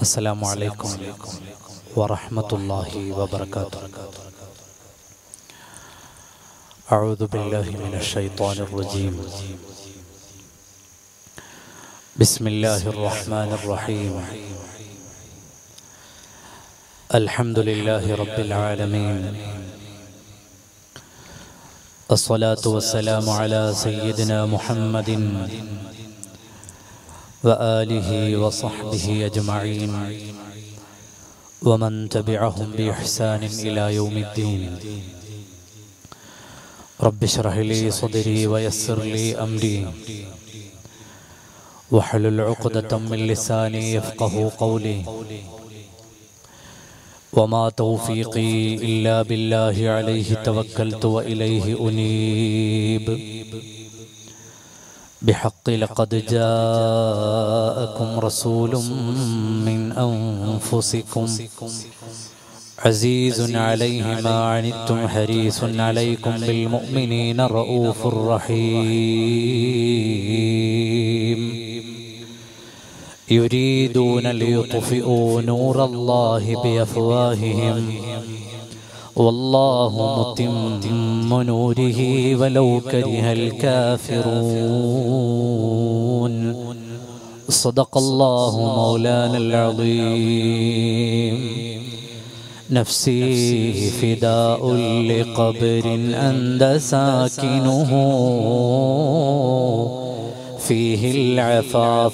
السلام عليكم ورحمة الله وبركاته أعوذ بالله من الشيطان الرجيم بسم الله الرحمن الرحيم الحمد لله رب العالمين الصلاة والسلام على سيدنا محمد وآله وصحبه أجمعين ومن تبعهم بإحسان إلى يوم الدين رب اشرح لي صدري ويسر لي أمري واحلل عقدة من لساني يفقه قولي وما توفيقي إلا بالله عليه توكلت وإليه أنيب بحق لقد جاءكم رسول من أنفسكم عزيز عليه ما عنتم حريص عليكم بالمؤمنين رؤوف رحيم يريدون ليطفئوا نور الله بأفواههم والله متم نوره ولو كره الكافرون صدق الله مولانا العظيم نفسي فداء لقبر أنت ساكنه فيه العفاف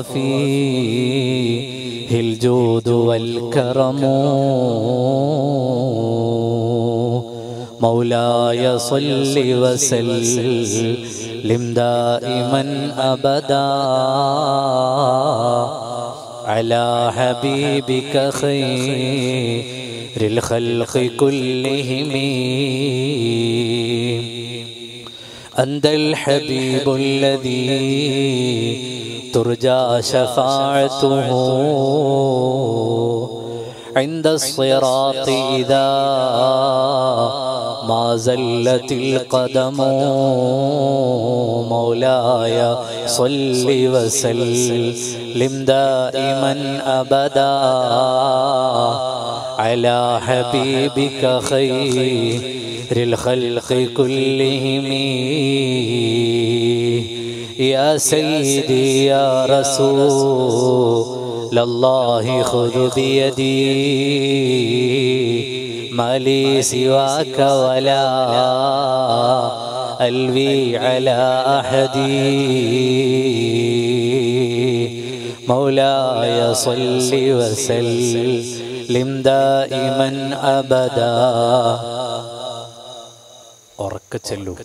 وفيه الجود والكرم مولاي صل وسلم دائما ابدا على حبيبك خير الخلق كلهم انت الحبيب الذي ترجى شفاعته عند الصراط إذا ما زلت القدم مولاي صل وسلم دائما أبدا على حبيبك خير الخلق كلهم يا سيدي يا رسول الله خذ بيدي ما لي سواك ولا ألوي على أحد مولاي صل وسلم دائما أبدا ഉറക്കച്ചെല്ലു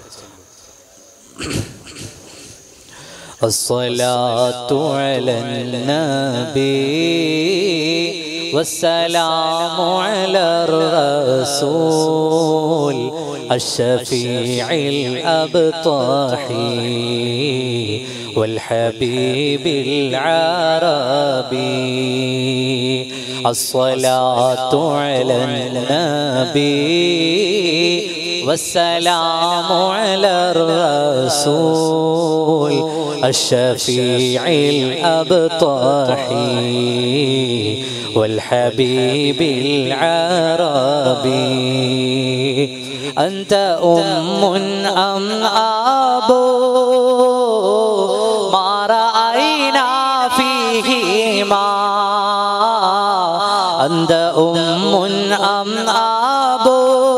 الصلاة على النبي والسلام على الرسول الشفيع الأبطحي والحبيب العربي الصلاة على النبي والسلام على الرسول الشفيع الأبطحي والحبيب العربي أنت أم أم أبو ما رأينا فيهما أنت أم أم أبو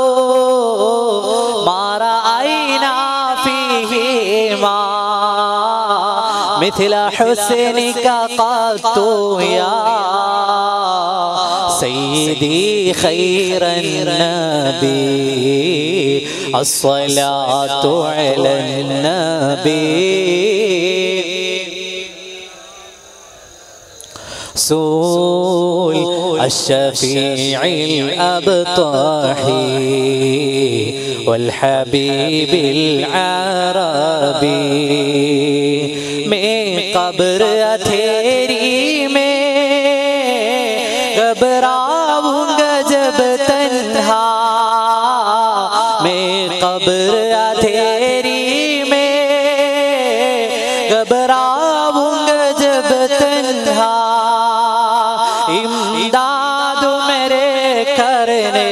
ما رأينا فيهما مثل حسنك قط يا سيدي خير النبي الصلاة على النبي رسول الشفيع الأبطحي والحبيب العربي من قبر أثيري में घबराऊंगा जब तन्हा मैं कब्र अधेरी में घबराऊंगा जब तन्हा करने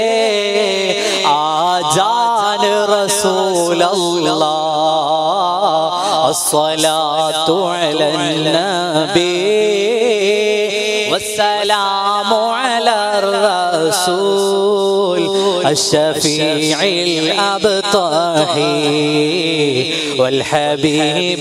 आजान रसूल अल्लाह अस्सलातु अलन नबी والسلام على الرسول الشفيع الأبطحي والحبيب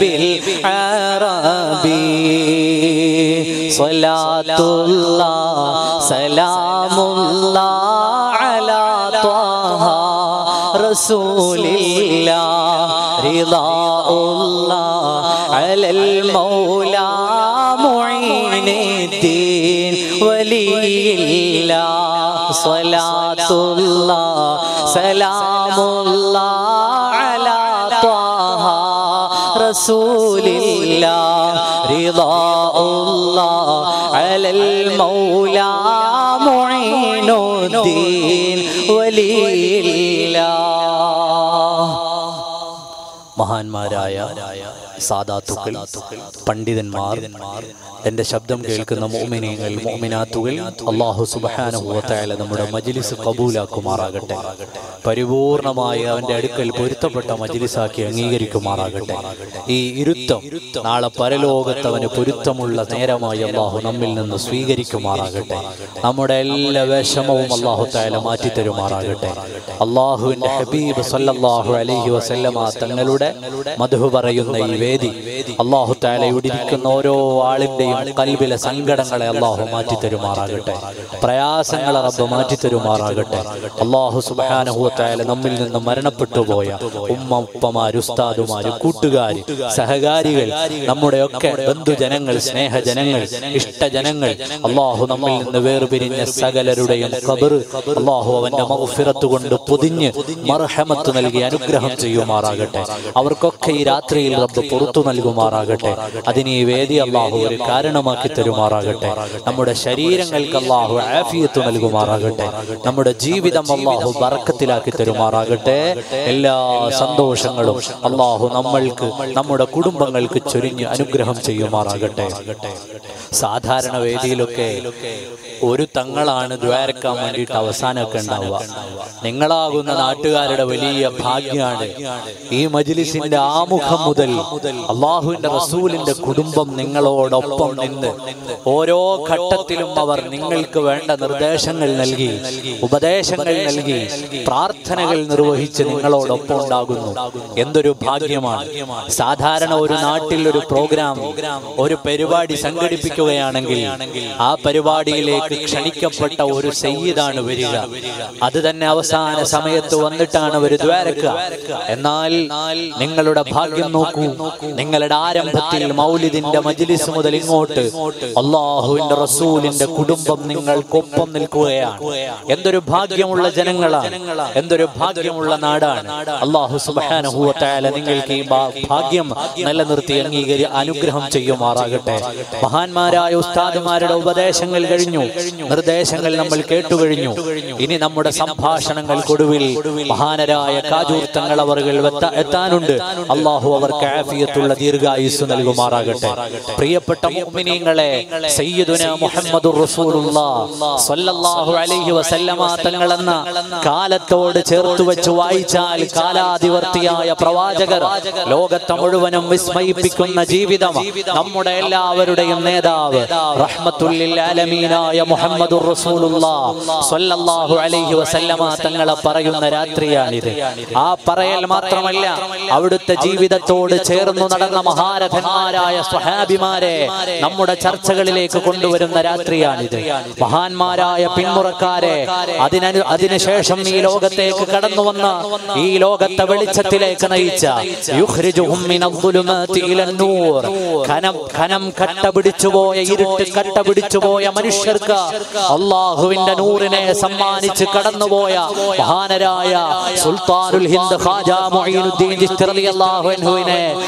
العربي صلاة الله سلام الله على طه رسول الله رضا الله على المولى معين الدين ولي الله صلاة الله سلام الله على طه رسول الله رضا الله على المولى معين الدين ولي الله മഹാന്മാരായ സാദാത്തുക്കൾ പണ്ഡിതന്മാർ എന്റെ ശബ്ദം കേൾക്കുന്ന മോമിനിയങ്ങൾ മോമിനാത്തുകൾ അള്ളാഹു സുബാനുഭവത്തായ നമ്മുടെ മജിലിസ് കബൂലാക്കുമാറാകട്ടെ പരിപൂർണമായി അവന്റെ അടുക്കൽ പൊരുത്തപ്പെട്ട മജിലിസാക്കി അംഗീകരിക്കുമാറാകട്ടെ ഈ ഇരുത്തം നാളെ പരലോകത്ത് അവന് പൊരുത്തമുള്ള നേരമായി അള്ളാഹു നമ്മിൽ നിന്ന് സ്വീകരിക്കുമാറാകട്ടെ നമ്മുടെ എല്ലാ വിഷമവും അള്ളാഹു തായാല മാറ്റിത്തരുമാറാകട്ടെ അള്ളാഹുവിന്റെ ഹബീബ് സല്ലല്ലാഹു അലൈഹി വസല്ലമ തങ്ങളുടെ മധു പറയുന്ന ഈ വേദി അള്ളാഹു തായാല ഇവിടെ ഇരിക്കുന്ന ഓരോ ആളിന്റെയും കൽവിലെ സങ്കടങ്ങളെ അള്ളാഹു മാറ്റിത്തരുമാറാകട്ടെ പ്രയാസങ്ങളെ റബ്ബ് മാറ്റിത്തരുമാറാകട്ടെ അള്ളാഹു സുബാനഹു തായാല നമ്മിൽ നിന്ന് മരണപ്പെട്ടു പോയ ഉമ്മ ഉപ്പമാര് ഉസ്താദുമാര് കൂട്ടുകാര് സഹകാരികൾ നമ്മുടെയൊക്കെ ബന്ധുജനങ്ങൾ സ്നേഹജനങ്ങൾ ഇഷ്ടജനങ്ങൾ അള്ളാഹു നമ്മിൽ നിന്ന് വേർപിരിഞ്ഞ സകലരുടെയും കബർ അള്ളാഹു അവന്റെ മൗഫിറത്ത് കൊണ്ട് പൊതിഞ്ഞ് മർഹമത്ത് നൽകി അനുഗ്രഹം ചെയ്യുമാറാകട്ടെ അവർക്കൊക്കെ ഈ രാത്രിയിൽ റബ്ബ് പുറത്തു നൽകുമാറാകട്ടെ അതിന് ഈ വേദി അള്ളാഹു ഒരു കാരണമാക്കി തരുമാറാകട്ടെ നമ്മുടെ ശരീരങ്ങൾക്ക് അള്ളാഹു ആഫിയത്ത് നൽകുമാറാകട്ടെ നമ്മുടെ ജീവിതം അള്ളാഹു ബറക്കത്തിലാക്കി തരുമാറാകട്ടെ എല്ലാ സന്തോഷങ്ങളും അള്ളാഹു നമ്മൾക്ക് നമ്മുടെ കുടുംബങ്ങൾക്ക് ചൊരിഞ്ഞ് അനുഗ്രഹം ചെയ്യുമാറാകട്ടെ സാധാരണ വേദിയിലൊക്കെ ഒരു തങ്ങളാണ് ദ്വാരക്കാൻ വേണ്ടിയിട്ട് അവസാനമൊക്കെ ഉണ്ടാവുക നിങ്ങളാകുന്ന നാട്ടുകാരുടെ വലിയ ഭാഗ്യമാണ് ഈ മജിലിസിന്റെ ആമുഖം മുതൽ അള്ളാഹുവിന്റെ റസൂലിന്റെ കുടുംബം നിങ്ങളോടൊപ്പം നിന്ന് ഓരോ ഘട്ടത്തിലും അവർ നിങ്ങൾക്ക് വേണ്ട നിർദ്ദേശങ്ങൾ നൽകി ഉപദേശങ്ങൾ നൽകി പ്രാർത്ഥനകൾ നിർവഹിച്ച് നിങ്ങളോടൊപ്പം ഉണ്ടാകുന്നു എന്തൊരു ഭാഗ്യമാണ് സാധാരണ ഒരു നാട്ടിൽ ഒരു പ്രോഗ്രാം ഒരു പരിപാടി സംഘടിപ്പിക്കുകയാണെങ്കിൽ ആ പരിപാടിയിലേക്ക് ക്ഷണിക്കപ്പെട്ട ഒരു സയ്യിദാണ് വരിക അത് തന്നെ അവസാന സമയത്ത് വന്നിട്ടാണ് അവർ ദ്വാരക്കുക എന്നാൽ നിങ്ങളുടെ ഭാഗ്യം നോക്കൂ നിങ്ങളുടെ ആരംഭത്തിൽ മൗലിദിന്റെ മജ്ലിസ് മുതൽ ഇങ്ങോട്ട് അള്ളാഹുവിന്റെ റസൂലിന്റെ കുടുംബം നിങ്ങൾക്കൊപ്പം നിൽക്കുകയാണ് എന്തൊരു ഭാഗ്യമുള്ള ജനങ്ങളാണ് എന്തൊരു ഭാഗ്യമുള്ള നാടാണ് അള്ളാഹു സുബാനുഭൂത്തായ നിങ്ങൾക്ക് ഈ ഭാ- ഭാഗ്യം നിലനിർത്തി അംഗീകരി അനുഗ്രഹം ചെയ്യുമാറാകട്ടെ മഹാന്മാരായ ഉസ്താദുമാരുടെ ഉപദേശങ്ങൾ കഴിഞ്ഞു നിർദ്ദേശങ്ങൾ നമ്മൾ കേട്ടുകഴിഞ്ഞു ഇനി നമ്മുടെ സംഭാഷണങ്ങൾക്കൊടുവിൽ മഹാനരായ കാജൂർത്തങ്ങൾ അവർ എത്താനുണ്ട് അള്ളാഹു അവർക്ക് ആഫിയത്തുള്ള ദീർഘായുസ് നൽകുമാറാകട്ടെ പ്രിയപ്പെട്ട മുഅ്മിനീങ്ങളെ സയ്യിദുന മുഹമ്മദുർ റസൂലുള്ളാഹ് സ്വല്ലല്ലാഹു അലൈഹി വസല്ലമ തങ്ങൾ എന്ന കാലത്തോട് ചേർത്ത് വെച്ച് വായിച്ചാൽ കാലാതിവർത്തിയായ പ്രവാചകർ ലോകത്തെ മുഴുവനും വിസ്മയിപ്പിക്കുന്ന ജീവിതം നമ്മുടെ എല്ലാവരുടെയും നേതാവ് റഹ്മത്തുല്ലിൽ ആലമീനായ മുഹമ്മദുർ റസൂലുള്ളാഹ് സ്വല്ലല്ലാഹു അലൈഹി വസല്ലമ തങ്ങളെ പറയുന്ന രാത്രിയാണിത് ആ പറയൽ മാത്രമല്ല അവിടുത്തെ ജീവിതത്തോട് ചേർന്നു നടന്ന മഹാരഥന്മാരായ സ്വഹാബിമാരെ നമ്മുടെ ചർച്ചകളിലേക്ക് കൊണ്ടുവരുന്ന രാത്രിയാണിത് മഹാന്മാരായ പിന്മുറക്കാരെ അതിനു അതിനുശേഷം ഈ ലോകത്തേക്ക് കടന്നു വന്ന ഈ ലോകത്തെ വെളിച്ചത്തിലേക്ക് നയിച്ച യുഖ്രിജുഹും മിനദ്ദുലുമാതി ഇലന്നൂർ ഖനം ഖനം കട്ട പിടിച്ചുപോയ ഇരുട്ട് കട്ട പിടിച്ചുപോയ മനുഷ്യർക്ക് അള്ളാഹുവിന്റെ നൂറിനെ സമ്മാനിച്ച് കടന്നുപോയ മഹാനരായ സുൽത്താനുൽ ഹിന്ദ് ഖാജ മുഈനുദ്ദീൻ ചിശ്തി റളിയല്ലാഹു അൻഹുവിനെ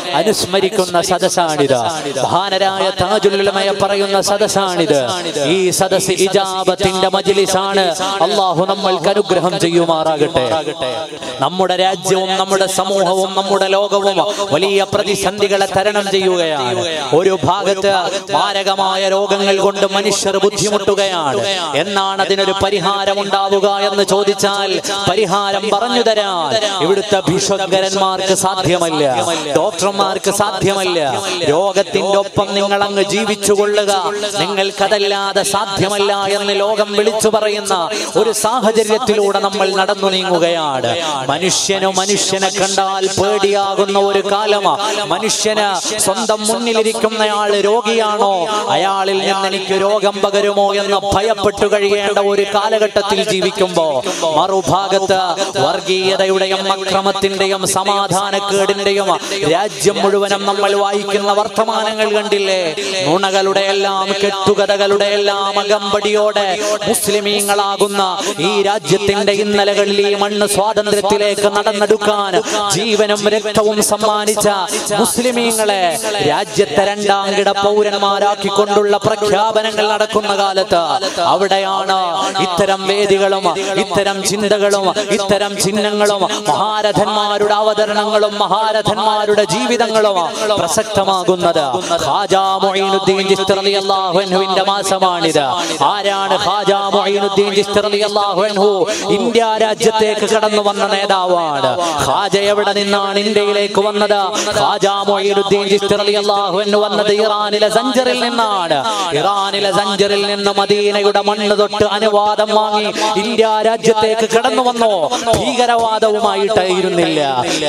അനുസ്മരിക്കുന്ന സദസ്സാണിത് മഹാനരായ താജുലുലമയ പറയുന്ന സദസ്സാണിത് ഈ സദസ് ഇജാബത്തിന്റെ മജ്ലിസാണ് അള്ളാഹു നമ്മൾക്ക് അനുഗ്രഹം ചെയ്യുമാറാകട്ടെ നമ്മുടെ രാജ്യവും നമ്മുടെ സമൂഹവും നമ്മുടെ ലോകവും വലിയ പ്രതിസന്ധികളെ തരണം ചെയ്യുകയാണ് ഒരു ഭാഗത്ത് മാരകമായ രോഗങ്ങൾ കൊണ്ട് മനുഷ്യർ ബുദ്ധിമുട്ടുകയാണ് എന്നാണ് അതിനൊരു പരിഹാരം ഉണ്ടാവുക എന്ന് ചോദിച്ചാൽ പരിഹാരം പറഞ്ഞു തരാൻ ഇവിടുത്തെ ഭിഷഗ്വരന്മാർക്ക് സാധ്യമല്ല ഡോക്ടർമാർക്ക് സാധ്യമല്ല രോഗത്തിന്റെ ഒപ്പം നിങ്ങൾ അങ്ങ് ജീവിച്ചു കൊള്ളുക നിങ്ങൾക്കതല്ലാതെ സാധ്യമല്ല എന്ന് ലോകം വിളിച്ചു പറയുന്ന ഒരു സാഹചര്യത്തിലൂടെ നമ്മൾ നടന്നു നീങ്ങുകയാണ് മനുഷ്യനു മനുഷ്യനെ കണ്ടാൽ പേടിയാകുന്ന ഒരു കാലമാ മനുഷ്യന് സ്വന്തം മുന്നിലിരിക്കുന്നയാൾ രോഗിയാണോ അയാളിൽ നിന്ന് എനിക്ക് രോഗം പകരുമോ എന്ന് ഭയപ്പെട്ടു കഴിയേണ്ട ഒരു കാലഘട്ടത്തിൽ ജീവിക്കുമ്പോ മറുഭാഗത്ത് വർഗീയതയുടെയും അക്രമത്തിന്റെയും സമാധാനക്കേടിന്റെയും രാജ്യം മുഴുവനും നമ്മൾ വായിക്കുന്ന വർത്തമാനങ്ങൾ കണ്ടില്ലേ നുണകളുടെ എല്ലാം കെട്ടുകഥകളുടെ എല്ലാം അകമ്പടിയോടെ മുസ്ലിമീങ്ങളാകുന്ന ഈ രാജ്യത്തിന്റെ ഇന്നലകളിൽ ഈ മണ്ണ് സ്വാതന്ത്ര്യത്തിലേക്ക് നടന്നെടുക്കാൻ ജീവനും രക്തവും സമ്മാനിച്ച മുസ്ലിമീങ്ങളെ രാജ്യത്തെ രണ്ടാം കിട പൗരന്മാരാക്കിക്കൊണ്ടുള്ള പ്രഖ്യാപനങ്ങൾ നടക്കുന്ന കാലത്ത് അവിടെയാണ് ഇത്തരം വേദികളും ഇത്തരം ചിന്തകളും ഇത്തരം ചിഹ്നങ്ങളും മഹാരഥന്മാരുടെ അവതരണങ്ങളും മഹാരഥന്മാരുടെ ജീവിതങ്ങളും പ്രസക്തമാകുന്നത് ഖാജാ മൊയ്നുദ്ദീൻ ചിസ്തി റളിയല്ലാഹു അൻഹുവിന്റെ മാസമാണിത് ആരാണ് ഖാജാ മൊയ്നുദ്ദീൻ ചിസ്തി റളിയല്ലാഹു അൻഹു ഇന്ത്യ രാജ്യത്തേക്ക് കടന്നു വന്ന നേതാവാണ് ഖാജ എവിടെ നിന്നാണ് ഇന്ത്യയിലേക്ക് വന്നത് ഖാജാ മൊയ്നുദ്ദീൻ ചിസ്തി റളിയല്ലാഹു അൻഹു വന്നത് ഇറാനിലെ സഞ്ചറിൽ നിന്നാണ് ഇറാനിലെ സഞ്ചറിൽ നിന്ന് മദീനയുടെ മണ്ണ് തൊട്ട് അനുവാദം വാങ്ങി ഇന്ത്യ രാജ്യത്തേക്ക് കടന്നു വന്നു ഭീകരവാദവുമായിട്ടായിരുന്നില്ല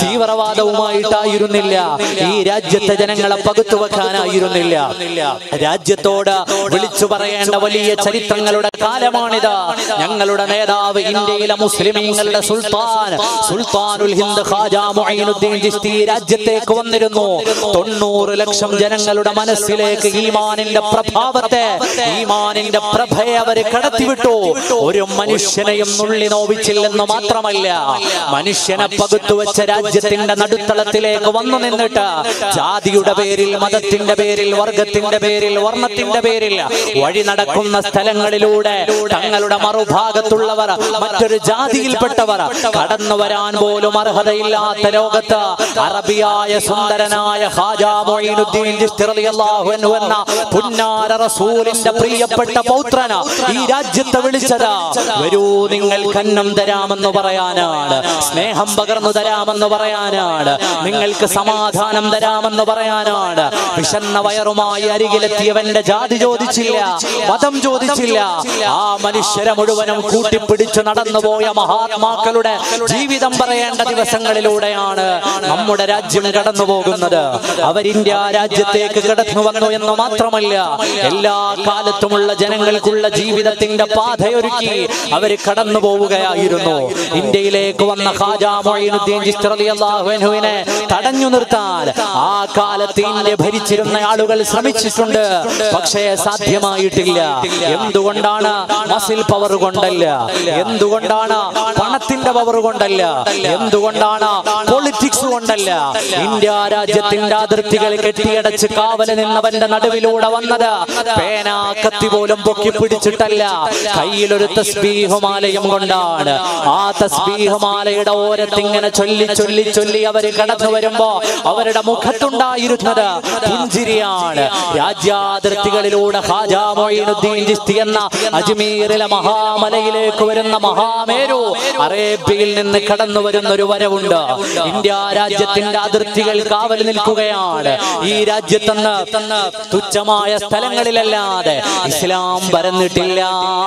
തീവ്രവാദവുമായിട്ടായിരുന്നില്ല ഈ രാജ്യത്തെ ജനങ്ങളെ പകുത്തു വെക്കാനായിരുന്നില്ല രാജ്യത്തോട് വിളിച്ചു പറയേണ്ട വലിയ ചരിത്രങ്ങളുടെ കാലമാണിത് ഞങ്ങളുടെ നേതാവ് ഇന്ത്യയിലെ മുസ്ലിമീങ്ങളുടെ സുൽത്താൻ സുൽത്താനുൽ ഹിന്ദ് ഖാജാ മുഈനുദ്ദീൻ ചിസ്തി രാജ്യത്തേക്ക് വന്നിരുന്നു തൊണ്ണൂറ് ലക്ഷം ജനങ്ങളുടെ മനസ്സിലേക്ക് ഈമാനിന്റെ പ്രഭാവത്തെ ഈമാനിന്റെ പ്രഭയെ അവര് കടത്തിവിട്ടു ഒരു മനുഷ്യനെയും നുള്ളി നോവിച്ചില്ലെന്ന് മാത്രമല്ല മനുഷ്യനെ പകുത്തു വെച്ച രാജ്യത്തിന്റെ നടുത്തളത്തിലേക്ക് വന്നു നിന്നിട്ട് ജാതിയുടെ പേരിൽ മതത്തിന്റെ പേരിൽ വർഗത്തിന്റെ പേരിൽ വർണ്ണത്തിന്റെ പേരിൽ വഴി നടക്കുന്ന സ്ഥലങ്ങളിലൂടെ തങ്ങളുടെ മറുഭാഗത്തുള്ളവർ മറ്റൊരു ജാതിയിൽപ്പെട്ടവർ കടന്നു വരാൻ പോലും അർഹതയില്ലാത്ത ലോകത്ത് അറബിയായ സുന്ദരനായ ഖാജാ മൊയ്നുദ്ദീൻ ചിസ്തി റളിയല്ലാഹു അൻഹു എന്ന പുന്നാര റസൂലിന്റെ പ്രിയപ്പെട്ട പൗത്രന ഈ രാജ്യത്തെ വിളിച്ചത് വരൂ നിങ്ങൾ കന്നം തരാമെന്ന് പറയാനാണ് സ്നേഹം പകർന്നു തരാമെന്ന് പറയാനാണ് നിങ്ങൾക്ക് സമാധാനം തരാമെന്ന് പറയാനാണ് വിശന്ന വയറുമായി അരികിലെത്തിയവന്റെ ജാതി ചോദിച്ചില്ല മതം ചോദിച്ചില്ല ആ മനുഷ്യരെ മുഴുവനും കൂട്ടിപ്പിടിച്ചു നടന്നുപോയ മഹാത്മാക്കളുടെ ജീവിതം പറയേണ്ട ദിവസങ്ങളിലൂടെയാണ് നമ്മുടെ രാജ്യം കടന്നു പോകുന്നത് അവർ ഇന്ത്യ രാജ്യത്തേക്ക് കടന്നു വന്നു എന്ന് മാത്രമല്ല എല്ലാ കാലത്തുമുള്ള ജനങ്ങൾക്കുള്ള ജീവിതത്തിന്റെ പാതയൊരുക്കി അവർ കടന്നു പോവുകയായിരുന്നു ഇന്ത്യയിലേക്ക് വന്ന ഖാജാ മൊയ്നുദ്ദീൻ ചിസ്തി റളിയല്ലാഹു അൻഹുവിനെ തടഞ്ഞു നിർത്താൻ ആ കാലത്ത് ഇന്ത്യ ഭരിച്ചിരുന്ന ആളുകൾ ശ്രമിച്ചിട്ടുണ്ട് പക്ഷേ സാധ്യമായിട്ടില്ല എന്തുകൊണ്ടാണ് മസിൽ പവർ കൊണ്ടല്ല എന്തുകൊണ്ടാണ് പണത്തിന്റെ പവർ കൊണ്ടല്ല എന്തുകൊണ്ടാണ് പൊളിറ്റിക്സ് കൊണ്ടല്ല ഇന്ത്യ രാജ്യത്തിന്റെ അതിർത്തികൾ കെട്ടിയടച്ച് കാവല് നിന്നവന്റെ നടുവിലൂടെ വന്നത് പേന കത്തി പോലും പൊക്കി പിടിച്ചിട്ടല്ല കയ്യിലൊരു തസ്ബീഹുമാലയും കൊണ്ടാണ് ആ തസ്ബീഹുമാലയുടെ ഓരത്തിങ്ങനെ ചൊല്ലി ചൊല്ലി ചൊല്ലി അവര് കടന്നു വരുമ്പോ അവരുടെ മുഖത്തുണ്ടായിരുന്നത് പുഞ്ചിരിയാണ് രാജ്യാതിർത്തികളിലൂടെ ഖാജാ മൊയ്നുദ്ദീൻ ചിസ്തി എന്ന അജ്മീറിലെ മഹാമലയിലേക്ക് വരുന്ന മഹാമേരു അറേബ്യയിൽ നിന്ന് കടന്നു വരുന്ന ഒരു വരവുണ്ട് ഇന്ത്യ രാജ്യത്തിന്റെ അതിർത്തികൾ കാവൽ നിൽക്കുകയാണ് ഈ രാജ്യത്തെന്ന് തുച്ഛമായ സ്ഥലങ്ങളിലല്ലാതെ ഇസ്ലാം പരന്നിട്ടില്ല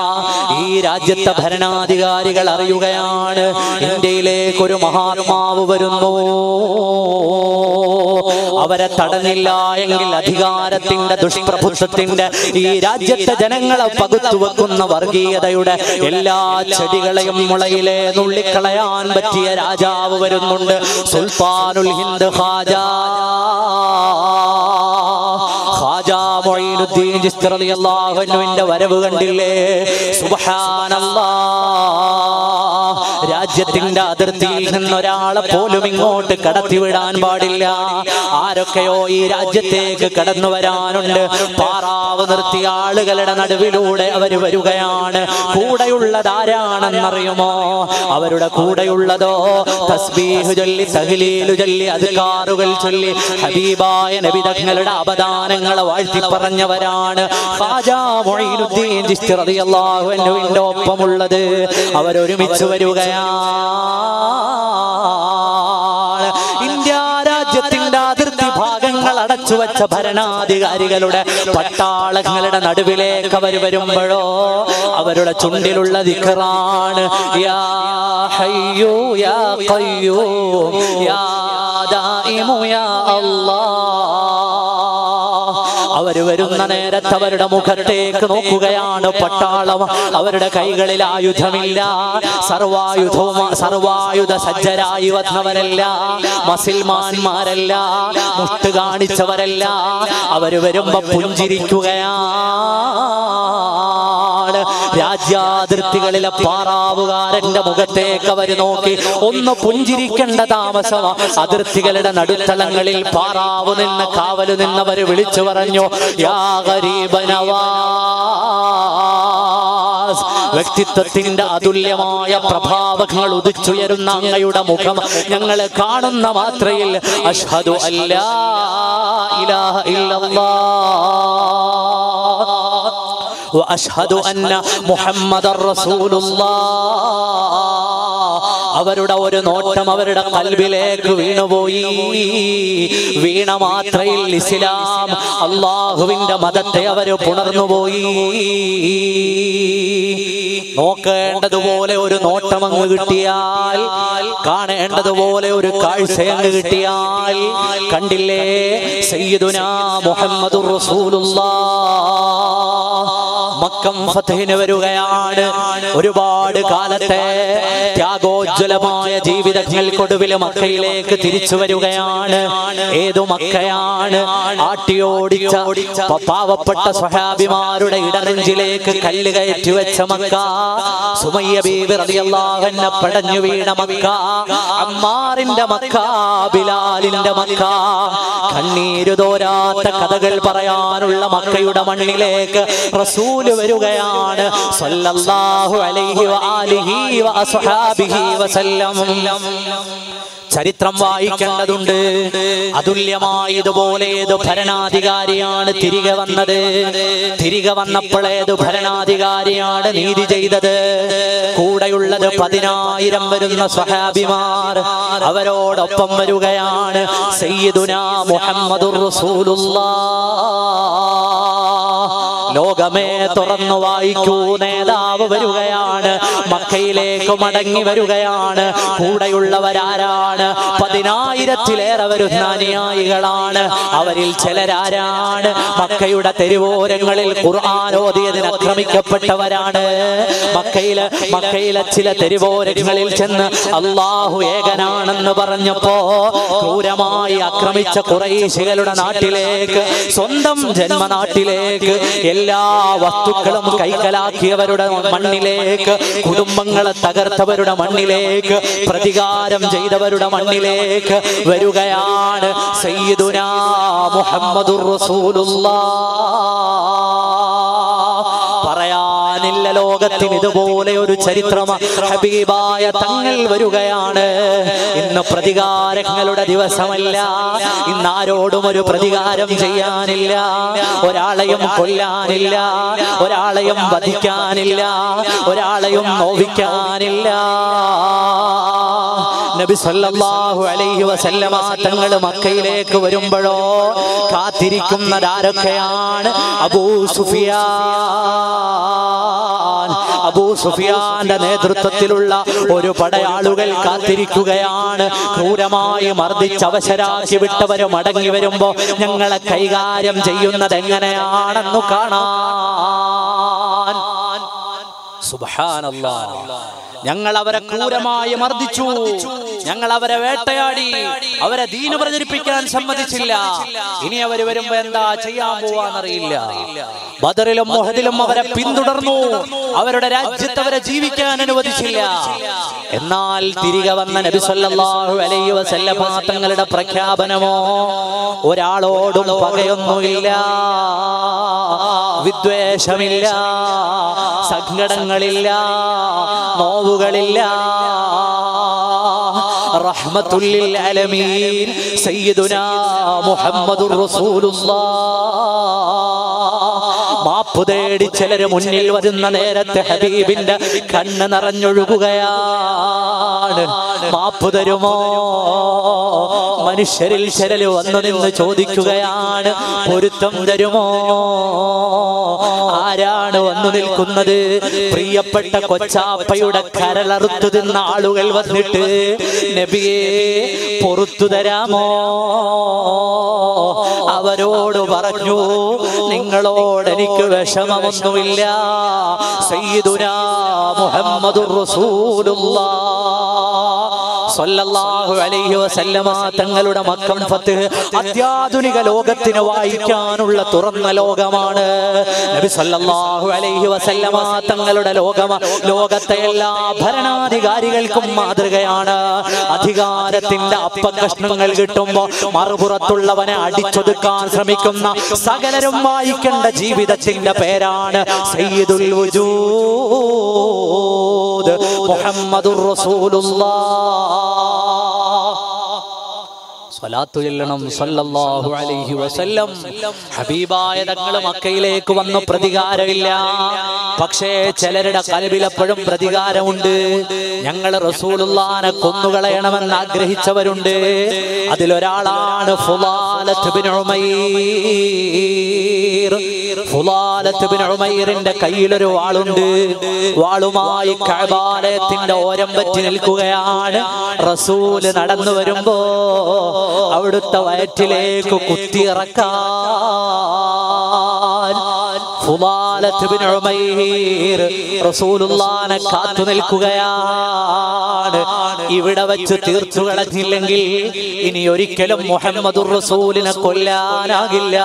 ഈ രാജ്യത്തെ ഭരണാധികാരികൾ അറിയുകയാണ് ഇന്ത്യയിലേക്ക് ഒരു മഹാത്മാവ് വരുന്നു അവരെ തടഞ്ഞില്ല എങ്കിൽ അധികാരത്തിന്റെ ദുഷ്പ്രഭുത്വത്തിന്റെ ഈ രാജ്യത്തെ ജനങ്ങളെ പകുത്തു വെക്കുന്ന വർഗീയതയുടെ എല്ലാ ചെടികളെയും മുളയിലെ നുള്ളിക്കളയാൻ പറ്റിയ രാജാവ് വരുന്നുണ്ട് സുൽത്താനുൽ ഹിന്ദ് ഖാജാ ഖാജാ മൊയ്നുദ്ദീൻ ചിസ്തി റളിയല്ലാഹു അൻഹുവിന്റെ വരവ് കണ്ടില്ലേ സുബ്ഹാനല്ലാഹ് രാജ്യത്തിന്റെ അതിർത്തിയിൽ നിന്ന് ഒരാളെ പോലും ഇങ്ങോട്ട് കടത്തിവിടാൻ പാടില്ല ആരൊക്കെയോ ഈ രാജ്യത്തേക്ക് കടന്നു വരാനുണ്ട് പാറാവ് നിർത്തിയ ആളുകളുടെ നടുവിലൂടെ അവർ വരികയാണ് കൂടെയുള്ളത് ആരാണെന്നറിയുമോ അവരുടെ കൂടെയുള്ളതോ തസ്ബീഹ് ചൊല്ലി തഹ്ലീലു ചൊല്ലി അധികാറുകൾ ചൊല്ലി ഹബീബായ നബിതങ്ങളുടെ അവദാനങ്ങളെ വാഴ്ത്തി പറഞ്ഞവരാണ് ഖാജാ മൊയ്നുദ്ദീൻ ചിശ്തി റളിയല്ലാഹു അൻഹുവിന്റെ ഒപ്പമുള്ളത് അവരൊരുമിച്ച് വരികയാണ് ഇന്ത്യ രാജ്യത്തിന്റെ അതിർത്തി ഭാഗങ്ങൾ അടച്ചു വച്ച ഭരണാധികാരികളുടെ പട്ടാളങ്ങളുടെ നടുവിലേക്ക് അവർ വരുമ്പോഴോ അവരുടെ ചുണ്ടിലുള്ള ദിക്കറാണ് യാ ഹയ്യോ യാ ഖയ്യോ യാ ദായിമു യാ അല്ലാഹ് അവർ വരുന്ന നേരത്ത് അവരുടെ മുഖത്തേക്ക് നോക്കുകയാണ് പട്ടാളം അവരുടെ കൈകളിൽ ആയുധമില്ല സർവായുധവും സർവായുധ സജ്ജരായി വന്നവരല്ല മസിൽമാന്മാരല്ല മുട്ട് കാണിച്ചവരല്ല അവർ വരുമ്പോ പുഞ്ചിരിക്കുകയാണ് രാജ്യാതിർത്തികളിലെ പാറാവുകാരന്റെ മുഖത്തേക്ക് അവർ നോക്കി ഒന്ന് പുഞ്ചിരിക്കേണ്ട താമസം അതിർത്തികളുടെ നടുത്തളങ്ങളിൽ പാറാവ് നിന്ന് കാവല് നിന്നവർ വിളിച്ചു പറഞ്ഞു യാ ഗരീബനവാസ് വ്യക്തിത്വത്തിന്റെ അതുല്യമായ പ്രഭാവങ്ങൾ ഉദിച്ചുയരുന്ന അങ്ങയുടെ മുഖം ഞങ്ങൾ കാണുന്ന മാത്രയിൽ അഷ്ഹദു അല്ലാ ഇലാഹ ഇല്ലല്ലാഹ് വഅഷ്ഹദു അന്ന മുഹമ്മദർ റസൂലുള്ളാഹ് അവരുടെ ഒരു നോട്ടം അവരുടെ കൽബിലേക്ക് വീണുപോയി വീണ മാത്രയിൽ ഇസ്ലാം അള്ളാഹുവിന്റെ മതത്തെ അവര് പുണർന്നുപോയി നോക്കേണ്ടതുപോലെ ഒരു നോട്ടം അങ്ങ് കിട്ടിയാൽ കാണേണ്ടതുപോലെ ഒരു കാഴ്ച അങ്ങ് കിട്ടിയാൽ കണ്ടില്ലേ സയ്യിദുനാ മുഹമ്മദുർ റസൂലുള്ളാഹ് മക്കം ഫതഹിന് വരികയാണ് ഒരുപാട് കാലത്തെ ത്യാഗോജ്വലമായ ജീവിതങ്ങൾക്കൊടുവിൽ മക്കയിലേക്ക് തിരിച്ചു വരികയാണ് ഏതു മക്കയാണ് ആട്ടിയോടിച്ച പ- പാവപ്പെട്ട സ്വഹാബിമാരുടെ ഇടനെഞ്ചിലേക്ക് കല്ല് കയറ്റി വെച്ച മക്ക സുമയ്യ ബീബി റളിയല്ലാഹു അൻഹ പടഞ്ഞു വീണ മക്ക അമ്മാറിന്റെ മക്ക ബിലാലിന്റെ മക്ക കണ്ണീര് തോരാത്ത കഥകൾ പറയാനുള്ള മക്കയുടെ മണ്ണിലേക്ക് റസൂല് വരികയാണ് സല്ലല്ലാഹു അലൈഹി വആലിഹി വഅസ്ഹാബിഹി വസല്ലം ചരിത്രം വായിക്കേണ്ടതുണ്ട് അതുല്യമായി ഇതുപോലെ ഏത് ഭരണാധികാരിയാണ് തിരികെ വന്നത് തിരികെ വന്നപ്പോൾ ഏത് ഭരണാധികാരിയാണ് നീതി ചെയ്തത് കൂടെയുള്ളത് പതിനായിരം വരുന്ന സ്വഹാബിമാർ അവരോടൊപ്പം വരികയാണ് സയ്യിദുനാ മുഹമ്മദുർ റസൂലുള്ളാഹ് ലോകമേ തുറന്നു വായിക്കൂ നേതാവ് വരികയാണ് മക്കയിലേക്ക് മടങ്ങി വരികയാണ് കൂടെയുള്ളവരാരാണ് പതിനായിരത്തിലേറെ വരുന്ന അനുയായികളാണ് അവരിൽ ചിലരാരാണ് മക്കയുടെ തെരുവോരങ്ങളിൽ ഖുർആൻ ഓതിയതിന് ആക്രമിക്കപ്പെട്ടവരാണ് മക്കയിലെ മക്കയിലെ ചില തെരുവോരങ്ങളിൽ ചെന്ന് അള്ളാഹു ഏകനാണെന്ന് പറഞ്ഞപ്പോ ക്രൂരമായി ആക്രമിച്ച കുറേശികളുടെ നാട്ടിലേക്ക് സ്വന്തം ജന്മനാട്ടിലേക്ക് എല്ലാ വസ്തുക്കളും കൈക്കലാക്കിയവരുടെ മണ്ണിലേക്ക് കുടുംബങ്ങളെ തകർത്തവരുടെ മണ്ണിലേക്ക് പ്രതികാരം ചെയ്തവരുടെ മണ്ണിലേക്ക് വരികയാണ് സയ്യിദുനാ മുഹമ്മദുർ റസൂലുള്ളാഹ് പറയാനില്ല ലോകത്തിന് ഇതുപോലെ ഒരു ചരിത്രം ഹബീബായ തങ്ങൾ വരികയാണ് ഇന്ന് പ്രതികാരങ്ങളുടെ ദിവസമല്ല ഇന്ന് ആരോടും ഒരു പ്രതികാരം ചെയ്യാനില്ല ഒരാളെയും കൊല്ലാനില്ല ഒരാളെയും വധിക്കാനില്ല ഒരാളെയും നോവിക്കാനില്ല നബി സല്ലല്ലാഹു അലൈഹി വസല്ലമ തങ്ങൾ മക്കയിലേക്ക് വരുമ്പോഴോ കാത്തിരിക്കുന്നത് ആരൊക്കെയാണ് അബൂ സുഫിയാൻ അബൂ സുഫിയാന്റെ നേതൃത്വത്തിലുള്ള ഒരു പടയാളുകൾ കാത്തിരിക്കുകയാണ് ക്രൂരമായി മർദ്ദിച്ച് അവശരാക്കി വിട്ടവര് മടങ്ങി വരുമ്പോ ഞങ്ങളെ കൈകാര്യം ചെയ്യുന്നത് എങ്ങനെയാണെന്നു കാണാൻ സുബ്ഹാനല്ലാഹ് ഞങ്ങൾ അവരെ ക്രൂരമായി മർദ്ദിച്ചു ഞങ്ങൾ അവരെ വേട്ടയാടി അവരെ ദീന് പ്രചരിപ്പിക്കാൻ സമ്മതിച്ചില്ല ഇനി അവര് വരുമ്പോ എന്താ ചെയ്യാൻ പോവാന്നറിയില്ല ബദറിലും മുഹദിലും അവരെ പിന്തുടർന്നു അവരുടെ രാജ്യത്ത് അവരെ ജീവിക്കാൻ അനുവദിച്ചില്ല എന്നാൽ തിരികെ വന്ന നബി സല്ലല്ലാഹു അലൈഹി വസല്ലമ തങ്ങളുടെ പ്രഖ്യാപനമോ ഒരാളോടും പകയൊന്നുമില്ല വിദ്വേഷമില്ല സങ്കടങ്ങളില്ല നോവുകളില്ല റഹ്മത്തുല്ലിൽ അലമീൻ സയ്യിദുനാ മുഹമ്മദുർ റസൂലുള്ളാഹ് മാപ്പ് തേടി ചിലര് മുന്നിൽ വരുന്ന നേരത്തെ ഹബീബിന്റെ കണ്ണ് നിറഞ്ഞൊഴുകുകയാണ് മാപ്പ് തരുമോ മനുഷ്യരിൽ ചിലര് വന്നു നിന്ന് ചോദിക്കുകയാണ് പൊരുത്തം തരുമോ ആരാണ് വന്നു നിൽക്കുന്നത് പ്രിയപ്പെട്ട കൊച്ചാപ്പയുടെ കരളറുത്തു തിന്ന ആളുകൾ വന്നിട്ട് നബിയെ പൊറത്തു തരാമോ അവരോട് പറഞ്ഞു നിങ്ങളോട് എനിക്ക് വിഷമമൊന്നുമില്ല സയ്യിദുനാ മുഹമ്മദുർ റസൂലുള്ളാഹ് സ്വല്ലല്ലാഹു അലൈഹി വസല്ലമ തങ്ങളുടെ മക്കം ഫത്ത് അത്യാധുനിക ലോകത്തിന് വായിക്കാനുള്ള തുറന്ന ലോകമാണ് നബി സല്ലല്ലാഹു അലൈഹി വസല്ലമ തങ്ങളുടെ ലോകമ ലോകത്തെ എല്ലാ ഭരണാധികാരികൾക്കും മാതൃകയാണ് അധികാരത്തിന്റെ അപ്പകഷ്ണങ്ങൾ കിട്ടുമ്പോ മറുപുറത്തുള്ളവനെ അടിച്ചൊതുക്കാൻ ശ്രമിക്കുന്ന സകലരും വായിക്കേണ്ട ജീവിതത്തിന്റെ പേരാണ് സയ്യിദുൽ വജൂദ് മുഹമ്മദുർ റസൂലുള്ളാഹ് സ്വലാത്തു ചെല്ലണം സല്ലല്ലാഹു അലൈഹി വസല്ലം ഹബീബായ തങ്ങൾ മക്കയിലേക്ക് വന്നു പ്രതികാരമില്ല പക്ഷേ ചിലരുടെ കൽവിലെപ്പോഴും പ്രതികാരമുണ്ട് ഞങ്ങൾ റസൂലുള്ളാനെ കൊന്നുകളയണമെന്ന് ആഗ്രഹിച്ചവരുണ്ട് അതിലൊരാളാണ് ഫുലാലത്ത് ബിൻ ഉമൈർ ഫുലാലത്ത് ബിൻ ഉമൈറിന്റെ കയ്യിലൊരു വാളുണ്ട് വാളുമായി കഅബാലയത്തിന്റെ ഓരം പറ്റി നിൽക്കുകയാണ് റസൂല് നടന്നു വരുമ്പോ അവിടുത്തെ വയറ്റിലേക്ക് കുത്തിയിറക്കാൻ ഫുലാലത്ത് ബിൻ ഉമൈർ റസൂലുള്ളാനെ കാത്തു നിൽക്കുകയാണ് ഇവിടെ വെച്ച് തീർത്തു കളഞ്ഞില്ലെങ്കിൽ ഇനി ഒരിക്കലും മുഹമ്മദുർ റസൂലിനെ കൊല്ലാനാകില്ല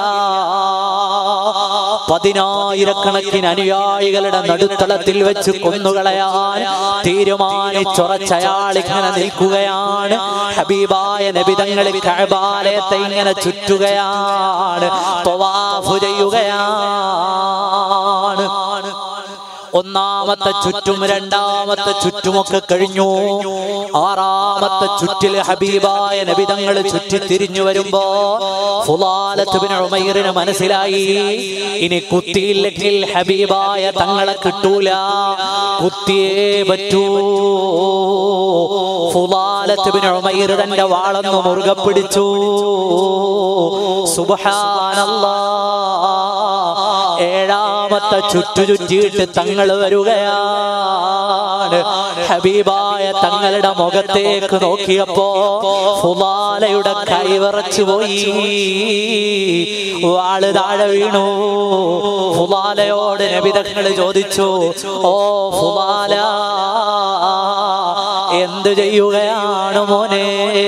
പതിനായിരക്കണക്കിന് അനുയായികളുടെ നടുത്തളത്തിൽ വെച്ച് കൊന്നുകളയാൻ തീരുമാനിച്ചുറച്ചയാൾ ഇങ്ങനെ നിൽക്കുകയാണ് ഹബീബായ നബിതങ്ങളിൽ കഴബാലയത്തെ ഇങ്ങനെ ചുറ്റുകയാണ് തൊവാഫു ചെയ്യുകയാണ് ഒന്നാമത്തെ ചുറ്റും രണ്ടാമത്തെ ചുറ്റുമൊക്കെ കഴിഞ്ഞു ആറാമത്തെ ചുറ്റില് ഹബീബായ നബിതങ്ങൾ ചുറ്റി തിരിഞ്ഞു വരുമ്പോ ഫുലാലത്ത് ബിൻ ഉമൈറിന് മനസ്സിലായി ഇനി കുത്തിയില്ലെങ്കിൽ ഹബീബായ തങ്ങളെ കിട്ടൂല കുത്തിയേ പറ്റൂ ഫുലാലത്ത് ബിൻ ഉമൈർ തന്റെ വാളൊന്ന് മുറുകെ പിടിച്ചു സുബ്ഹാനല്ലാഹ് ഏഴാമത്തെ ചുറ്റു ചുറ്റിയിട്ട് തങ്ങൾ വരികയാണ് ഹബീബായ തങ്ങളുടെ മുഖത്തേക്ക് നോക്കിയപ്പോ ഫുലാലയുടെ കൈ വിറച്ചു പോയി വാള് താഴെ വീണു ഫുലാലയോട് നബിതങ്ങൾ ചോദിച്ചു ഓ ഫുലാല എന്ത് ചെയ്യുകയാണ് മോനെ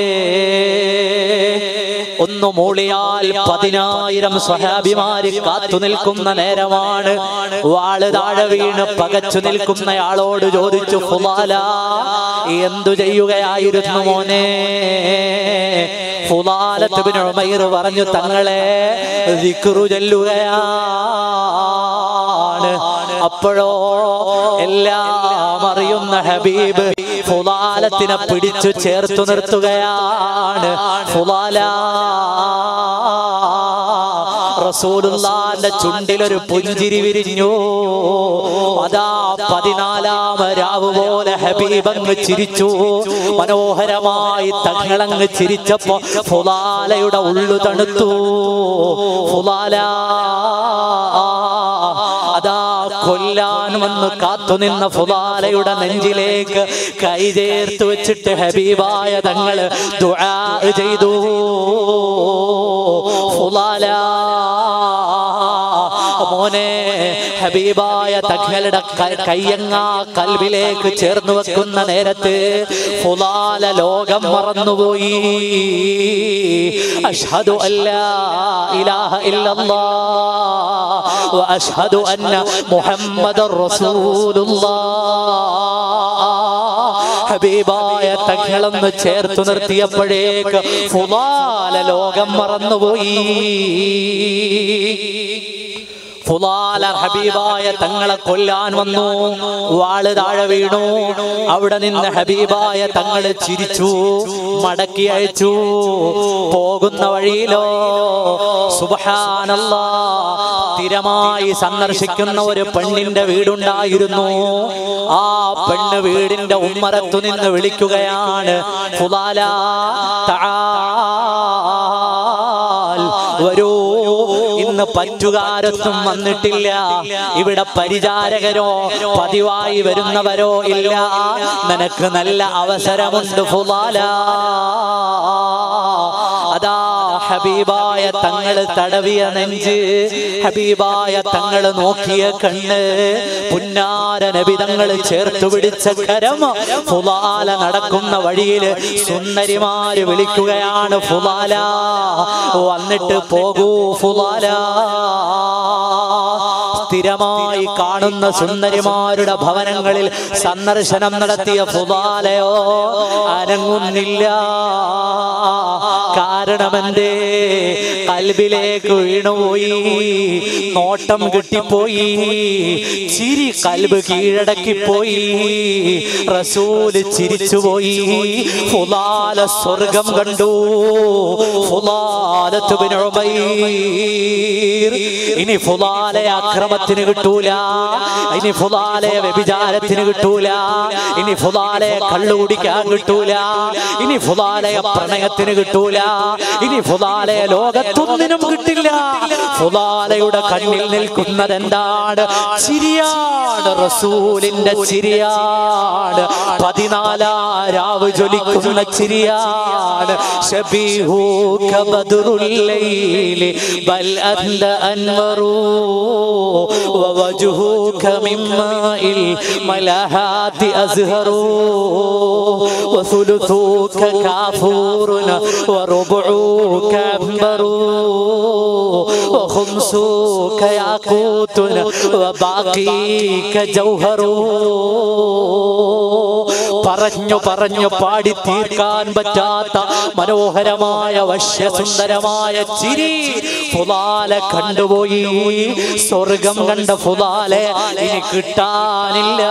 ഒന്ന് മൂളിയാൽ പതിനായിരം സ്വഹാബിമാര് കാത്തു നിൽക്കുന്ന നേരമാണ് വാള് താഴെ വീണ് പകച്ചു നിൽക്കുന്നയാളോട് ചോദിച്ചു ഫുലാല എന്തു ചെയ്യുകയായിരുന്നു മോനെ ഫുലാലത്ത് ബിൻ ഉമൈർ പറഞ്ഞു തങ്ങളെ ദിക്റു ചെല്ലുകയാണ് അപ്പോഴോ എല്ലാം അറിയുന്ന ഹബീബ് ഫുലാലത്തിനെ പിടിച്ചു ചേർത്തു നിർത്തുകയാണ് ഫുലാല റസൂലുള്ളാന്റെ ചുണ്ടിലൊരു പുഞ്ചിരി വിരിഞ്ഞു അതാ പതിനാലാം രാവ് പോലെ ഹബീബ് അങ്ങ് ചിരിച്ചു മനോഹരമായി തങ്ങളങ്ങ് ചിരിച്ചപ്പോ ഫുലാലയുടെ ഉള്ളു തണുത്തു ഫുലാല അതാ കൊല്ലാൻ വന്ന് കാത്തുനിന്ന ഫുലാലയുടെ നെഞ്ചിലേക്ക് കൈ ചേർത്ത് വെച്ചിട്ട് ഹബീബായ തങ്ങള് ദുആ ചെയ്തു ഫുലാല മോനെ ഹബീബായ തങ്ങളുടെ ക- കയ്യങ്ങ കൽവിലേക്ക് ചേർന്ന് വെക്കുന്ന നേരത്ത് ഫുലാല ലോകം മറന്നുപോയി അഷ്ഹദു അല്ലാ ഇലാഹ ഇല്ലല്ലാഹ് വഅഷ്ഹദു അന്ന മുഹമ്മദർ റസൂലുള്ളാഹ് ഹബീബായ തങ്ങളെന്ന് ചേർത്തു നിർത്തിയപ്പോഴേക്ക് ഫുലാല ലോകം മറന്നുപോയി ഫുലാല ഹബീബായ തങ്ങളെ കൊല്ലാൻ വന്നു വാള് താഴെ വീണു അവിടെ നിന്ന് ഹബീബായ തങ്ങള് ചിരിച്ചു മടക്കി അയച്ചു പോകുന്ന വഴിയിലോ സുബഹാനല്ലാ സ്ഥിരമായി സന്ദർശിക്കുന്ന ഒരു പെണ്ണിന്റെ വീടുണ്ടായിരുന്നു ആ പെണ്ണ് വീടിന്റെ ഉമ്മറത്തു നിന്ന് വിളിക്കുകയാണ് ഫുലാല തആൽ വരൂ ഇന്ന് പറ്റുകാരൊന്നും വന്നിട്ടില്ല ഇവിടെ പരിചാരകരോ പതിവായി വരുന്നവരോ ഇല്ല നിനക്ക് നല്ല അവസരമുണ്ട് ഫുലാല അതാ ഹബീബായ തങ്ങള് തടവിയ നെഞ്ച് ഹബീബായ തങ്ങള് നോക്കിയ കണ്ണ് പുന്നാര നബി തങ്ങള് ചേർത്ത് പിടിച്ച കരം ഫുലാല നടക്കുന്ന വഴിയില് സുന്ദരിമാര് വിളിക്കുകയാണ് ഫുലാല വന്നിട്ട് പോകൂ ഫുലാല സ്ഥിരമായി കാണുന്ന സുന്ദരിമാരുടെ ഭവനങ്ങളിൽ സന്ദർശനം നടത്തിയ ഫുലാലയോ അനങ്ങുന്നില്ല കാരണമെന്തേ കൽബിലേക്ക് വീണുപോയി നോട്ടം കിട്ടിപ്പോയി ചിരി കൽബ് കീഴടക്കിപ്പോയി റസൂല് ചിരിച്ചുപോയി ഫുലാല സ്വർഗം കണ്ടു ഫുലാലത്ത് ബിൻ ഉമൈർ. ഇനി ഫുലാലയെ അക്രമത്തിന് കിട്ടൂല ഇനി ഫുലാലയെ വ്യഭിചാരത്തിന് കിട്ടൂല ഇനി ഫുലാലയെ കള്ളു കുടിക്കാൻ കിട്ടൂല ഇനി ഫുലാലയെ പ്രണയത്തിന് കിട്ടൂല ഇനി ഫുലാലയെ ലോകത്തൊന്നിനും കിട്ടില്ല ഫുലാലയുടെ കണ്ണിൽ നിൽക്കുന്നത് എന്താണ് ചിരിയാണ് റസൂലിന്റെ ചിരിയാണ് പതിനാലാരാവ് ജ്വലിക്കുന്ന ചിരിയാണ് ശബീഹൂക ബദ്റുൽ ലൈലി ബൽ അന്ത അൻവറൂ ووجهك من ماء الملاحات أزهر وثلثوك كافور وربعوك عنبر وخمسوك ياقوت وباقيك جوهر പറഞ്ഞു പറഞ്ഞു പാടി തീർക്കാൻ പറ്റാത്ത മനോഹരമായ വശ്യസുന്ദരമായ ചിരി ഫുലാല കണ്ടുപോയി സ്വർഗം കണ്ട ഫുലാലെ ഇനി കിട്ടാനില്ല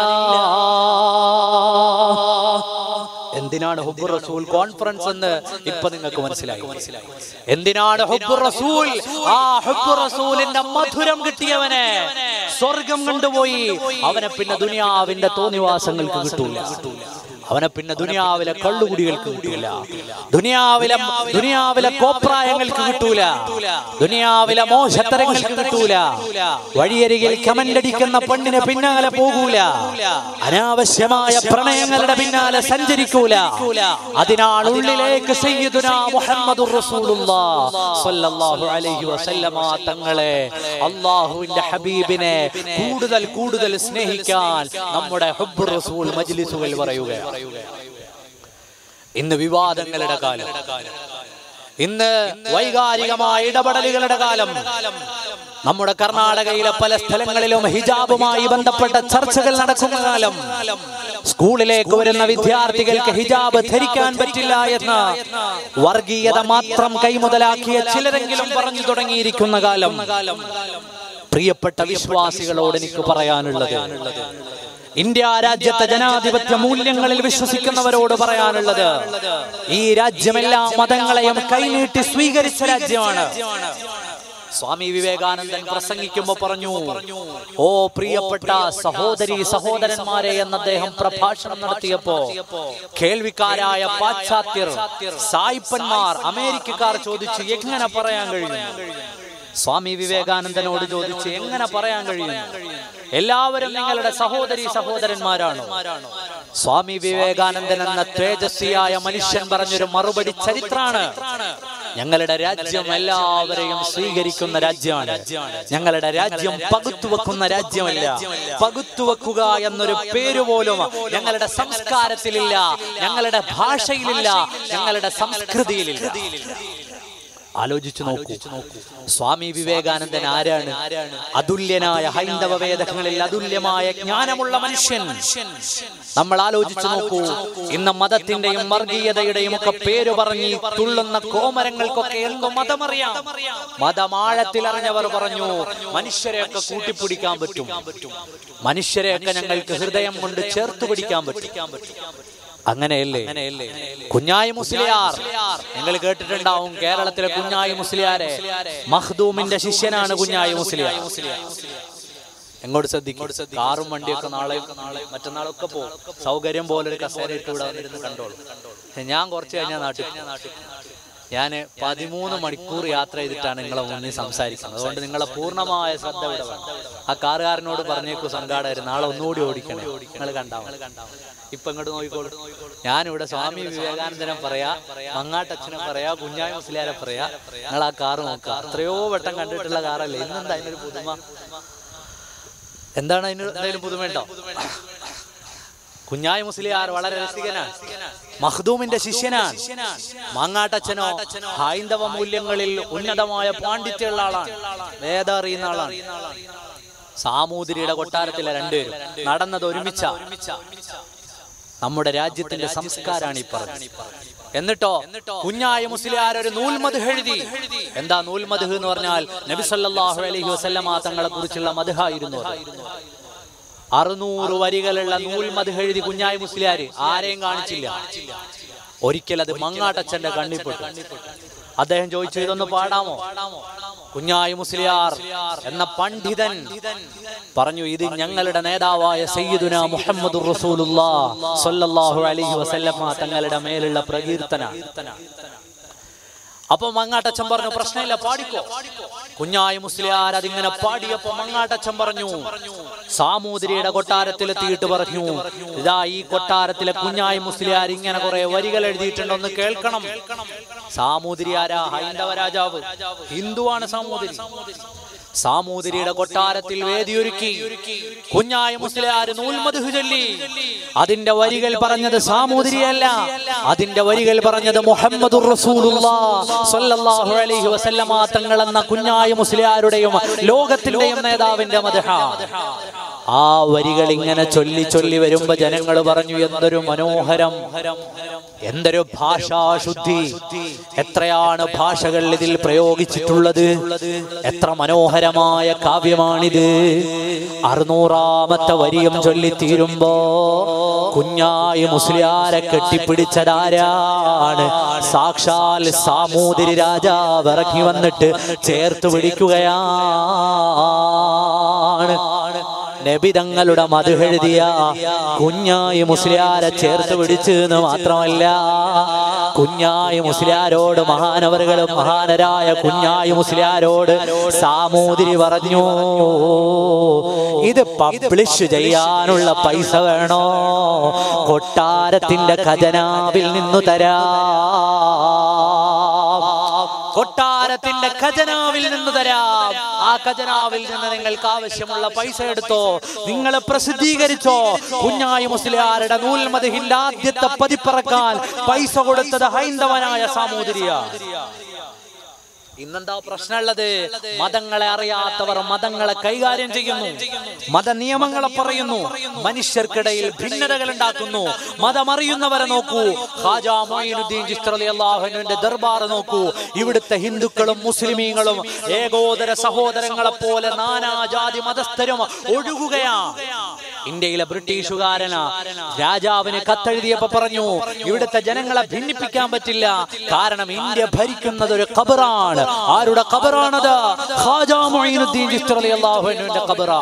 എന്തിനാണ് ഹുബ്ബു റസൂൽ കോൺഫറൻസ് എന്ന് ഇപ്പൊ നിങ്ങൾക്ക് മനസ്സിലായി എന്തിനാണ് ഹുബ്ബു റസൂൽ ആ ഹുബ്ബു റസൂലിന്റെ മധുരം കിട്ടിയവനെ സ്വർഗം കണ്ടുപോയി അവനെ പിന്നെ ദുനിയാവിന്റെ തോന്നിവാസങ്ങൾക്ക് കിട്ടൂല അവനെ പിന്നെ ദുനിയാവിലെ കള്ളുകുടികൾക്ക് കിട്ടൂല ദുനിയാവിലെ ദുനിയാവിലെ കോപ്രായങ്ങൾക്ക് കിട്ടൂല ദുനിയാവിലെ മോശത്തരങ്ങൾക്ക് കിട്ടൂല വഴിയരികിൽ കമന്റടിക്കുന്ന പെണ്ണിന് പിന്നാലെ പോകൂല അനാവശ്യമായ പ്രണയങ്ങളുടെ പിന്നാലെ സഞ്ചരിക്കൂല അതിനാണ് ഉള്ളിലേക്ക് സയ്യിദുനാ മുഹമ്മദുർ റസൂലുള്ളാഹ് സ്വല്ലല്ലാഹു അലൈഹി വസല്ലമ തങ്ങളെ അള്ളാഹുവിന്റെ ഹബീബിനെ കൂടുതൽ കൂടുതൽ സ്നേഹിക്കാൻ നമ്മുടെ ഹുബ്ബുർ റസൂൽ മജ്ലിസുകൾ പറയുകയാണ് ഇന്ന് വിവാദങ്ങളുടെ കാലം ഇന്ന് വൈകാരികമായ ഇടപെടലുകളുടെ കാലം നമ്മുടെ കർണാടകയിലെ പല സ്ഥലങ്ങളിലും ഹിജാബുമായി ബന്ധപ്പെട്ട ചർച്ചകൾ നടക്കുന്ന കാലം സ്കൂളിലേക്ക് വരുന്ന വിദ്യാർത്ഥികൾക്ക് ഹിജാബ് ധരിക്കാൻ പറ്റില്ല എന്ന് വർഗീയത മാത്രം കൈമുതലാക്കിയ ചിലരെങ്കിലും പറഞ്ഞു തുടങ്ങിയിരിക്കുന്ന കാലം പ്രിയപ്പെട്ട വിശ്വാസികളോട് എനിക്ക് പറയാനുള്ളത് ഇന്ത്യ രാജ്യത്തെ ജനാധിപത്യ മൂല്യങ്ങളിൽ വിശ്വസിക്കുന്നവരോട് പറയാനുള്ളത് ഈ രാജ്യമെല്ലാ മതങ്ങളെയും കൈനീട്ടി സ്വീകരിച്ച രാജ്യമാണ് സ്വാമി വിവേകാനന്ദൻ പ്രസംഗിക്കുമ്പോ പറഞ്ഞു ഓ പ്രിയപ്പെട്ട സഹോദരി സഹോദരന്മാരെ എന്ന് അദ്ദേഹം പ്രഭാഷണം നടത്തിയപ്പോ കേൾവിക്കാരായ പാശ്ചാത്യർ സായിപ്പന്മാർ അമേരിക്കക്കാർ ചോദിച്ചു എങ്ങനെ പറയാൻ കഴിയും സ്വാമി വിവേകാനന്ദനോട് ചോദിച്ച് എങ്ങനെ പറയാൻ കഴിയും എല്ലാവരും നിങ്ങളുടെ സഹോദരി സഹോദരന്മാരാണ് സ്വാമി വിവേകാനന്ദൻ എന്ന തേജസ്വിയായ മനുഷ്യൻ പറഞ്ഞൊരു മറുപടി ചരിത്രാണ് ഞങ്ങളുടെ രാജ്യം എല്ലാവരെയും സ്വീകരിക്കുന്ന രാജ്യമാണ് ഞങ്ങളുടെ രാജ്യം പകുത്തുവെക്കുന്ന രാജ്യമല്ല പകുത്തുവെക്കുക എന്നൊരു പേര് പോലും ഞങ്ങളുടെ സംസ്കാരത്തിലില്ല ഞങ്ങളുടെ ഭാഷയിലില്ല ഞങ്ങളുടെ സംസ്കൃതിയിലില്ല ആലോചിച്ചു നോക്കൂ സ്വാമി വിവേകാനന്ദൻ ആരാണ് അതുല്യനായ ഹൈന്ദവ വേദങ്ങളിൽ അതുല്യമായ ജ്ഞാനമുള്ള മനുഷ്യൻ നമ്മൾ ആലോചിച്ചു നോക്കൂ ഇന്ന് മതത്തിന്റെയും വർഗീയതയുടെയും ഒക്കെ പേര് പറഞ്ഞ് തുള്ളുന്ന കോമരങ്ങൾക്കൊക്കെ എന്തോ മതമറിയാം മതമാഴത്തിൽ അറിഞ്ഞവർ പറഞ്ഞു മനുഷ്യരെയൊക്കെ കൂട്ടിപ്പിടിക്കാൻ പറ്റും മനുഷ്യരെയൊക്കെ ഞങ്ങൾക്ക് ഹൃദയം കൊണ്ട് ചേർത്ത് പിടിക്കാൻ പറ്റും അങ്ങനെയല്ലേ കുഞ്ഞായി മുസ്ലിയാർ നിങ്ങൾ കേട്ടിട്ടുണ്ടാവും കേരളത്തിലെ കുഞ്ഞായി മുസ്ലിയാരെ മഖ്ദൂമിന്റെ ശിഷ്യനാണ് കുഞ്ഞായി മുസ്ലിയാർ എങ്ങോട്ട് ശ്രദ്ധിക്കും കാറും വണ്ടിയൊക്കെ നാളെ മറ്റന്നാളൊക്കെ പോകും സൗകര്യം പോലെ ഒരു കസേര ഇട്ട് ഇവിടെ വന്നിരുന്ന് കണ്ടോളൂ പക്ഷെ ഞാൻ കുറച്ച് കഴിഞ്ഞാൽ നാട്ടിൽ ഞാൻ പതിമൂന്ന് മണിക്കൂർ യാത്ര ചെയ്തിട്ടാണ് നിങ്ങളെ മുന്നിൽ സംസാരിക്കുന്നത് അതുകൊണ്ട് നിങ്ങളെ പൂർണ്ണമായ ശ്രദ്ധ ഇവിടെ വേണം ആ കാറുകാരനോട് പറഞ്ഞേക്കു സംഘാടകർ നാളെ ഒന്നുകൂടി ഓടിക്കണേ നിങ്ങൾ കണ്ടാ മതി. ഇപ്പൊ ഇങ്ങോട്ട് നോക്കിക്കോളൂ ഞാനിവിടെ സ്വാമി വിവേകാനന്ദനെ പറയാ മങ്ങാട്ടച്ഛനെ പറയാ കുഞ്ഞായ മുസ്ലിയാരെ പറയാ നിങ്ങൾ ആ കാറ് നോക്കുക എത്രയോ വട്ടം കണ്ടിട്ടുള്ള കാറല്ലേ ഇന്നെന്താ അതിനൊരു പുതുമ എന്താണ് അതിന് എന്തെങ്കിലും പുതുമയുണ്ടോ കുഞ്ഞായ മുസ്ലിയാർ വളരെ രസികനാണ് മഖ്ദൂമിന്റെ ശിഷ്യനാണ് മാങ്ങാട്ടച്ഛനോ ഹൈന്ദവ മൂല്യങ്ങളിൽ ഉന്നതമായ പാണ്ഡിത്യമുള്ള ആളാണ് വേദ അറിയുന്ന ആളാണ് സാമൂതിരിയുടെ കൊട്ടാരത്തിലെ രണ്ടുപേരും നടന്നത് ഒരുമിച്ച നമ്മുടെ രാജ്യത്തിന്റെ സംസ്കാരമാണ് ഈ പറഞ്ഞത് എന്നിട്ടോ കുഞ്ഞായ മുസ്ലിയാർ ഒരു നൂൽമത് എഴുതി എന്താ നൂൽമത് എന്ന് പറഞ്ഞാൽ നബി സല്ലല്ലാഹു അലൈഹി വസല്ലമ തങ്ങളെ കുറിച്ചുള്ള മധുഹായിരുന്നു അത്. അറുന്നൂറ് വരികളുള്ള നൂൽമത് എഴുതി കുഞ്ഞായ മുസ്ലിയാർ ആരെയും കാണിച്ചില്ല ഒരിക്കൽ അത് മങ്ങാട്ടച്ഛന്റെ കണ്ണിപ്പെട്ടു അദ്ദേഹം ചോദിച്ചു ഇതൊന്ന് പാടാമോ കുഞ്ഞായി മുസ്ലിയാർ എന്ന പണ്ഡിതൻ പറഞ്ഞു ഇത് ഞങ്ങളുടെ നേതാവായ സയ്യിദുന മുഹമ്മദ് റസൂലുള്ളാഹു അലൈഹി വസല്ലമ തങ്ങളുടെ മേലുള്ള പ്രകീർത്തന അപ്പൊ മങ്ങാട്ടച്ഛൻ പറഞ്ഞു പ്രശ്നമില്ല പാടിക്കോ കുഞ്ഞായി മുസ്ലിയാർ അതിങ്ങനെ പാടിയപ്പോ മങ്ങാട്ടച്ഛൻ പറഞ്ഞു സാമൂതിരിയുടെ കൊട്ടാരത്തിലെത്തിയിട്ട് പറഞ്ഞു ഇതാ ഈ കൊട്ടാരത്തിലെ കുഞ്ഞായി മുസ്ലിയാർ ഇങ്ങനെ കുറെ വരികൾ എഴുതിയിട്ടുണ്ടോന്ന് കേൾക്കണം സാമൂതിരി ആരാ ഹൈന്ദവ രാജാവ് ഹിന്ദുവാണ് സാമൂതിരി സാമൂതിരിയുടെ കൊട്ടാരത്തിൽ വേദിയൊരുക്കി കുഞ്ഞായ മുസ്ലിയാർ നൂൽമധു ചൊല്ലി അതിന്റെ വരികൾ പറഞ്ഞത് സാമൂതിരിയല്ല അതിന്റെ വരികൾ പറഞ്ഞത് മുഹമ്മദ് സല്ലല്ലാഹു അലൈഹി വസല്ലമ തങ്ങൾ എന്ന കുഞ്ഞായ മുസ്ലിയാരുടെയും ലോകത്തിന്റെയും നേതാവിന്റെ മധുഹ ആ വരികൾ ഇങ്ങനെ ചൊല്ലി ചൊല്ലി വരുമ്പോ ജനങ്ങൾ പറഞ്ഞു എന്തൊരു മനോഹരം എന്തൊരു ഭാഷാശുദ്ധി എത്രയാണ് ഭാഷകൾ ഇതിൽ പ്രയോഗിച്ചിട്ടുള്ളത് എത്ര മനോഹരമായ കാവ്യമാണിത് അറുന്നൂറാമത്തെ വരിയും ചൊല്ലി തീരുമ്പോ കുഞ്ഞായി മുസ്ലിയാരെ കെട്ടിപ്പിടിച്ചതാരാണ് സാക്ഷാൽ സാമൂതിരി രാജാവ് ഇറങ്ങി വന്നിട്ട് ചേർത്ത് പിടിക്കുകയാണ് നബി തങ്ങളുടെ മധുഹെഴുതിയ കുഞ്ഞായി മുസ്ലിയാരെ ചേർത്ത് പിടിച്ചു എന്ന് മാത്രമല്ല കുഞ്ഞായി മുസ്ലിയാരോട് മഹാനവറുകളും മഹാനരായ കുഞ്ഞായി മുസ്ലിയാരോട് സാമൂതിരി പറഞ്ഞു ഇത് പബ്ലിഷ് ചെയ്യാനുള്ള പൈസ വേണോ കൊട്ടാരത്തിന്റെ ഖജനാവിൽ നിന്നു തരാം കൊട്ടാരത്തിന്റെ ഖജനാവിൽ നിന്ന് തരാം ആ ഖജനാവിൽ നിന്ന് നിങ്ങൾക്ക് ആവശ്യമുള്ള പൈസ എടുത്തോ നിങ്ങൾ പ്രസിദ്ധീകരിച്ചോ കുഞ്ഞായി മുസ്ലിയാരുടെ നൂൽമതിഹിന്റെ ആദ്യത്തെ പതിപ്പിറക്കാൻ പൈസ കൊടുത്തത് ഹൈന്ദവനായ സാമൂതിരിയ ഇന്നെന്താ പ്രശ്നമുള്ളത് മതങ്ങളെ അറിയാത്തവർ മതങ്ങളെ കൈകാര്യം ചെയ്യുന്നു മത നിയമങ്ങളെ പറയുന്നു മനുഷ്യർക്കിടയിൽ ഭിന്നതകൾ ഉണ്ടാക്കുന്നു മതമറിയുന്നവരെ നോക്കൂ ഖാജാ മൊയ്നുദ്ദീൻ ചിസ്ത്ര അള്ളാഹുവിന്റെ ദർബാർ നോക്കൂ ഇവിടുത്തെ ഹിന്ദുക്കളും മുസ്ലിമീങ്ങളും ഏകോദര സഹോദരങ്ങളെ പോലെ നാനാജാതി മതസ്ഥരും ഒഴുകുകയാണ് ഇന്ത്യയിലെ ബ്രിട്ടീഷുകാരനാ രാജാവിന് കത്തെഴുതിയപ്പോ പറഞ്ഞു ഇവിടുത്തെ ജനങ്ങളെ ഭിന്നിപ്പിക്കാൻ പറ്റില്ല കാരണം ഇന്ത്യ ഭരിക്കുന്നത് ഒരു ഖബറാണ് ആരുടെ ഖബറാണത് ഖാജാ മൊയ്നുദ്ദീൻ ചിസ്ത്ര അള്ളാഹുവിന്റെ ഖബറാ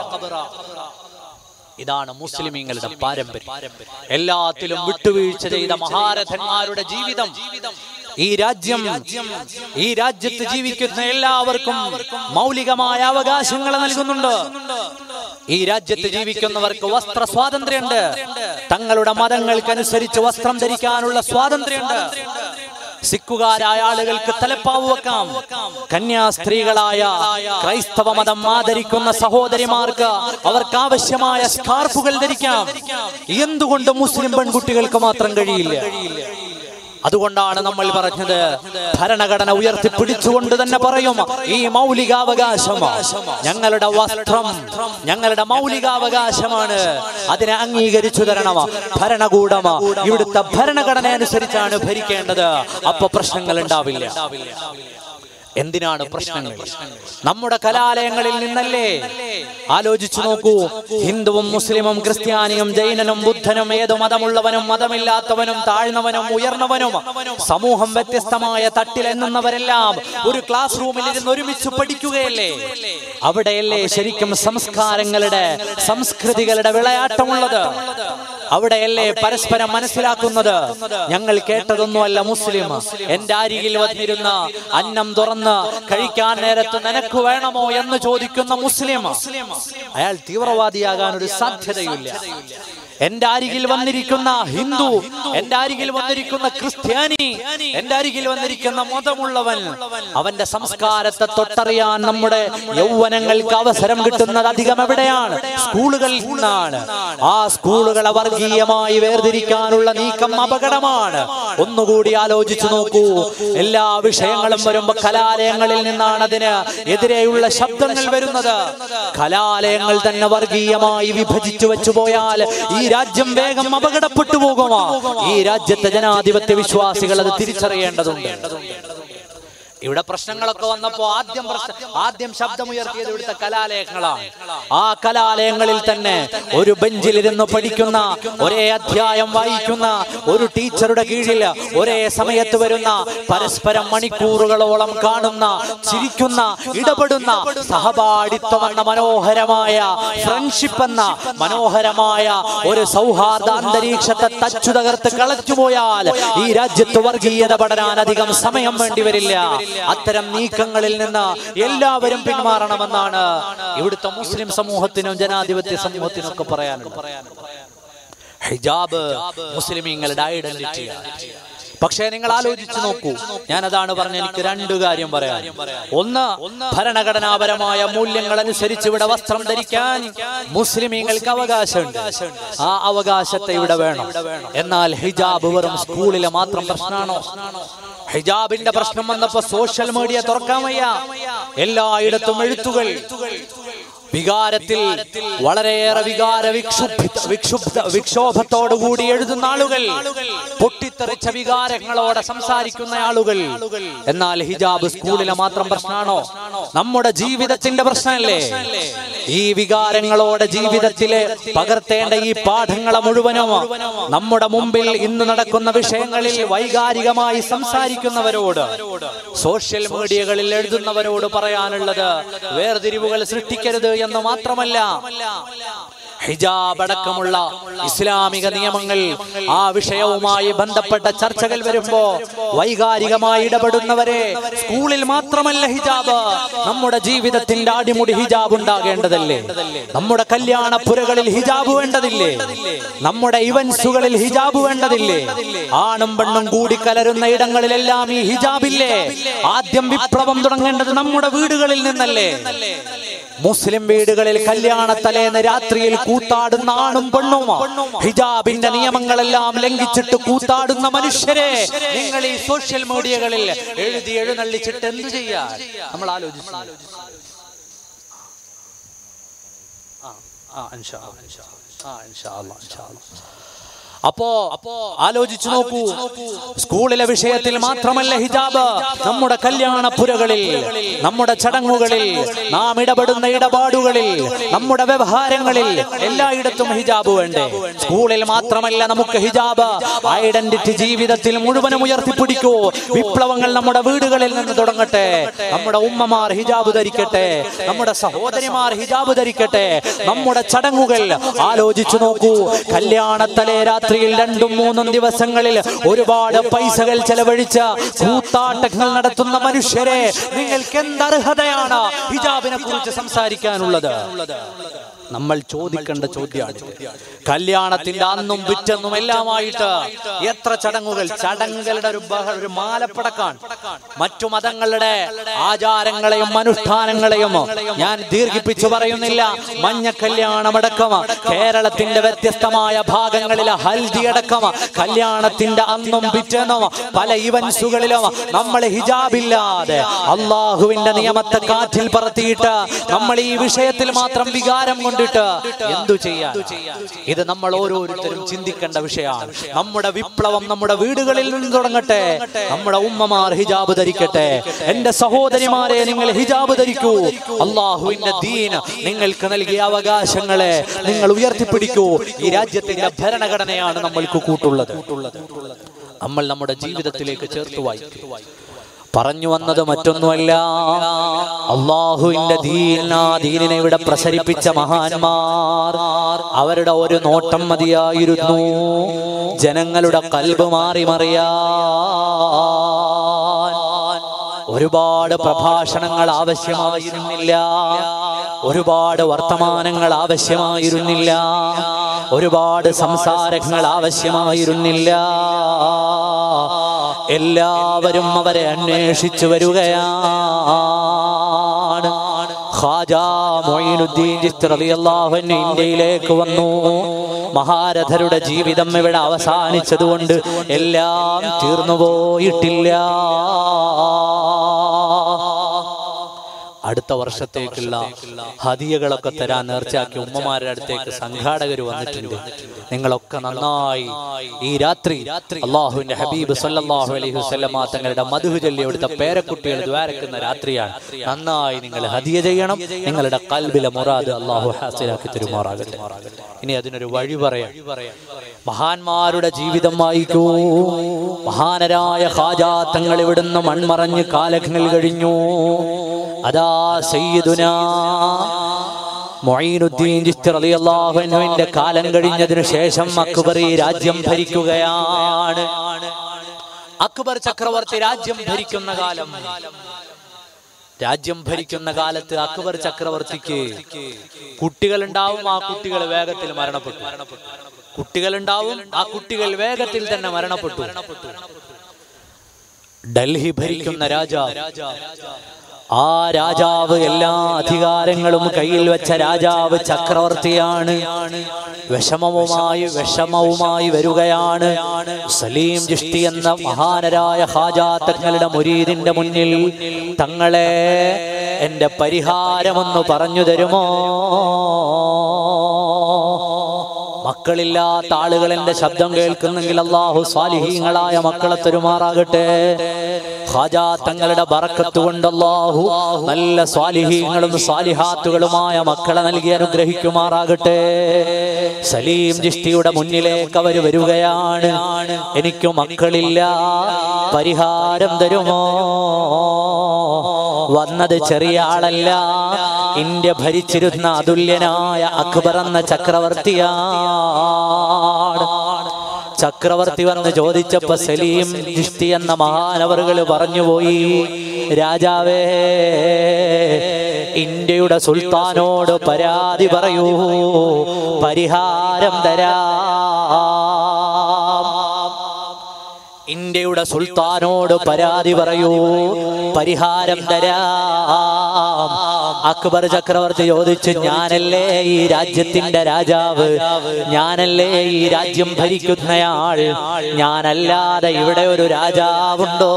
ഇതാണ് മുസ്ലിമീങ്ങളുടെ പാരമ്പര്യം എല്ലാത്തിലും വിട്ടുവീഴ്ച ചെയ്ത മഹാരഥന്മാരുടെ ജീവിതം ഈ രാജ്യം ഈ രാജ്യത്ത് ജീവിക്കുന്ന എല്ലാവർക്കും മൗലികമായ അവകാശങ്ങൾ നൽകുന്നുണ്ട് ഈ രാജ്യത്ത് ജീവിക്കുന്നവർക്ക് വസ്ത്ര സ്വാതന്ത്ര്യമുണ്ട് തങ്ങളുടെ മതങ്ങൾക്കനുസരിച്ച് വസ്ത്രം ധരിക്കാനുള്ള സ്വാതന്ത്ര്യമുണ്ട് സിക്കുകാരായ ആളുകൾക്ക് തലപ്പാവ് വെക്കാം കന്യാസ്ത്രീകളായ ക്രൈസ്തവ മതം ആദരിക്കുന്ന സഹോദരിമാർക്ക് അവർക്ക് ആവശ്യമായ സ്കാർഫുകൾ ധരിക്കാം എന്തുകൊണ്ട് മുസ്ലിം പെൺകുട്ടികൾക്ക് മാത്രം കഴിയില്ല അതുകൊണ്ടാണ് നമ്മൾ പറഞ്ഞത് ഭരണഘടന ഉയർത്തിപ്പിടിച്ചുകൊണ്ട് തന്നെ പറയും ഈ മൗലികാവകാശം ഞങ്ങളുടെ വസ്ത്രം ഞങ്ങളുടെ മൗലികാവകാശമാണ് അതിനെ അംഗീകരിച്ചു തരണം ഭരണകൂടം ഇവിടുത്തെ ഭരണഘടന അനുസരിച്ചാണ് ഭരിക്കേണ്ടത് അപ്പൊ പ്രശ്നങ്ങൾ ഉണ്ടാവില്ല എന്തിനാണ് പ്രശ്നങ്ങൾ നമ്മുടെ കലാലയങ്ങളിൽ നിന്നല്ലേ ആലോചിച്ചു നോക്കൂ ഹിന്ദുവും മുസ്ലിമും ക്രിസ്ത്യാനിയും ജൈനനും ബുദ്ധനും ഏത് മതമുള്ളവനും മതമില്ലാത്തവനും താഴ്ന്നവനും ഉയർന്നവനും സമൂഹം വ്യത്യസ്തമായ തട്ടിൽ എന്നുന്നവരെല്ലാം ഒരു ക്ലാസ് റൂമിൽ ഇരുന്ന് ഒരുമിച്ച് പഠിക്കുകയല്ലേ അവിടെയല്ലേ ശരിക്കും സംസ്കാരങ്ങളുടെ സംസ്കൃതികളുടെ വിളയാട്ടമുള്ളത് അവിടെയല്ലേ പരസ്പരം മനസ്സിലാക്കുന്നത് ഞങ്ങൾ കേട്ടതൊന്നുമല്ല മുസ്ലിം എന്റെ അരികിൽ വന്നിരുന്ന അന്നം തുറന്ന് കഴിക്കാൻ നേരത്ത് നിനക്ക് വേണമോ എന്ന് ചോദിക്കുന്ന മുസ്ലിം അയാൾ തീവ്രവാദിയാകാൻ ഒരു സാധ്യതയില്ല എന്റെ അരികിൽ വന്നിരിക്കുന്ന ഹിന്ദു എന്റെ അരികിൽ വന്നിരിക്കുന്ന ക്രിസ്ത്യാനി എന്റെ അരികിൽ വന്നിരിക്കുന്ന മതമുള്ളവൻ അവന്റെ സംസ്കാരത്തെ തൊട്ടറിയാൻ നമ്മുടെ യൗവനങ്ങൾക്ക് അവസരം കിട്ടുന്നത് അധികം എവിടെയാണ് സ്കൂളുകളിൽ നിന്നാണ് ആ സ്കൂളുകളെ വർഗീയമായി വേർതിരിക്കാനുള്ള നീക്കം അപകടമാണ് ഒന്നുകൂടി ആലോചിച്ചു നോക്കൂ എല്ലാ വിഷയങ്ങളും വരുമ്പോ കലാലയങ്ങളിൽ നിന്നാണ് അതിന് എതിരെയുള്ള ശബ്ദങ്ങൾ വരുന്നത് കലാലയങ്ങൾ തന്നെ വർഗീയമായി വിഭജിച്ചു വെച്ചു പോയാൽ ഈ രാജ്യം വേഗം അപകടപ്പെട്ടു പോകുമോ ഈ രാജ്യത്തെ ജനാധിപത്യ വിശ്വാസികൾ അത് തിരിച്ചറിയേണ്ടതുണ്ട് ഇവിടെ പ്രശ്നങ്ങളൊക്കെ വന്നപ്പോ ആദ്യം പ്രശ്ന ആദ്യം ശബ്ദമുയർത്തിയത് ഇവിടുത്തെ കലാലയങ്ങളാണ് ആ കലാലയങ്ങളിൽ തന്നെ ഒരു ബെഞ്ചിലിരുന്ന് പഠിക്കുന്ന ഒരേ അധ്യായം വായിക്കുന്ന ഒരു ടീച്ചറുടെ കീഴിൽ ഒരേ സമയത്ത് വരുന്ന പരസ്പരം മണിക്കൂറുകളോളം കാണുന്ന ചിരിക്കുന്ന ഇടപെടുന്ന സഹപാഠിത്വം എന്ന മനോഹരമായ ഫ്രണ്ട്ഷിപ്പ് എന്ന മനോഹരമായ ഒരു സൗഹാർദ്ദ അന്തരീക്ഷത്തെ തച്ചു തകർത്ത് കളച്ചുപോയാൽ ഈ രാജ്യത്ത് വർഗീയത പടരാൻ അധികം സമയം വേണ്ടി വരില്ല അത്തരം നീക്കങ്ങളിൽ നിന്ന് എല്ലാവരും പിന്മാറണമെന്നാണ് ഇവിടുത്തെ മുസ്ലിം സമൂഹത്തിനും ജനാധിപത്യ സമൂഹത്തിനും ഒക്കെ പറയാനുള്ളത് ഹിജാബ് മുസ്ലിമീങ്ങളുടെ ഐഡന്റിറ്റിയാണ് പക്ഷേ നിങ്ങൾ ആലോചിച്ചു നോക്കൂ ഞാൻ അതാണ് പറഞ്ഞ എനിക്ക് രണ്ടു കാര്യം പറയാൻ ഒന്ന് ഭരണഘടനാപരമായ മൂല്യങ്ങൾ അനുസരിച്ച് ഇവിടെ വസ്ത്രം ധരിക്കാൻ മുസ്ലിമീങ്ങൾക്ക് അവകാശമുണ്ട് ആ അവകാശത്തെ ഇവിടെ വേണം എന്നാൽ ഹിജാബ് വെറും സ്കൂളിലെ മാത്രം പ്രശ്നമാണോ ഹിജാബിന്റെ പ്രശ്നം വന്നപ്പോ സോഷ്യൽ മീഡിയ തുറക്കാൻ വയ്യ എല്ലായിടത്തും എഴുത്തുകൾ വികാരത്തിൽ വളരെയേറെ വികാര വിക്ഷുബ്ധ വിക്ഷുബ്ധ വിക്ഷോഭത്തോടുകൂടി എഴുതുന്ന ആളുകൾ പൊട്ടിത്തെറിച്ച വികാരങ്ങളോടെ സംസാരിക്കുന്ന ആളുകൾ എന്നാൽ ഹിജാബ് സ്കൂളിലെ മാത്രം പ്രശ്നമാണോ നമ്മുടെ ജീവിതത്തിന്റെ പ്രശ്നമല്ലേ ഈ വികാരങ്ങളോടെ ജീവിതത്തിലെ പകർത്തേണ്ട ഈ പാഠങ്ങളെ മുഴുവനും നമ്മുടെ മുമ്പിൽ ഇന്ന് നടക്കുന്ന വിഷയങ്ങളിൽ വൈകാരികമായി സംസാരിക്കുന്നവരോട് സോഷ്യൽ മീഡിയകളിൽ എഴുതുന്നവരോട് പറയാനുള്ളത് വേർതിരിവുകൾ സൃഷ്ടിക്കരുത് എന്ന് മാത്രമല്ല ഹിജാബ് അടക്കമുള്ള ഇസ്ലാമിക നിയമങ്ങൾ ആ വിഷയവുമായി ബന്ധപ്പെട്ട ചർച്ചകൾ വരുമ്പോ വൈകാരികമായി ഇടപെടുന്നവരെ സ്കൂളിൽ മാത്രമല്ല ഹിജാബ് നമ്മുടെ ജീവിതത്തിന്റെ അടിമുടി ഹിജാബ് ഉണ്ടാകേണ്ടതല്ലേ നമ്മുടെ കല്യാണപ്പുരകളിൽ ഹിജാബ് വേണ്ടതില്ലേ നമ്മുടെ ഇവന്റ്സുകളിൽ ഹിജാബ് വേണ്ടതില്ലേ ആണും പെണ്ണും കൂടി കലരുന്ന ഇടങ്ങളിലെല്ലാം ഈ ഹിജാബില്ലേ ആദ്യം വിപ്ലവം തുടങ്ങേണ്ടത് നമ്മുടെ വീടുകളിൽ നിന്നല്ലേ മുസ്ലിം വീടുകളിൽ കല്യാണത്തലേന്ന് രാത്രിയിൽ കൂത്താടുന്ന ആണും പെണ്ണും ഹിജാബിന്റെ നിയമങ്ങളെല്ലാം ലംഘിച്ചിട്ട് കൂത്താടുന്ന മനുഷ്യരെ നിങ്ങൾ ഈ സോഷ്യൽ മീഡിയകളിൽ എഴുതി എഴുന്നള്ളിച്ചിട്ട് എന്ത് ചെയ്യാ നമ്മൾ ആലോചിച്ചു ആ, ആ, ഇൻഷാ അല്ലാ, ഇൻഷാ അല്ലാ. ആ, ഇൻഷാ അല്ലാ, ഇൻഷാ അല്ലാ. അപ്പോ അപ്പോ ആലോചിച്ചു നോക്കൂ സ്കൂളിലെ വിഷയത്തിൽ മാത്രമല്ല ഹിജാബ് നമ്മുടെ കല്യാണപ്പുരകളിൽ നമ്മുടെ ചടങ്ങുകളിൽ നാം ഇടപെടുന്ന ഇടപാടുകളിൽ നമ്മുടെ വ്യവഹാരങ്ങളിൽ എല്ലായിടത്തും ഹിജാബ് വേണ്ടേ സ്കൂളിൽ മാത്രമല്ല നമുക്ക് ഹിജാബ് ഐഡന്റിറ്റി ജീവിതത്തിൽ മുഴുവനും ഉയർത്തിപ്പിടിക്കൂ വിപ്ലവങ്ങൾ നമ്മുടെ വീടുകളിൽ നിന്ന് തുടങ്ങട്ടെ നമ്മുടെ ഉമ്മമാർ ഹിജാബ് ധരിക്കട്ടെ നമ്മുടെ സഹോദരിമാർ ഹിജാബ് ധരിക്കട്ടെ നമ്മുടെ ചടങ്ങുകൾ ആലോചിച്ചു നോക്കൂ കല്യാണത്തലേ രാത്രിയിൽ രണ്ടും മൂന്നും ദിവസങ്ങളിൽ ഒരുപാട് പൈസകൾ ചെലവഴിച്ച കൂത്താട്ടങ്ങൾ നടത്തുന്ന മനുഷ്യരെ നിങ്ങൾക്ക് എന്തർഹതയാണ് ഹിജാബിനെ കുറിച്ച് സംസാരിക്കാനുള്ളത് നമ്മൾ ചോദിക്കേണ്ട ചോദ്യമാണ് കല്യാണത്തിന്റെ അന്നും വിറ്റെന്നും എല്ലാമായിട്ട് എത്ര ചടങ്ങുകൾ ചടങ്ങുകളുടെ ഒരു ബഹ- ഒരു മാലപ്പടക്കാണ് മറ്റു മതങ്ങളുടെ ആചാരങ്ങളെയും അനുഷ്ഠാനങ്ങളെയും ഞാൻ ദീർഘിപ്പിച്ചു പറയുന്നില്ല മഞ്ഞ കല്യാണമടക്കം കേരളത്തിന്റെ വ്യത്യസ്തമായ ഭാഗങ്ങളിലെ ഹൽദി അടക്കം കല്യാണത്തിന്റെ അന്നും പിറ്റേന്നും പല ഇവൻസുകളിലും നമ്മൾ ഹിജാബില്ലാതെ അള്ളാഹുവിന്റെ നിയമത്തെ കാറ്റിൽ പറത്തിയിട്ട് നമ്മൾ ഈ വിഷയത്തിൽ മാത്രം വികാരം കൊണ്ടിട്ട് എന്തു ചെയ്യാൻ ഇത് നമ്മൾ ഓരോരുത്തരും ചിന്തിക്കേണ്ട വിഷയമാണ് നമ്മുടെ വിപ്ലവം നമ്മുടെ വീടുകളിൽ നിന്ന് തുടങ്ങട്ടെ നമ്മുടെ ഉമ്മമാർ ഹിജാബ് ധരിക്കട്ടെ എന്റെ സഹോദരിമാരെ നിങ്ങൾ ഹിജാബ് ധരിക്കൂ അള്ളാഹുവിന്റെ ദീൻ നിങ്ങൾക്ക് നൽകിയ അവകാശങ്ങളെ നിങ്ങൾ ഉയർത്തിപ്പിടിക്കൂ ഈ രാജ്യത്തിന്റെ ഭരണഘടനയാണ് നമ്മൾക്ക് കൂട്ടുള്ളത് നമ്മൾ നമ്മുടെ ജീവിതത്തിലേക്ക് ചേർത്ത് വായിക്കും പറഞ്ഞു വന്നത് മറ്റൊന്നുമല്ല അള്ളാഹുവിന്റെ ദീന ദീനിനെ ഇവിടെ പ്രസരിപ്പിച്ച മഹാന്മാർ അവരുടെ ഒരു നോട്ടം മതിയായിരുന്നു ജനങ്ങളുടെ കൽബ് മാറി മറിയാൻ ഒരുപാട് പ്രഭാഷണങ്ങൾ ആവശ്യമായിരുന്നില്ല ഒരുപാട് വർത്തമാനങ്ങൾ ആവശ്യമായിരുന്നില്ല ഒരുപാട് സംസാരങ്ങൾ ആവശ്യമായിരുന്നില്ല എല്ലാവരും അവരെ അന്വേഷിച്ചു വരികയാണ് ഖാജാ മൊയ്നുദ്ദീൻ ചിസ്തി റളിയല്ലാഹു അൻഹു ഇന്ത്യയിലേക്ക് വന്നു മഹാരഥരുടെ ജീവിതം ഇവിടെ അവസാനിച്ചതുകൊണ്ട് എല്ലാം തീർന്നുപോയിട്ടില്ല അടുത്ത വർഷത്തേക്കുള്ള ഹദിയകളൊക്കെ തരാൻ നേർച്ചയാക്കി ഉമ്മമാരുടെ അടുത്തേക്ക് സംഘാടകർ വന്നിട്ടുണ്ട് നിങ്ങളൊക്കെ നന്നായി ഈ രാത്രി അള്ളാഹുവിന്റെ ഹബീബ് സല്ലല്ലാഹു അലൈഹി വസല്ലമ തങ്ങളുടെ മധു ചൊല്ലി അവിടുത്തെ പേരക്കുട്ടികൾ ദ്വാരക്കുന്ന രാത്രിയാണ് നന്നായി നിങ്ങൾ ഹദിയ ചെയ്യണം നിങ്ങളുടെ കൽബിലെ മുറാദ് അള്ളാഹു ഹാസിലാക്കി തരുമാറാകട്ടെ ഇനി അതിനൊരു വഴി പറയാം മഹാന്മാരുടെ ജീവിതം വായിക്കൂ മഹാനരായ ഹാജാത്തങ്ങൾ ഇവിടുന്ന് മൺമറഞ്ഞ് കാലങ്ങൾ കഴിഞ്ഞു അതാ സയ്യിദുനാ മൊയ്നുദ്ദീൻ ചിസ്തി റളിയല്ലാഹു അൻഹുവിന്റെ കാലം കഴിഞ്ഞതിനു ശേഷം അക്ബർ ഈ രാജ്യം ഭരിക്കുകയാണ് അക്ബർ ചക്രവർത്തി രാജ്യം ഭരിക്കുന്ന കാലം രാജ്യം ഭരിക്കുന്ന കാലത്ത് അക്ബർ ചക്രവർത്തിക്ക് കുട്ടികൾ ഉണ്ടാവും ആ കുട്ടികൾ വേഗത്തിൽ മരണപ്പെട്ടു കുട്ടികൾ ഉണ്ടാവും ആ കുട്ടികൾ വേഗത്തിൽ തന്നെ മരണപ്പെട്ടു ഡൽഹി ഭരിക്കുന്ന രാജാവ് ആ രാജാവ് എല്ലാ അധികാരങ്ങളും കയ്യിൽ വെച്ച രാജാവ് ചക്രവർത്തിയാണ് വിഷമവുമായി വിഷമവുമായി വരികയാണ് സലീം ജിഷ്ടി എന്ന മഹാനരായ ഹാജാ തങ്ങളുടെ മുരീദിന്റെ മുന്നിൽ തങ്ങളെ എന്റെ പരിഹാരമൊന്ന് പറഞ്ഞു തരുമോ മക്കളില്ലാത്ത ആളുകൾ എന്റെ ശബ്ദം കേൾക്കുന്നെങ്കിൽ അള്ളാഹു സ്വാലിഹീങ്ങളായ മക്കളെ തരുമാറാകട്ടെ ഖാജാ തങ്ങളുടെ ബറക്കത്ത് കൊണ്ട് അല്ലാഹു നല്ല സ്വാലിഹീങ്ങളും സ്വാലിഹാത്തുകളുമായ മക്കളെ നൽകി അനുഗ്രഹിക്കുമാറാകട്ടെ സലീം ജിഷ്ടിയുടെ മുന്നിലേക്ക് അവർ വരികയാണ് എനിക്ക് മക്കളില്ല പരിഹാരം തരുമോ വന്നത് ചെറിയ ആളല്ല ഇന്ത്യ ഭരിച്ചിരുന്ന അതുല്യനായ അക്ബർ എന്ന ചക്രവർത്തിയാണ് ചക്രവർത്തി വന്ന് ചോദിച്ചപ്പോ സലീം ജിഷ്ടി എന്ന മഹാനവറുകൾ പറഞ്ഞുപോയി രാജാവേ ഇന്ത്യയുടെ സുൽത്താനോട് പരാതി പറയൂ പരിഹാരം തരാം ഇന്ത്യയുടെ സുൽത്താനോട് പരാതി പറയൂ പരിഹാരം തരാം അക്ബർ ചക്രവർത്തി ചോദിച്ചു ഞാനല്ലേ ഈ രാജ്യത്തിന്റെ രാജാവ് ഞാനല്ലേ ഈ രാജ്യം ഭരിക്കുന്നയാൾ ഞാനല്ലാതെ ഇവിടെ ഒരു രാജാവുണ്ടോ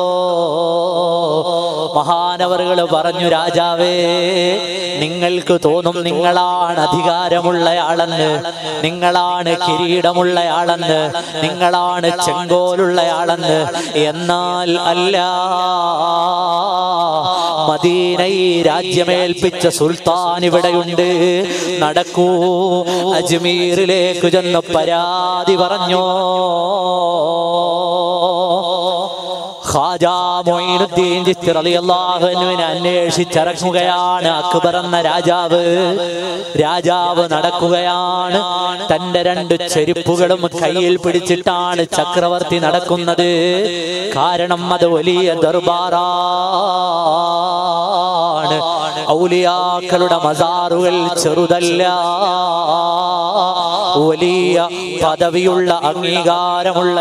മഹാനവറുകൾ പറഞ്ഞു രാജാവേ നിങ്ങൾക്ക് തോന്നും നിങ്ങളാണ് അധികാരമുള്ളയാളെന്ന് നിങ്ങളാണ് കിരീടമുള്ളയാളെന്ന് നിങ്ങളാണ് ചെങ്കോലുള്ളയാളെന്ന് എന്നാൽ അല്ല മദീന ഈ രാജ്യമേൽപ്പിച്ച സുൽത്താൻ ഇവിടെയുണ്ട് നടക്കൂ അജ്മീറിലേക്ക് ചെന്ന് പരാതി പറഞ്ഞോ ഖാജാ മൊയ്നുദ്ദീൻ ചിസ്തി റളിയല്ലാഹു അൻഹുവിനെ അന്വേഷിച്ചിറങ്ങുകയാണ് അക്ബർ എന്ന രാജാവ് രാജാവ് നടക്കുകയാണ് തന്റെ രണ്ട് ചെരുപ്പുകളും കയ്യിൽ പിടിച്ചിട്ടാണ് ചക്രവർത്തി നടക്കുന്നത് കാരണം അത് വലിയ ദർബാറാണ് ഔലിയാക്കളുടെ മസാറുകൾ ചെറുതല്ല വലിയ പദവിയുള്ള അംഗീകാരമുള്ള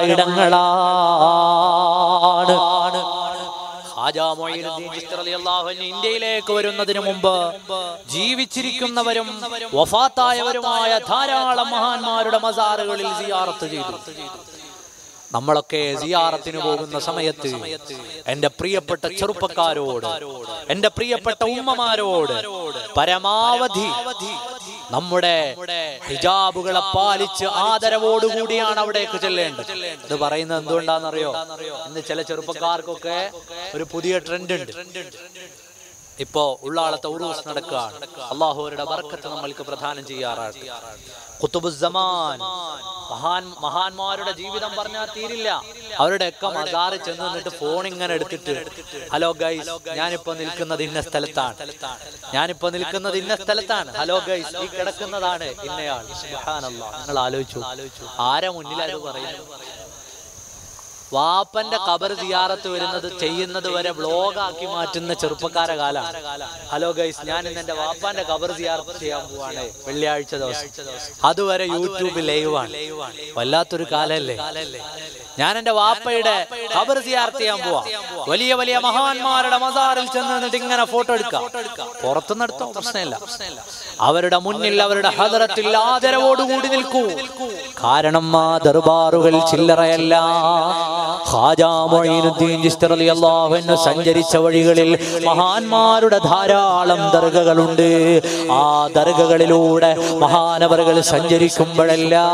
ഇടങ്ങളാണ് ഖാജാ മൊയ്നുദ്ദീൻ ചിസ്തി റളിയല്ലാഹു അൻഹു ഇന്ത്യയിലേക്ക് വരുന്നതിന് മുമ്പ് ജീവിച്ചിരിക്കുന്നവരും വഫാത്തായവരുമായ ധാരാളം മഹാന്മാരുടെ മസാറുകളിൽ സിയാറത്ത് ചെയ്തു നമ്മളൊക്കെ സിയാറത്തിന് പോകുന്ന സമയത്ത് എന്റെ പ്രിയപ്പെട്ട ചെറുപ്പക്കാരോട് എന്റെ പ്രിയപ്പെട്ട ഉമ്മമാരോട് പരമാവധി നമ്മുടെ ഹിജാബുകളെ പാലിച്ച് ആദരവോടുകൂടിയാണ് അവിടേക്ക് ചെല്ലേണ്ടത് ഇത് പറയുന്നത് എന്തുകൊണ്ടാണെന്നറിയോ ഇന്ന് ചില ചെറുപ്പക്കാർക്കൊക്കെ ഒരു പുതിയ ട്രെൻഡ് ഉണ്ട് ഇപ്പോ ഉള്ളാളത്തെ ഉറൂസ് നടക്കുകയാണ് അള്ളാഹുവരുടെ വർക്കത്ത് നമ്മൾക്ക് പ്രദാനം ചെയ്യാറാണ് കുത്തുബുസമാൻ മഹാൻ മഹാന്മാരുടെ ജീവിതം പറഞ്ഞാൽ തീരില്ല അവരുടെ ഒക്കെ മസാറ് ചെന്ന് നിന്നിട്ട് ഫോൺ ഇങ്ങനെ എടുത്തിട്ട് ഹലോ ഗൈസ് ഞാനിപ്പോ നിൽക്കുന്നത് ഇന്ന സ്ഥലത്താണ് ഞാനിപ്പോ നിൽക്കുന്നത് ഇന്ന സ്ഥലത്താണ് ഹലോ ഗൈസ് ഈ കിടക്കുന്നതാണ് ഇന്നയാൾ സുബ്ഹാനല്ലാഹ്. നിങ്ങൾ ആലോചിച്ചു ആരെ മുന്നിലായത് പറയുന്നു വാപ്പന്റെ കബർ സിയാറത്ത് വരുന്നത് ചെയ്യുന്നത് വരെ വ്ളോഗാക്കി മാറ്റുന്ന ചെറുപ്പക്കാര കാലാണ് ഹലോ ഗൈസ് ഞാൻ ഇന്ന് എന്റെ വാപ്പാന്റെ കബർ സിയാറത്ത് ചെയ്യാൻ പോവാണ് വെള്ളിയാഴ്ച ദിവസം അതുവരെ യൂട്യൂബ് ലൈവാണ് വല്ലാത്തൊരു കാലല്ലേ ഞാൻ എന്റെ വാപ്പയുടെ കബർ സിയാറത്ത് ചെയ്യാൻ പോവാ വലിയ വലിയ മഹാന്മാരുടെ മസാറിൽ ചെന്ന് നിന്നിട്ട് ഇങ്ങനെ ഫോട്ടോ എടുക്കാം പുറത്തുനിന്ന് എടുത്തോ പ്രശ്നമില്ല അവരുടെ മുന്നിൽ അവരുടെ ഹദറത്തിൽ ആദരവോടുകൂടി നിൽക്കൂ കാരണം ആ ദർബാറുകൾ ചില്ലറയല്ല ഖാജാ മൊയ്നുദ്ദീൻ ചിസ്തി റളിയല്ലാഹു അൻഹു സഞ്ചരിച്ച വഴികളിൽ മഹാന്മാരുടെ ധാരാളം ദർഗകളുണ്ട് ആ ദർഗകളിലൂടെ മഹാനവറുകൾ സഞ്ചരിക്കുമ്പോഴെല്ലാം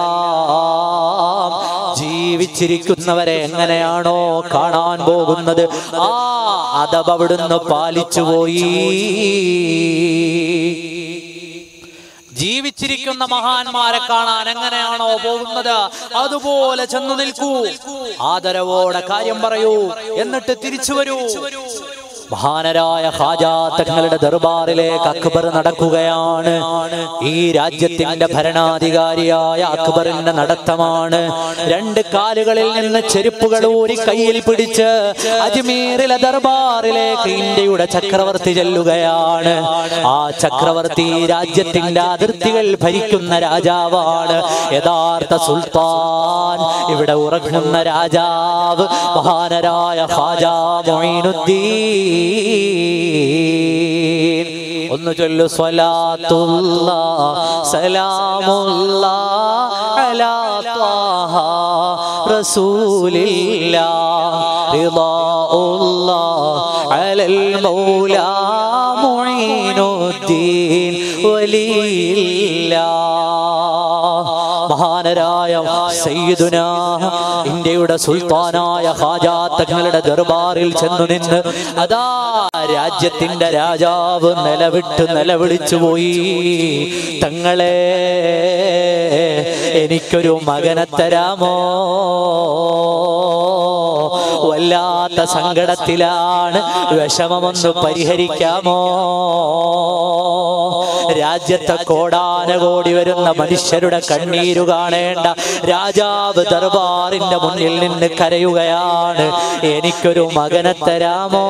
ജീവിച്ചിരിക്കുന്നവരെ എങ്ങനെയാണോ കാണാൻ പോകുന്നത് ആ അതബ് അവിടുന്ന് പാലിച്ചുപോയി ജീവിച്ചിരിക്കുന്ന മഹാന്മാരെ കാണാൻ എങ്ങനെയാണോ പോകുന്നത് അതുപോലെ ചെന്നു നിൽക്കൂ ആദരവോടെ കാര്യം പറയൂ എന്നിട്ട് തിരിച്ചു വരൂ മഹാനരായ ഹാജാ തങ്ങളുടെ ദർബാറിലേക്ക് അക്ബർ നടക്കുകയാണ് ഈ രാജ്യത്തിന്റെ ഭരണാധികാരിയായ അക്ബറിന്റെ നടത്തമാണ് രണ്ട് കാലുകളിൽ നിന്ന് ചെരുപ്പുകൾ ഊരി കയ്യിൽ പിടിച്ച് അജ്മീറിലെ ദർബാറിലേക്ക് ഇന്ത്യയുടെ ചക്രവർത്തി ചെല്ലുകയാണ് ആ ചക്രവർത്തി രാജ്യത്തിന്റെ അതിർത്തികൾ ഭരിക്കുന്ന രാജാവാണ് യഥാർത്ഥ സുൽത്താൻ ഇവിടെ ഉറങ്ങുന്ന രാജാവ് മഹാനരായ ഹാജാ മൊയ്നുദ്ദീൻ ഒന്ന് ചൊല്ലു സ്വലാത്തുള്ള സലാമുള്ള അലാ ത്വാഹ റസൂലില്ല റിളാഉള്ള അലൽ മൗലാ മുഈനുദ്ദീൻ വലിയില്ല മഹാനരായ സയ്യിദുന ഇന്ത്യയുടെ സുൽത്താനായ ഹാജാ തങ്ങളുടെ ദർബാറിൽ ചെന്നു നിന്ന് അതാ രാജ്യത്തിന്റെ രാജാവ് നിലവിട്ട് നിലവിളിച്ചു പോയി തങ്ങളെ എനിക്കൊരു മകനെ തരാമോ വല്ലാത്ത സങ്കടത്തിലാണ് വിഷമമൊന്ന് പരിഹരിക്കാമോ രാജ്യത്തെ കോടാനകോടി വരുന്ന മനുഷ്യരുടെ കണ്ണീരു കാണേണ്ട രാജാവ് ദർബാറിന്റെ മുന്നിൽ നിന്ന് കരയുകയാണ് എനിക്കൊരു മകനെ തരാമോ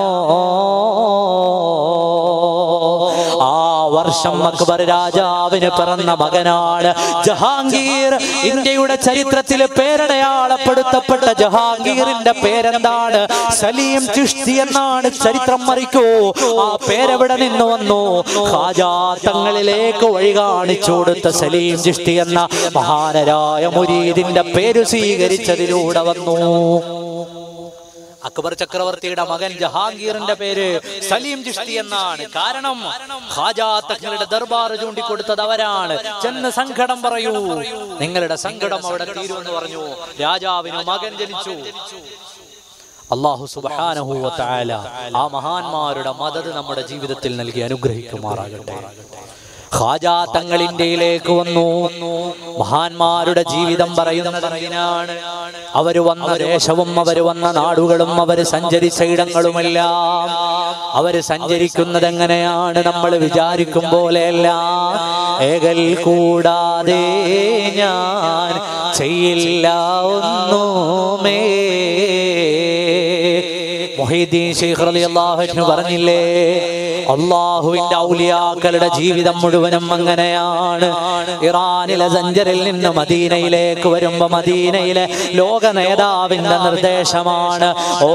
ആ വർഷം അക്ബർ രാജാവിന് പിറന്ന മകനാണ് ജഹാംഗീർ ഇന്ത്യയുടെ ചരിത്രത്തിൽ പേരടയാളപ്പെടുത്തപ്പെട്ട ജഹാംഗീറിന്റെ പേരെന്താണ് സലീം ചിഷ്തി എന്നാണ് ചരിത്രം മറിക്കൂ ആ പേരെവിടെ നിന്ന് വന്നു ഹാജാ തങ്ങളിലേക്ക് വഴി കാണിച്ചു കൊടുത്ത സലീം ചിഷ്തി എന്ന മഹാനരായ മുരീദിന്റെ പേര് സ്വീകരിച്ചതിലൂടെ വന്നു അക്ബർ ചക്രവർത്തിയുടെ മകൻ ജഹാംഗീറിന്റെ പേര് സലീം ചിഷ്തി എന്നാണ് കാരണം ഖാജാ തങ്ങളുടെ ദർബാർ ചൂണ്ടിക്കൊടുത്തത് അവരാണ് ചെന്ന് സങ്കടം പറയൂ നിങ്ങളുടെ സങ്കടം അവിടെ തീരുമെന്ന് പറഞ്ഞു രാജാവിന് മകൻ ജനിച്ചു അള്ളാഹു സുബ്ഹാനഹു വ തആല ആ മഹാന്മാരുടെ മദത് നമ്മുടെ ജീവിതത്തിൽ നൽകി അനുഗ്രഹിക്കുമാറാകട്ടെ ഖാജാ തങ്ങൾ ഇന്ത്യയിലേക്ക് വന്നു മഹാന്മാരുടെ ജീവിതം പറയുന്നത് എന്തിനാണ് അവര് വന്ന ദേശവും അവര് വന്ന നാടുകളും അവര് സഞ്ചരിച്ച ഇടങ്ങളുമെല്ലാം അവര് സഞ്ചരിക്കുന്നത് എങ്ങനെയാണ് നമ്മൾ വിചാരിക്കും പോലെയല്ല ഏകൽ കൂടാതെ ഞാൻ ചെയ്യില്ല ഒന്നുമേ മൊഹീദ്ദീൻ ശൈഖ് റളിയല്ലാഹു അൻഹു പറഞ്ഞില്ലേ അള്ളാഹുവിന്റെ ഔലിയാക്കളുടെ ജീവിതം മുഴുവനും അങ്ങനെയാണ് ഇറാനിലെ സഞ്ചരിൽ നിന്ന് മദീനയിലേക്ക് വരുമ്പോ മദീനയിലെ ലോക നേതാവിന്റെ നിർദ്ദേശമാണ് ഓ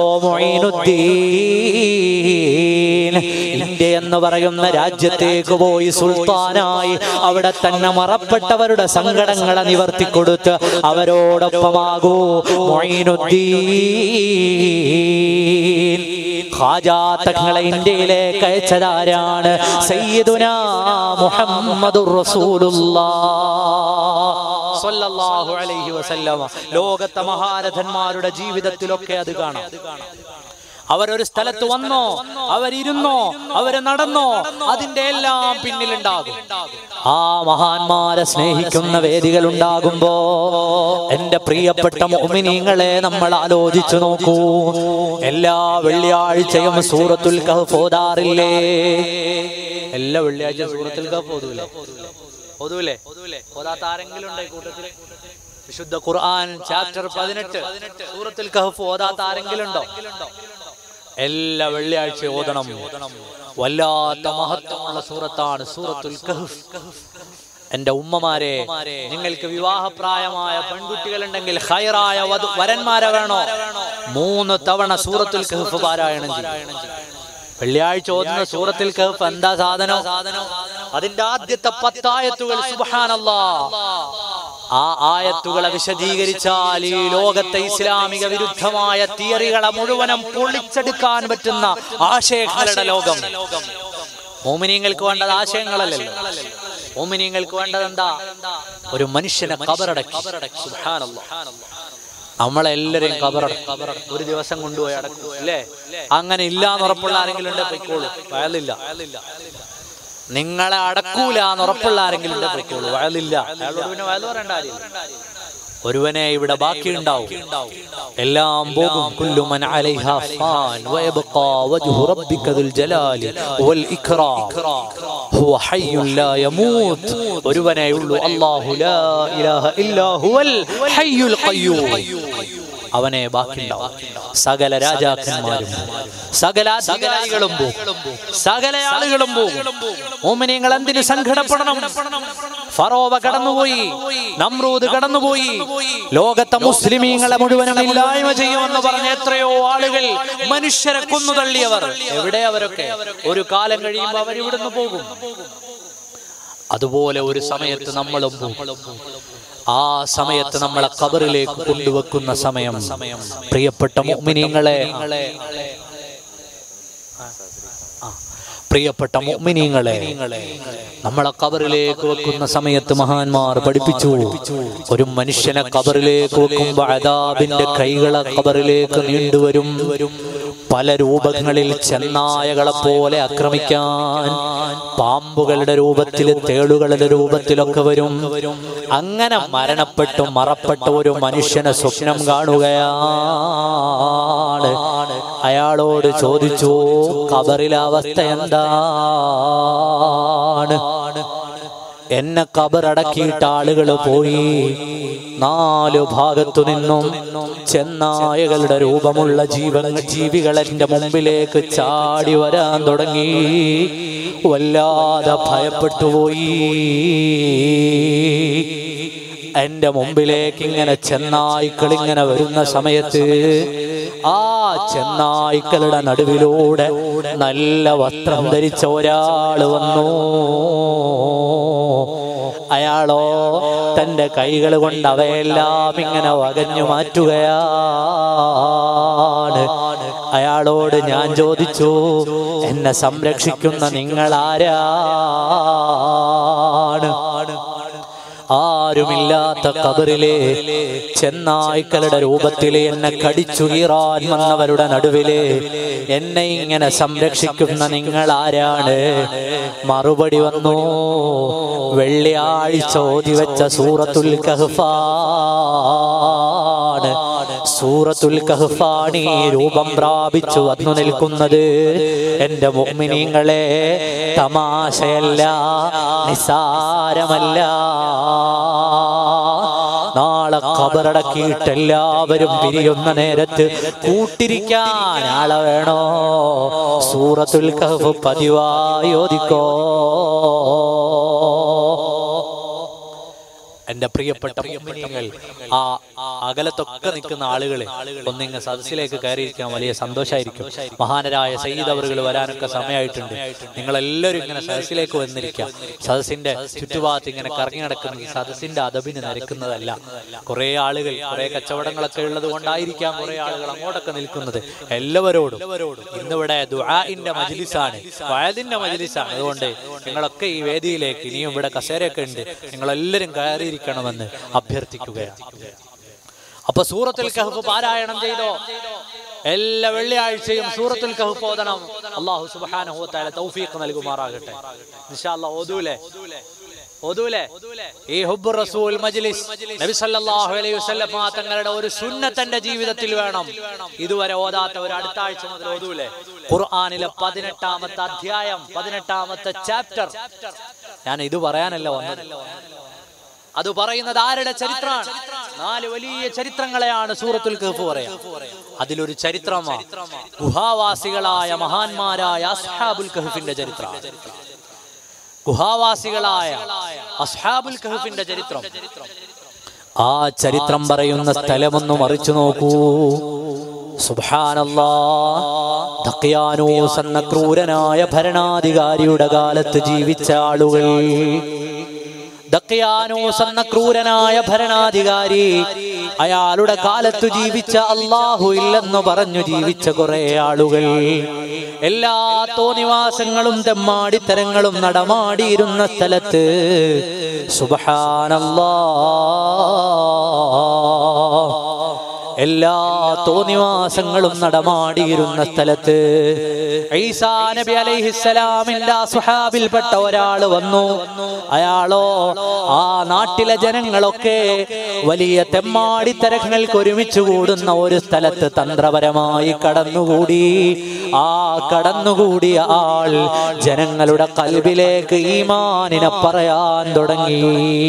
മൊയ്നുദ്ദീൻ ഇന്ത്യ എന്ന് പറയുന്ന രാജ്യത്തേക്ക് പോയി സുൽത്താനായി അവിടെ തന്നെ മറപ്പെട്ടവരുടെ സങ്കടങ്ങളെ നിവർത്തി കൊടുത്ത് അവരോടൊപ്പമാകൂ മൊയ്നുദ്ദീൻ ഖാജാത്തങ്ങളെ ഇന്ത്യയിലേക്ക് അയച്ചതാരാണ് സയ്യിദുന മുഹമ്മദുർ റസൂലുള്ളാഹ് സ്വല്ലല്ലാഹു അലൈഹി വസല്ലമ ലോകത്തെ മഹാരഥന്മാരുടെ ജീവിതത്തിലൊക്കെ അത് കാണാം അവരൊരു സ്ഥലത്ത് വന്നോ അവരിരുന്നോ അവര് നടന്നോ അതിന്റെ എല്ലാം പിന്നിലുണ്ടാകും ആ മഹാന്മാരെ സ്നേഹിക്കുന്ന വേദികൾ ഉണ്ടാകുമ്പോ എന്റെ പ്രിയപ്പെട്ട മോമിനിങ്ങളെ നമ്മൾ ആലോചിച്ചു നോക്കൂ എല്ലാ വെള്ളിയാഴ്ചയും സൂറത്തുൽ കഹ്ഫ് ഓതാറില്ലേ എല്ലാ വെള്ളിയാഴ്ച സൂറത്തുൽ കഹ്ഫ് ഓതൂലേ ഓതൂലേ ഓതാത്ത ആരെങ്കിലും ഉണ്ടോ ഈ കൂട്ടത്തില് വിശുദ്ധ ഖുർആൻ ചാപ്റ്റർ പതിനെട്ട് സൂറത്തുൽ കഹ്ഫ് ഓതാത്ത ആരെങ്കിലും ഉണ്ടോ എല്ലാ വെള്ളിയാഴ്ച ഓതണം വല്ലാത്ത മഹത്വമുള്ള സൂറത്താണ് സൂറത്തുൽ കഹ്ഫ് എന്റെ ഉമ്മമാരെ നിങ്ങൾക്ക് വിവാഹപ്രായമായ പെൺകുട്ടികളുണ്ടെങ്കിൽ ഹൈറായ വധു- വരന്മാരെ വേണോ മൂന്ന് തവണ സൂറത്തുൽ കഹ്ഫ് പാരായണം ചെയ്യും വെള്ളിയാഴ്ച ഓതുന്ന സൂറത്തിൽ കഹ്ഫ് എന്താ സാധനം അതിന്റെ ആദ്യത്തെ പത്തായത്തുകൾ സുബ്ഹാനല്ലാ ആ ആയത്തുകളെ വിശദീകരിച്ചാൽ ഈ ലോകത്തെ ഇസ്ലാമിക വിരുദ്ധമായ തിയറികളെ മുഴുവനും പൊളിച്ചെടുക്കാൻ പറ്റുന്ന ആശയങ്ങളുടെ ലോകം മോമിനിയങ്ങൾക്ക് വേണ്ടത് ആശയങ്ങളല്ലല്ലോ മോമിനിയങ്ങൾക്ക് വേണ്ടത് എന്താ ഒരു മനുഷ്യനെ കബറടക്കി സുബ്ഹാനല്ലാ നമ്മളെല്ലാരെയും കബറടക്കും ഒരു ദിവസം കൊണ്ടുപോയി അടക്കും അല്ലേ അങ്ങനെ ഇല്ലാന്ന് ഉറപ്പുള്ള ആരെങ്കിലും ഉണ്ട് പൊയ്ക്കോളൂ വയലില്ല നിങ്ങളെ അടക്കൂല എന്ന് ഉറപ്പുള്ള ആരെങ്കിലും ഉണ്ട് പൊയ്ക്കോളൂ വയലില്ല അയാളോട് പിന്നെ വയൽ പറയേണ്ട കാര്യമില്ല ഒരുവനെ ഇവിടെ ബാക്കിയുണ്ടാവും എല്ലാം പോകും കുല്ലു മൻ അലൈഹാ ഫാൻ വയബ്ഖാ വജ്ഹു റബ്ബിക ദുൽ ജലാലി വൽ ഇക്റാം ഹുവ ഹയ്യുൻ ലാ യമൂത്ത് ഒരുവനേ ഉള്ളൂ അല്ലാഹു ലാ ഇലാഹ ഇല്ലാ ഹുവൽ ഹയ്യുൽ ഖയ്യൂം അവനെ ബാക്കിയുണ്ടാവും സകല രാജാക്കന്മാരും സകല അധികാരികളും പോകും സകല ആളുകളും പോകും ഓമിനിയങ്ങൾ എന്തിന് സങ്കടപ്പെടണം ഫറോവ കടന്നുപോയി നമ്രൂദ് കടന്നുപോയി ലോകത്തെ മുസ്ലിമീങ്ങളെ മുഴുവനും ഇല്ലായ്മ ചെയ്യുമെന്ന് പറഞ്ഞ എത്രയോ ആളുകൾ മനുഷ്യരെ കൊന്നു തള്ളിയവർ എവിടെ അവരൊക്കെ ഒരു കാലം കഴിയുമ്പോൾ അവർ ഇവിടുന്ന് പോകും അതുപോലെ ഒരു സമയത്ത് നമ്മളും പോകും ആ സമയത്ത് നമ്മളെ കബറിലേക്ക് കൊണ്ടുവെക്കുന്ന സമയം പ്രിയപ്പെട്ട മുഅ്മിനീങ്ങളെ ആ, പ്രിയപ്പെട്ട മുഅ്മിനീങ്ങളെ നമ്മളെ കബറിലേക്ക് വെക്കുന്ന സമയത്ത് മഹാന്മാർ പഠിപ്പിച്ചു ഒരു മനുഷ്യനെ കബറിലേക്ക് വെക്കുമ്പോ അതാബിന്റെ കൈകളെ കബറിലേക്ക് നീണ്ടുവരും പല രൂപങ്ങളിൽ ചെന്നായകളെ പോലെ ആക്രമിക്കാൻ പാമ്പുകളുടെ രൂപത്തിൽ തേളുകളുടെ രൂപത്തിലൊക്കെ വരും അങ്ങനെ മരണപ്പെട്ടു മറപ്പെട്ട ഒരു മനുഷ്യനെ സ്വപ്നം കാണുകയാണ് അയാളോട് ചോദിച്ചു കബറിലെ അവസ്ഥ എന്താണ് എന്നെ കബറടക്കിയിട്ട് ആളുകൾ പോയി നാലു ഭാഗത്തു നിന്നും ചെന്നായകളുടെ രൂപമുള്ള ജീവങ്ങൾ ജീവികൾ എന്റെ മുമ്പിലേക്ക് ചാടി വരാൻ തുടങ്ങി വല്ലാതെ ഭയപ്പെട്ടുപോയി എന്റെ മുമ്പിലേക്ക് ഇങ്ങനെ ചെന്നായ്ക്കൾ ഇങ്ങനെ വരുന്ന സമയത്ത് ആ ചെന്നായ്ക്കളുടെ നടുവിലൂടെ നല്ല വസ്ത്രം ധരിച്ച ഒരാള് വന്നു അയാളോ തന്റെ കൈകൾ കൊണ്ട് അവയെല്ലാം ഇങ്ങനെ വകഞ്ഞു മാറ്റുകയാണ് അയാളോട് ഞാൻ ചോദിച്ചു എന്നെ സംരക്ഷിക്കുന്ന നിങ്ങൾ ആരാണ് ആരുമില്ലാത്ത കബറിലെ ചെന്നായ്ക്കളുടെ രൂപത്തിലെ എന്നെ കടിച്ചു കീറാൻ വന്നവരുടെ നടുവിലെ എന്നെ ഇങ്ങനെ സംരക്ഷിക്കുന്ന നിങ്ങൾ ആരാണ് മറുപടി വന്നു വെള്ളിയാഴ്ച ഓതി വെച്ച സൂറത്തുൽ കഹ്ഫാണ് സൂറത്തുൽ കഹ്ഫാണ് ഈ രൂപം പ്രാപിച്ചു വന്നു നിൽക്കുന്നത് എന്റെ മുഅ്മിനീങ്ങളെ തമാശയല്ല നിസാരമല്ല നാളെ നാളെ ഖബറടക്കിയിട്ട് എല്ലാവരും പിരിയുന്ന നേരത്ത് കൂട്ടിരിക്കാൻ ആളെ വേണോ സൂറത്തുൽ കഹഫ് പതിവായി ഓദിക്കോ എന്റെ പ്രിയപ്പെട്ട മുഅ്മിനീങ്ങൾ ആ അകലത്തൊക്കെ നിൽക്കുന്ന ആളുകളെ ഒന്നിങ്ങ് സദസ്സിലേക്ക് കയറിയിരിക്കാൻ വലിയ സന്തോഷമായിരിക്കും മഹാനരായ സയ്യിദ് അവറുകൾ വരാനൊക്കെ സമയമായിട്ടുണ്ട് നിങ്ങൾ എല്ലാവരും ഇങ്ങനെ സദസ്സിലേക്ക് വന്നിരിക്കാം സദസ്സിന്റെ ചുറ്റുഭാഗത്ത് ഇങ്ങനെ കറങ്ങി നടക്കുന്നത് സദസ്സിന്റെ അതബിന് നിരക്കുന്നതല്ല കുറെ ആളുകൾ കുറെ കച്ചവടങ്ങളൊക്കെ ഉള്ളത് കൊണ്ടായിരിക്കാം കുറെ ആളുകൾ അങ്ങോട്ടൊക്കെ നിൽക്കുന്നത് എല്ലാവരോടും ഇന്നിവിടെ ദുആഇന്റെ മജ്ലിസാണ് വയതിന്റെ മജ്ലിസാണ് അതുകൊണ്ട് നിങ്ങളൊക്കെ ഈ വേദിയിലേക്ക് ഇനിയും ഇവിടെ കസേരയൊക്കെ ഉണ്ട് നിങ്ങളെല്ലാവരും കയറിയിരിക്കണമെന്ന് അഭ്യർത്ഥിക്കുകയാണ് അപ്പൊ സൂറത്തുൽ കഹഫ് പാരായണം ചെയ്തോ എല്ലാ വെള്ളിയാഴ്ചയും സൂറത്തുൽ കഹഫ് ഓതണം അള്ളാഹു സുബ്ഹാനഹു വ തആല തൗഫീഖ് നൽകുമാറാകട്ടെ ഇൻഷാ അല്ലാഹ് ഓതൂലേ ഓതൂലേ ഈ ഹുബ്ബുർ റസൂൽ മജ്ലിസ് നബി സല്ലല്ലാഹു അലൈഹി വസല്ലം തങ്ങളുടെ ഒരു സുന്നത്ത് എന്റെ ജീവിതത്തിൽ വേണം ഇതുവരെ ഓതാത്ത ഒരു അടുത്ത ആഴ്ച മുതൽ ഓതൂലേ ഖുർആനിലെ പതിനെട്ടാമത്തെ അധ്യായം പതിനെട്ടാമത്തെ ചാപ്റ്റർ ഞാൻ ഇത് പറയാനല്ല വന്നത് അത് പറയുന്നത് ആരുടെ ചരിത്രമാണ് നാല് വലിയ ചരിത്രങ്ങളെയാണ് സൂറത്തുൽ കഹഫ് പറയാ അതിലൊരു ചരിത്രമാണ് ഗുഹാവാസികളായ മഹാന്മാരായ അസ്ഹാബുൽ കഹഫിന്റെ ചരിത്രം ഗുഹാവാസികളായ അസ്ഹാബുൽ കഹഫിന്റെ ചരിത്രം ആ ചരിത്രം പറയുന്ന സ്ഥലമൊന്ന് മറിച്ചു നോക്കൂ സുബ്ഹാനല്ലാ ദഖ്യാനൂസ് എന്ന ക്രൂരനായ ഭരണാധികാരിയുടെ കാലത്ത് ജീവിച്ച ആളുകൾ ദഖ്യാനൂസ് എന്ന ക്രൂരനായ ഭരണാധികാരി അയാളുടെ കാലത്തു ജീവിച്ച അള്ളാഹു ഇല്ലെന്ന് പറഞ്ഞു ജീവിച്ച കുറെ ആളുകൾ എല്ലാ തോന്നിവാസങ്ങളും തെമ്മാടിത്തരങ്ങളും നടമാടിയിരുന്ന സ്ഥലത്ത് സുബഹാനല്ലാ എല്ലാ തോന്നിവാസങ്ങളും നടമാടിയിരുന്ന സ്ഥലത്ത് ഈസാ നബി അലൈഹിസ്സലാമിന്റെ സുഹാബിൽപ്പെട്ട ഒരാൾ വന്നു അയാളോ ആ നാട്ടിലെ ജനങ്ങളൊക്കെ വലിയ തെമ്മാടിത്തരങ്ങൾക്ക് ഒരുമിച്ച് കൂടുന്ന ഒരു സ്ഥലത്ത് തന്ത്രപരമായി കടന്നുകൂടി ആ കടന്നുകൂടിയ ആൾ ജനങ്ങളുടെ കൽബിലേക്ക് ഈമാനിനെ പറയാൻ തുടങ്ങി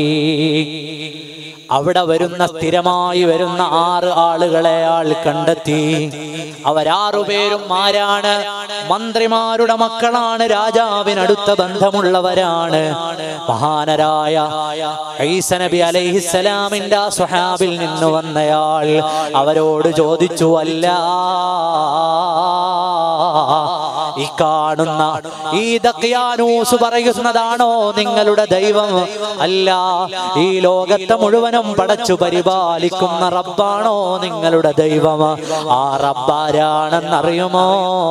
അവിടെ വരുന്ന സ്ഥിരമായി വരുന്ന ആറ് ആളുകളെ ആൾ കണ്ടെത്തി അവരാറുപേരും ആരാണ് മന്ത്രിമാരുടെ മക്കളാണ് രാജാവിനടുത്ത ബന്ധമുള്ളവരാണ് മഹാനരായ ഈസ നബി അലൈഹിസ്സലാമിന്റെ ആ സ്വഹാബിൽ നിന്ന് വന്നയാൾ അവരോട് ചോദിച്ചു അല്ല ഈ കാണുന്ന ഈ ദഖ്യാനൂസ് പറയുന്നതാണോ നിങ്ങളുടെ ദൈവം അല്ല ഈ ലോകത്തെ മുഴുവനും പടച്ചു പരിപാലിക്കുന്ന റബ്ബാണോ നിങ്ങളുടെ ദൈവം ആ റബ്ബാരാണെന്നറിയുമോ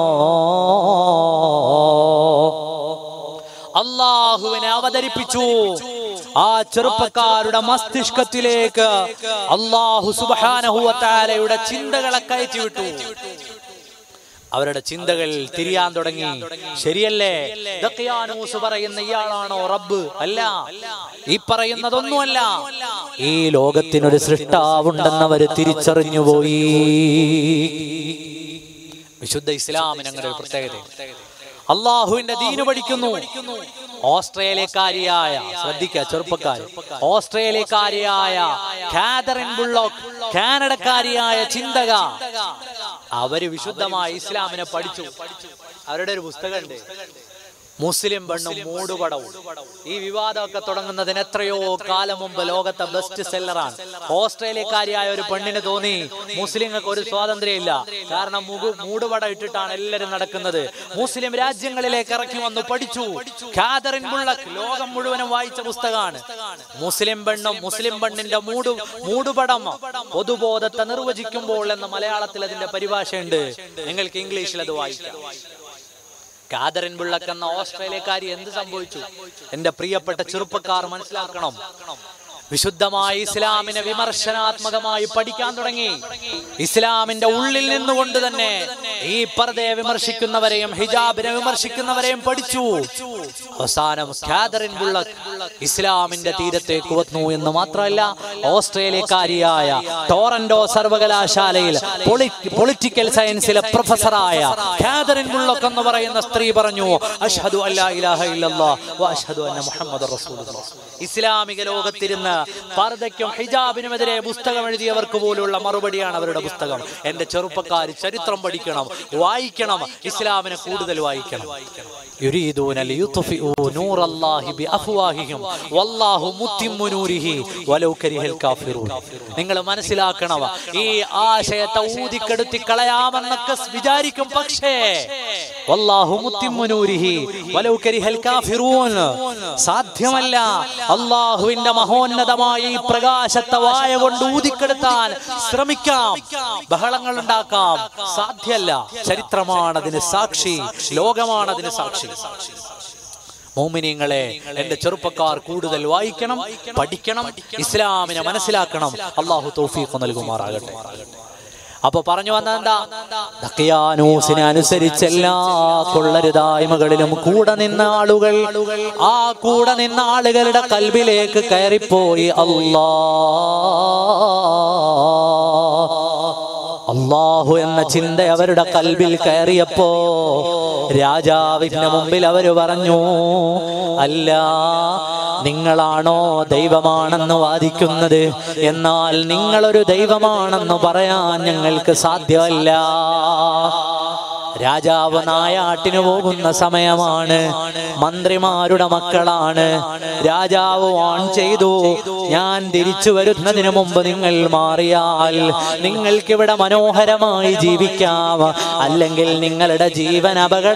അള്ളാഹുവിനെ അവതരിപ്പിച്ചു ആ ചെറുപ്പക്കാരുടെ മസ്തിഷ്കത്തിലേക്ക് അള്ളാഹു സുബാനഹുവത്താലയുടെ ചിന്തകളെ കയറ്റി വിട്ടു അവരുടെ ചിന്തകൾ തിരിയാൻ തുടങ്ങി ശരിയല്ലേ ദഖ്യാനൂസ് പറയുന്ന ഇയാളാണോ റബ്ബ് അല്ല ഈ പറയുന്നതൊന്നുമല്ല ഈ ലോകത്തിനൊരു സൃഷ്ടാവുണ്ടെന്നവര് തിരിച്ചറിഞ്ഞുപോയി വിശുദ്ധ ഇസ്ലാമിന് അങ്ങനെ ഒരു പ്രത്യേകത അള്ളാഹുവിന്റെ ദീന് പഠിക്കുന്നു ഓസ്ട്രേലിയക്കാരിയായ ശ്രദ്ധിക്കുക ചെറുപ്പക്കാർ ഓസ്ട്രേലിയക്കാരിയായ കാതറിൻ ബുള്ളോക്ക് കാനഡക്കാരിയായ ചിന്തക അവര് വിശുദ്ധമായ ഇസ്ലാമിനെ പഠിച്ചു അവരുടെ ഒരു പുസ്തകമുണ്ട് മുസ്ലിം പെണ്ണും മൂടുപടവും ഈ വിവാദമൊക്കെ തുടങ്ങുന്നതിന് എത്രയോ കാലം മുമ്പ് ലോകത്തെ ബെസ്റ്റ് സെല്ലറാണ് ഓസ്ട്രേലിയക്കാരിയായ ഒരു പെണ്ണിന് തോന്നി മുസ്ലിങ്ങൾക്ക് ഒരു സ്വാതന്ത്ര്യമില്ല കാരണം മുഗു മൂടുപടം ഇട്ടിട്ടാണ് എല്ലാവരും നടക്കുന്നത് മുസ്ലിം രാജ്യങ്ങളിലേക്ക് ഇറക്കി വന്നു പഠിച്ചു ഖാദറിൻ ബുള്ളക്ക് ലോകം മുഴുവനും വായിച്ച പുസ്തകമാണ് മുസ്ലിം പെണ്ണും മുസ്ലിം പെണ്ണിന്റെ മൂടു മൂടുപടം പൊതുബോധത്തെ നിർവചിക്കുമ്പോൾ എന്ന മലയാളത്തിൽ അതിന്റെ പരിഭാഷയുണ്ട് നിങ്ങൾക്ക് ഇംഗ്ലീഷിൽ അത് വായിക്കാം കാതറിൻ ബുള്ളക്ക് എന്ന ഓസ്ട്രേലിയക്കാരി എന്ത് സംഭവിച്ചു എന്റെ പ്രിയപ്പെട്ട ചെറുപ്പക്കാർ മനസ്സിലാക്കണം വിശുദ്ധമായ ഇസ്ലാമിനെ വിമർശനാത്മകമായി പഠിക്കാൻ തുടങ്ങി ഇസ്ലാമിന്റെ ഉള്ളിൽ നിന്നുകൊണ്ട് തന്നെ ഈ പർദയെ വിമർശിക്കുന്നവരെയും ഹിജാബിനെ വിമർശിക്കുന്നവരെയും പഠിച്ചു അവസാനം കാതറിൻ ബുള്ളക്ക് ഇസ്ലാമിന്റെ തീരത്തേക്ക് വന്നു എന്ന് മാത്രമല്ല ഓസ്ട്രേലിയക്കാരിയായ ടോറന്റോ സർവകലാശാലയിൽ പൊളിറ്റിക്കൽ സയൻസിലെ പ്രൊഫസറായ കാതറിൻ മുള്ളക്ക് എന്ന് പറയുന്ന സ്ത്രീ പറഞ്ഞു അഷ്ഹദു അല്ലാ ഇലാഹ ഇല്ലല്ലാഹ് വ അഷ്ഹദു അന്ന മുഹമ്മദ് റസൂലുള്ളാഹ് ഇസ്ലാമിക ലോകത്തിരുന്ന് പർദ്ദയ്ക്കും ഹിജാബിനുമെതിരെ പുസ്തകം എഴുതിയവർക്ക് പോലുള്ള മറുപടിയാണ് അവരുടെ പുസ്തകം എന്റെ ചെറുപ്പക്കാർ ചരിത്രം പഠിക്കണം വായിക്കണം ഇസ്ലാമിനെ കൂടുതൽ വായിക്കണം يريدون ليطفئوا نور الله بأفواههم والله متم نوره ولو كره الكافرون നിങ്ങൾ മനസ്സിലാക്കണം ഈ ആശയത്തെ ഊതിക്കെടുത്തി കളയാമെന്നൊക്കെ വിചാരിക്കും പക്ഷേ വല്ലാഹു മുത്തിമ്മു നൂരിഹി വലൗ കരിഹൽ കാഫിറൂൻ സാധ്യമല്ല അള്ളാഹുവിന്റെ മഹോന്നതമായ ഈ പ്രകാശത്തെ വായ കൊണ്ട് ഊതിക്കെടുത്താൻ ശ്രമിക്കാം ബഹളങ്ങൾ ഉണ്ടാക്കാം സാധ്യല്ല ചരിത്രമാണ് അതിന് സാക്ഷി ലോകമാണ് അതിന് സാക്ഷി മോമിനിയങ്ങളെ എന്റെ ചെറുപ്പക്കാർ കൂടുതൽ വായിക്കണം പഠിക്കണം ഇസ്ലാമിനെ മനസ്സിലാക്കണം അള്ളാഹു തൗഫീഖ് നൽകുമാറാകട്ടെ അപ്പൊ പറഞ്ഞു വന്നെന്താ ദക്കിയാനൂസിനെ അനുസരിച്ച് എല്ലാ കൊള്ളരുതായ്മകളിലും കൂടെ നിന്ന ആളുകൾ ആ കൂടെ നിന്ന ആളുകളുടെ കൽബിലേക്ക് കയറിപ്പോയി അല്ലാ അള്ളാഹു എന്ന ചിന്ത അവരുടെ കൽബിൽ കയറിയപ്പോ രാജാവിന്റെ മുമ്പിൽ അവര് പറഞ്ഞു അല്ല നിങ്ങളാണോ ദൈവമാണെന്ന് വാദിക്കുന്നത് എന്നാൽ നിങ്ങളൊരു ദൈവമാണെന്ന് പറയാൻ ഞങ്ങൾക്ക് സാധ്യമല്ല രാജാവ് നായാട്ടിന് പോകുന്ന സമയമാണ് മന്ത്രിമാരുടെ മക്കളാണ് രാജാവ് വാൺ ചെയ്തു ഞാൻ തിരിച്ചു വരുന്നതിന് മുമ്പ് നിങ്ങൾ മാറിയാൽ നിങ്ങൾക്കിവിടെ മനോഹരമായി ജീവിക്കാം അല്ലെങ്കിൽ നിങ്ങളുടെ ജീവൻ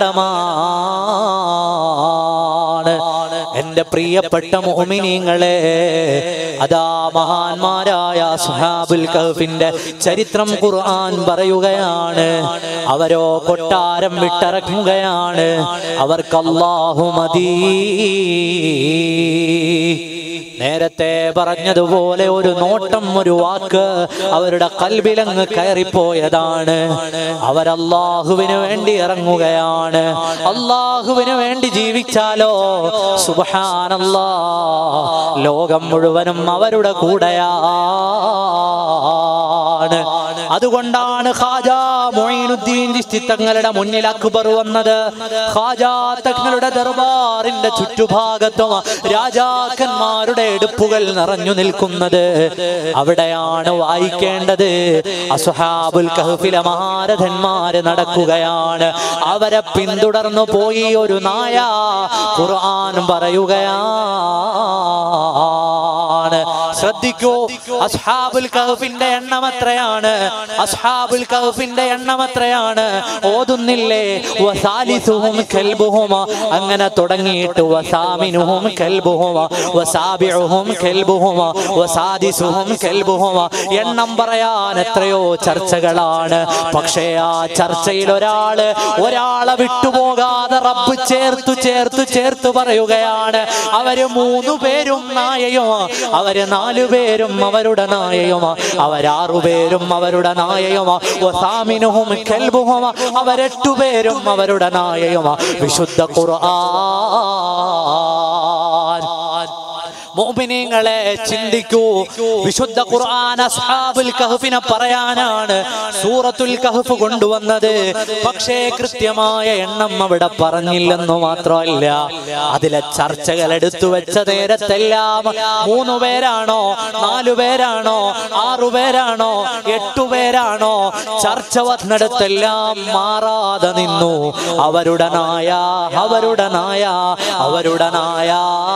അപകടമാണ് എന്റെ പ്രിയപ്പെട്ട മോമിനിങ്ങളെ അതാ മഹാന്മാരായ സുഹാബുൽ കഹഫിന്റെ ചരിത്രം ഖുർആൻ പറയുകയാണ് അവരോ കൊട്ടാരം വിട്ടിറങ്ങുകയാണ് അവർക്ക് അല്ലാഹു മതി നേരത്തെ പറഞ്ഞതുപോലെ ഒരു നോട്ടം ഒരു വാക്ക് അവരുടെ കൽബിലങ്ങ് കയറിപ്പോയതാണ് അവരല്ലാഹുവിന് വേണ്ടി ഇറങ്ങുകയാണ് അള്ളാഹുവിന് വേണ്ടി ജീവിച്ചാലോ സുബഹാനല്ലാ ലോകം മുഴുവനും അവരുടെ കൂടെയാണ് അതുകൊണ്ടാണ് ഖാജാ മൊയ്നുദ്ദീൻ ചിസ്തി തങ്ങളുടെ മുന്നിൽ അക്ബർ വന്നത് ഖാജാ തങ്ങളുടെ ദർബാറിന്റെ ചുറ്റുഭാഗത്തും രാജാക്കന്മാരുടെ എടുപ്പുകൾ നിറഞ്ഞു നിൽക്കുന്നത് അവിടെയാണ് വായിക്കേണ്ടത് അസുഹാബുൽ കഹഫിലെ മഹാരഥന്മാര് നടക്കുകയാണ് അവരെ പിന്തുടർന്നു പോയി ഒരു നായ ഖുർആൻ പറയുകയാണ് ശ്രദ്ധിക്കൂ അസ്ഹാബുൽ കഹഫിന്റെ എണ്ണം എത്രയാണ് അസ്ഹാബുൽ കഹഫിന്റെ എണ്ണം എത്രയാണ് ഓതുന്നില്ലേ വസാലിസുഹും കൽബുഹും അങ്ങനെ തുടങ്ങിയിട്ട് വസാമിനുഹും കൽബുഹും വസാബിഉഹും കൽബുഹും വസാദിസുഹും കൽബുഹും എണ്ണം പറയാൻ എത്രയോ ചർച്ചകളാണ് പക്ഷേ ആ ചർച്ചയിൽ ഒരാള് ഒരാളെ വിട്ടുപോകാതെ റബ്ബ് ചേർത്തു ചേർത്തു ചേർത്ത് പറയുകയാണ് അവര് മൂന്നു പേരും നായയും അവര് നാലു പേരും അവരുടെ നായയും അവരാറു പേരും അവരുടെ നായയും വസാമിനുഹും കൽബുഹും അവരെട്ടു പേരും അവരുടെ നായയും വിശുദ്ധ ഖുർആൻ മോമിനിങ്ങളെ ചിന്തിക്കൂ വിശുദ്ധ ഖുർആൻ അസ്ഹാബുൽ കഹഫിനെ പറയാനാണ് സൂറത്തുൽ കഹഫ് കൊണ്ടുവന്നത് പക്ഷേ കൃത്യമായ എണ്ണം അവിടെ പറഞ്ഞില്ലെന്ന് മാത്രമല്ല അതിലെ ചർച്ചകൾ എടുത്തു വെച്ച നേരത്തെല്ലാം മൂന്ന് പേരാണോ നാലു പേരാണോ ആറു പേരാണോ എട്ടു പേരാണോ ചർച്ച വന്നിടത്തെല്ലാം മാറാതെ നിന്നു അവരുടെ നായ അവരുടെ നായ അവരുടെ നായ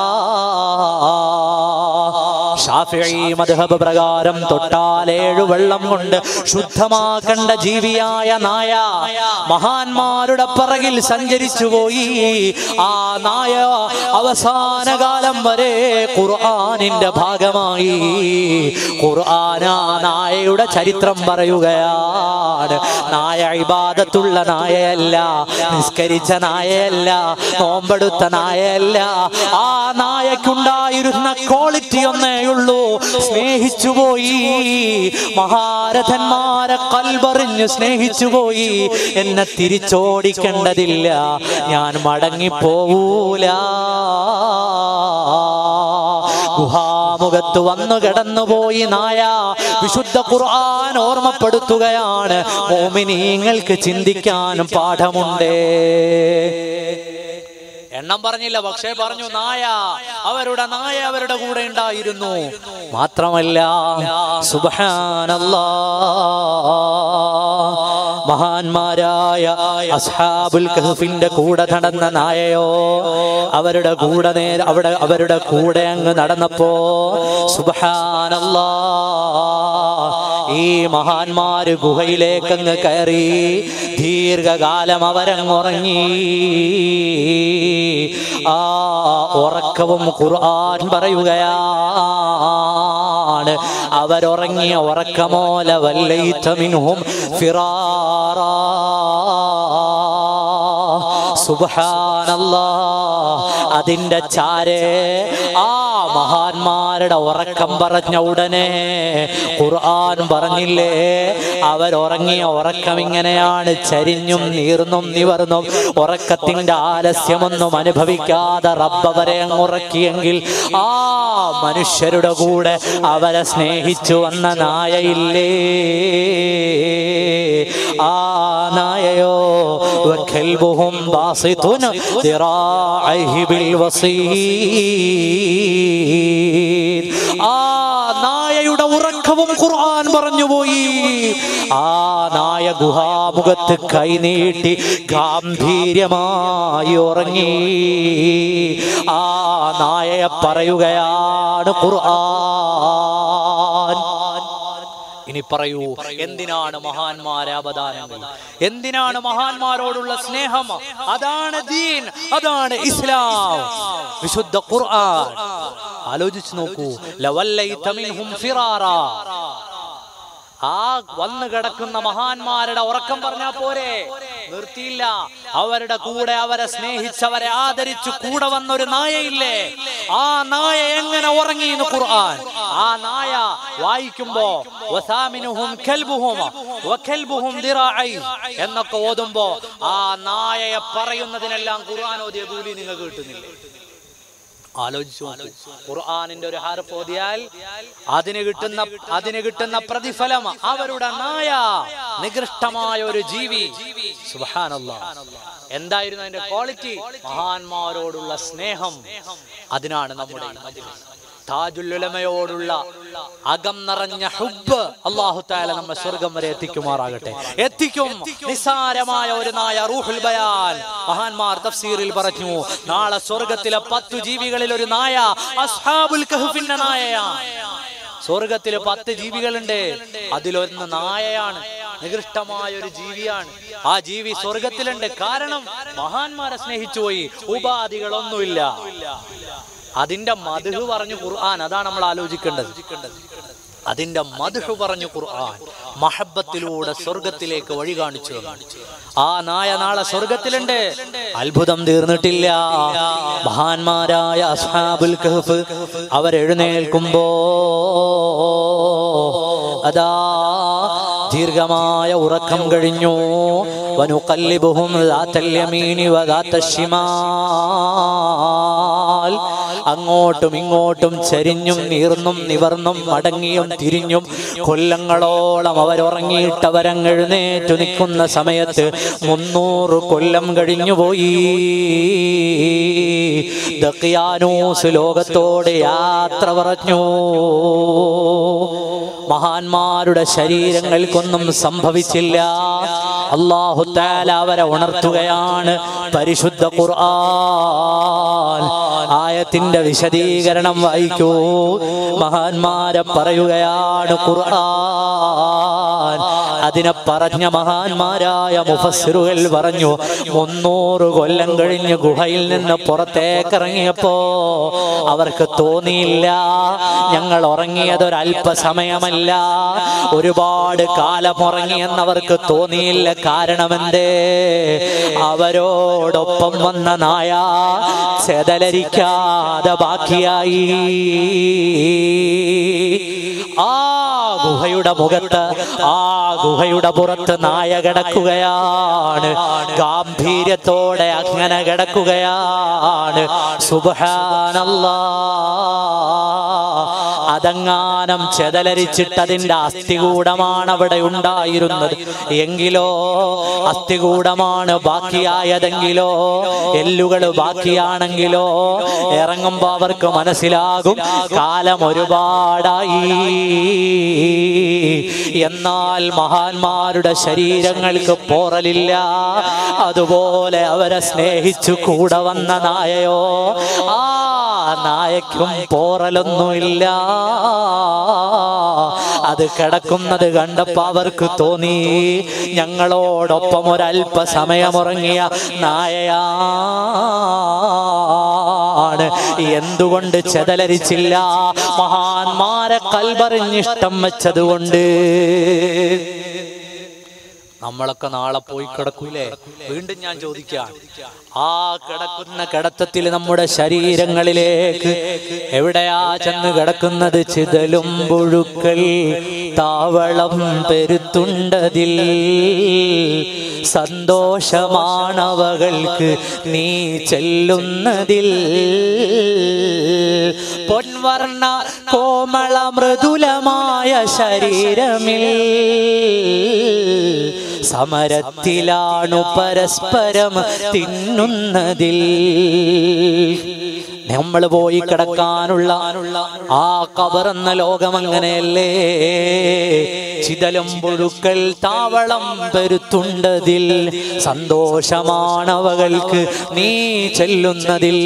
ഷാഫിഈ മദ്ഹബ് പ്രകാരം തൊട്ടാൽ ഏഴു വെള്ളം കൊണ്ട് ശുദ്ധമാക്കണ്ട ജീവിയായ നായ മഹാന്മാരുടെ പിറകിൽ സഞ്ചരിച്ചു പോയി ആ നായ അവസാന കാലം വരെ ഖുർആനിന്റെ ഭാഗമായി ഖുർആൻ ആ നായയുടെ ചരിത്രം പറയുകയാണ് നായ ഇബാദത്തുള്ള നായയല്ല നിസ്കരിച്ച നായയല്ല നോമ്പെടുത്ത നായയല്ല ആ നായക്കുണ്ടായിരുന്ന ക്വാളിറ്റി ഒന്നേ ഉള്ളൂ സ്നേഹിച്ചു പോയി മഹാരഥന്മാരെ കൽബറിഞ്ഞ് സ്നേഹിച്ചു പോയി എന്നെ തിരിച്ചോടിക്കേണ്ടതില്ല ഞാൻ മടങ്ങിപ്പോവൂല ഗുഹാമുഖത്ത് വന്നു കിടന്നുപോയി നായ വിശുദ്ധ ഖുർആൻ ഓർമ്മപ്പെടുത്തുകയാണ് മോമിനീങ്ങൾക്ക് ചിന്തിക്കാനും പാഠമുണ്ട് എണ്ണം പറഞ്ഞില്ല പക്ഷേ പറഞ്ഞു നായ അവരുടെ നായ അവരുടെ കൂടെ ഉണ്ടായിരുന്നു മാത്രമല്ല സുബ്ഹാനല്ലാ മഹാന്മാരായ അസ്ഹാബുൽ കഹഫിന്റെ കൂടെ നടന്ന നായയോ അവരുടെ കൂടെ നേരെ അവിടെ അവരുടെ കൂടെ അങ്ങ് നടന്നപ്പോ സുബ്ഹാനല്ലാ ഈ മഹാന്മാര് ഗുഹയിലേക്ക് അങ്ങ് കയറി ദീർഘകാലം അവരങ്ങുറങ്ങി ആ ഉറക്കവും ഖുർആൻ പറയുകയാണ് അവരുറങ്ങിയ ഉറക്കമോല വല്ലൈത്ത മിൻഹും ഫിറാറാ സുബ്ഹാനല്ലാ അതിന്റെ ചാരേ ആ മഹാന്മാരുടെ ഉറക്കം പറഞ്ഞ ഉടനെ ഖുർആൻ പറഞ്ഞില്ലേ അവരുറങ്ങിയ ഉറക്കം ഇങ്ങനെയാണ് ചരിഞ്ഞും നീർന്നും നിവർന്നും ഉറക്കത്തിന്റെ ആലസ്യമൊന്നും അനുഭവിക്കാതെ റബ്ബവരെ അങ്ങ് ഉറക്കിയെങ്കിൽ ആ മനുഷ്യരുടെ കൂടെ അവരെ സ്നേഹിച്ചു വന്ന നായയില്ലേ ആ നായയോ وكلبهم باسط ذراعيه بالوصيد ആ നായയുടെ ഉറക്കവും ഖുർആൻ പറഞ്ഞുപോയി ആ നായ ഗുഹാമുഖത്ത് കൈനീട്ടി ഗാംഭീര്യമായി ഉറങ്ങി ആ നായയെ പറയുകയാണ് ഖുർആൻ ഇനി പറയൂ എന്തിനാണ് മഹാന്മാരെ അപദാനങ്ങൾ എന്തിനാണ് മഹാന്മാരോടുള്ള സ്നേഹം അതാണ് ദീൻ അതാണ് ഇസ്ലാം വിശുദ്ധ ഖുർആൻ ആലോചിച്ചു നോക്കൂ ലവല്ലൈത മിൻഹും ഫിറാറാ ആ വന്നു കിടക്കുന്ന മഹാന്മാരുടെ ഉറക്കം പറഞ്ഞാ പോരെ നിർത്തിയില്ല അവരുടെ കൂടെ അവരെ സ്നേഹിച്ചവരെ ആദരിച്ചു കൂടെ വന്ന ഒരു നായയില്ലേ ആ നായ എങ്ങനെ ഉറങ്ങി എന്ന് ഖുർആൻ ആ നായ വായിക്കുമ്പോ വസാമിനുഹും കൽബുഹും വകൽബുഹും ദിറാഇ എന്നൊക്കെ ഓതുമ്പോ ആ നായയെ പറയുന്നതിനെല്ലാം ഖുർആൻ ഓതിയ കൂലി നിങ്ങൾ കിട്ടുന്നില്ലേ ആലോചിച്ചു നോക്കൂ. ഖുർആനിന്റെ ഒരു ഹാർഫ് ഓതിയാൽ അതിന് കിട്ടുന്ന അതിന് കിട്ടുന്ന പ്രതിഫലം അവരുടെ നായ നികൃഷ്ടമായ ഒരു ജീവി സുബ്ഹാനല്ലാ എന്തായിരുന്നു അതിന്റെ ക്വാളിറ്റി മഹാന്മാരോടുള്ള സ്നേഹം അതിനാണ് നമ്മുടെ ഈ മജ്ലിസ്. താജുൽ ഉലമയോടുള്ള അകം നിറഞ്ഞ ഹുബ് അള്ളാഹു താല നമ്മെ സ്വർഗം വരെ എത്തിക്കുമാറാകട്ടെ എത്തിക്കും നിസ്സാരമായ ഒരു നായ റൂഹുൽ ബയാൻ മഹാന്മാർ തഫ്സീറിൽ പറഞ്ഞു നാളെ സ്വർഗത്തിലെ പത്തു ജീവികളിൽ ഒരു നായ അസ്ഹാബുൽ കഹ്ഫിന്റെ നായയാണ് സ്വർഗത്തില് പത്ത് ജീവികളുണ്ട് അതിലൊന്ന് നായയാണ് നികൃഷ്ടമായ ഒരു ജീവിയാണ് ആ ജീവി സ്വർഗത്തിലുണ്ട് കാരണം മഹാന്മാരെ സ്നേഹിച്ചു പോയി ഉപാധികളൊന്നുമില്ല അതിന്റെ മധു പറഞ്ഞു ഖുർആൻ അതാണ് നമ്മൾ ആലോചിക്കേണ്ടത് അതിന്റെ മധു പറഞ്ഞു ഖുർആൻ മഹബത്തിലൂടെ സ്വർഗത്തിലേക്ക് വഴി കാണിച്ചു തന്നു. ആ നായ നാളെ സ്വർഗത്തിലുണ്ട് അത്ഭുതം തീർന്നിട്ടില്ല മഹാന്മാരായ അസ്ഹാബുൽ കഹ്ഫ് അവരെഴുന്നേൽക്കുമ്പോ അതാ ദീർഘമായ ഉറക്കം കഴിഞ്ഞു വനുകല്ലിബുഹും ദാത്തൽ യമീനി വദാത്ത ശിമാൽ അങ്ങോട്ടും ഇങ്ങോട്ടും ചരിഞ്ഞും നീർന്നും നിവർന്നും മടങ്ങിയും തിരിഞ്ഞും കൊല്ലങ്ങളോളം അവരുറങ്ങിയിട്ടവരങ്ങെഴുന്നേറ്റു നിൽക്കുന്ന സമയത്ത് മുന്നൂറ് കൊല്ലം കഴിഞ്ഞുപോയി ദക്കിയാനൂസ് ലോകത്തോട് യാത്ര പറഞ്ഞു മഹാന്മാരുടെ ശരീരങ്ങൾക്കൊന്നും സംഭവിച്ചില്ല അള്ളാഹു താല അവരെ ഉണർത്തുകയാണ് പരിശുദ്ധ ഖുർആൻ ആയത്തിന്റെ വിശദീകരണം വായിക്കൂ മഹാന്മാരെ പറയുകയാണ് ഖുർആൻ അതിനെ പറഞ്ഞ മഹാന്മാരായ മുഫസ്സിറുകൾ പറഞ്ഞു മുന്നൂറ് കൊല്ലം കഴിഞ്ഞ് ഗുഹയിൽ നിന്ന് പുറത്തേക്കിറങ്ങിയപ്പോ അവർക്ക് തോന്നിയില്ല ഞങ്ങൾ ഉറങ്ങിയത് ഒരല്പസമയമല്ല ഒരുപാട് കാലം ഉറങ്ങിയെന്നവർക്ക് തോന്നിയില്ല കാരണമെന്തേ അവരോടൊപ്പം വന്ന നായ ചെതലരിക്കാതെ ബാക്കിയായി ആ ഗുഹയുടെ മുഖത്ത് ആ ഗുഹയുടെ പുറത്ത് നായ കിടക്കുകയാണ് ഗാംഭീര്യത്തോടെ അങ്ങനെ കിടക്കുകയാണ് സുബഹാനല്ലാ അതങ്ങാനം ചെതലരിച്ചിട്ട് അതിന്റെ അസ്ഥികൂടമാണ് അവിടെ ഉണ്ടായിരുന്നത് എങ്കിലോ അസ്ഥികൂടമാണ് ബാക്കിയായതെങ്കിലോ എല്ലുകൾ ബാക്കിയാണെങ്കിലോ ഇറങ്ങുമ്പോ അവർക്ക് മനസ്സിലാകും കാലം ഒരുപാടായി എന്നാൽ മഹാന്മാരുടെ ശരീരങ്ങൾക്ക് പോറലില്ല അതുപോലെ അവരെ സ്നേഹിച്ചു കൂടെ വന്ന നായയോ ആ നായക്കും പോറലൊന്നുമില്ല അത് കിടക്കുന്നത് കണ്ടപ്പോ അവർക്ക് തോന്നി ഞങ്ങളോടൊപ്പം ഒരല്പസമയമുറങ്ങിയ നായയാണ് എന്തുകൊണ്ട് ചെതലരിച്ചില്ല മഹാന്മാരെ കൽബറിഞ്ഞിഷ്ടം വെച്ചതുകൊണ്ട് നമ്മളൊക്കെ നാളെ പോയി കിടക്കൂലേ വീണ്ടും ഞാൻ ചോദിക്കാം ആ കിടക്കുന്ന കിടത്തത്തിൽ നമ്മുടെ ശരീരങ്ങളിലേക്ക് എവിടെയാ ചെന്ന് കിടക്കുന്നത് ചിതലും പുഴുക്കൾ താവളം പെരുത്തുണ്ടതിൽ സന്തോഷമാണവകൾക്ക് നീ ചെല്ലുന്നതിൽ പൊൻവർണ്ണ കോമള മൃദുലമായ ശരീരമിൽ സമരത്തിലാണു പരസ്പരം തിന്നുന്നതിൽ നമ്മൾ പോയി കിടക്കാനുള്ള ആ കബറന്ന ലോകം അങ്ങനെയല്ലേ ചിതലും പുഴുക്കൾ താവളം പെരുത്തുണ്ടതിൽ സന്തോഷമാണവകൾക്ക് നീ ചെല്ലുന്നതിൽ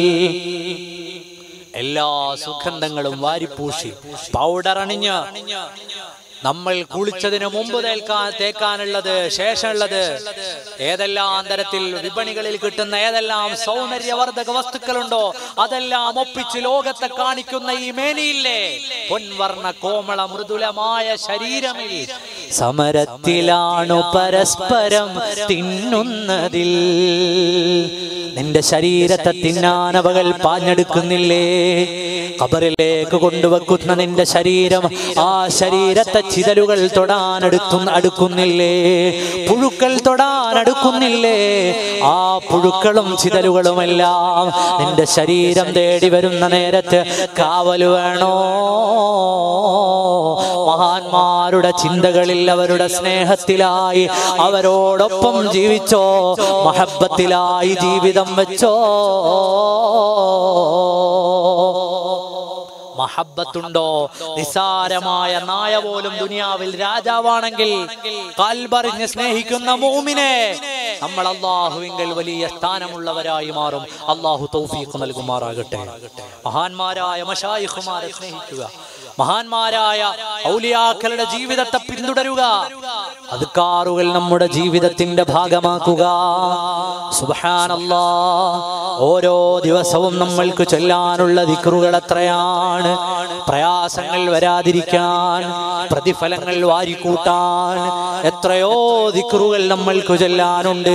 എല്ലാ സുഗന്ധങ്ങളും വാരിപ്പൂശി പൗഡർ അണിഞ്ഞ് നമ്മൾ കുളിച്ചതിന് മുമ്പ് തേൽക്കാൻ തേക്കാനുള്ളത് ശേഷമുള്ളത് ഏതെല്ലാം തരത്തിൽ വിപണികളിൽ കിട്ടുന്ന ഏതെല്ലാം സൗന്ദര്യവർദ്ധക വസ്തുക്കളുണ്ടോ അതെല്ലാം ഒപ്പിച്ച് ലോകത്തെ കാണിക്കുന്ന ഈ മേനിയില്ലേ പൊൻവർണ്ണ കോമള മൃദുലമായ ശരീരമിൽ സമരത്തിലാണു പരസ്പരം തിന്നുന്നതിൽ നിന്റെ ശരീരത്തെ തിന്നാനവകൾ പാഞ്ഞെടുക്കുന്നില്ലേ കബറിലേക്ക് കൊണ്ടുവെക്കുന്ന നിന്റെ ശരീരം ആ ശരീരത്തെ ചിതലുകൾ തൊടാൻ അടുത്തു അടുക്കുന്നില്ലേ പുഴുക്കൾ തൊടാൻ അടുക്കുന്നില്ലേ ആ പുഴുക്കളും ചിതലുകളുമെല്ലാം നിന്റെ ശരീരം തേടി വരുന്ന നേരത്ത് കാവല് വേണോ മഹാന്മാരുടെ ചിന്തകളിൽ അവരുടെ സ്നേഹത്തിലായി അവരോടൊപ്പം ജീവിച്ചോ മഹബത്തിലായി ജീവിതം വെച്ചോ മഹബത്തുണ്ടോ നിസാരമായ നായ പോലും ദുനിയാവിൽ രാജാവാണെങ്കിൽ കാൽബറിഞ്ഞ് സ്നേഹിക്കുന്ന മൂമിനെ നമ്മൾ അള്ളാഹുവിങ്കൽ വലിയ സ്ഥാനമുള്ളവരായി മാറും അള്ളാഹു തൗഫീഖ് നൽകുമാറാകട്ടെ മഹാന്മാരായ മഷായിഖുമാരെ സ്നേഹിക്കുക മഹാന്മാരായ ഔലിയാക്കളുടെ ജീവിതത്തെ പിന്തുടരുക അതുക്കാറുകൾ നമ്മുടെ ജീവിതത്തിന്റെ ഭാഗമാക്കുക സുബഹാനല്ലാ ഓരോ ദിവസവും നമ്മൾക്ക് ചൊല്ലാനുള്ള ദിക്റുകൾ എത്രയാണ് പ്രയാസങ്ങൾ വരാതിരിക്കാൻ പ്രതിഫലങ്ങൾ വാരിക്കൂട്ടാൻ എത്രയോ ദിക്റുകൾ നമ്മൾക്ക് ചൊല്ലാനുണ്ട്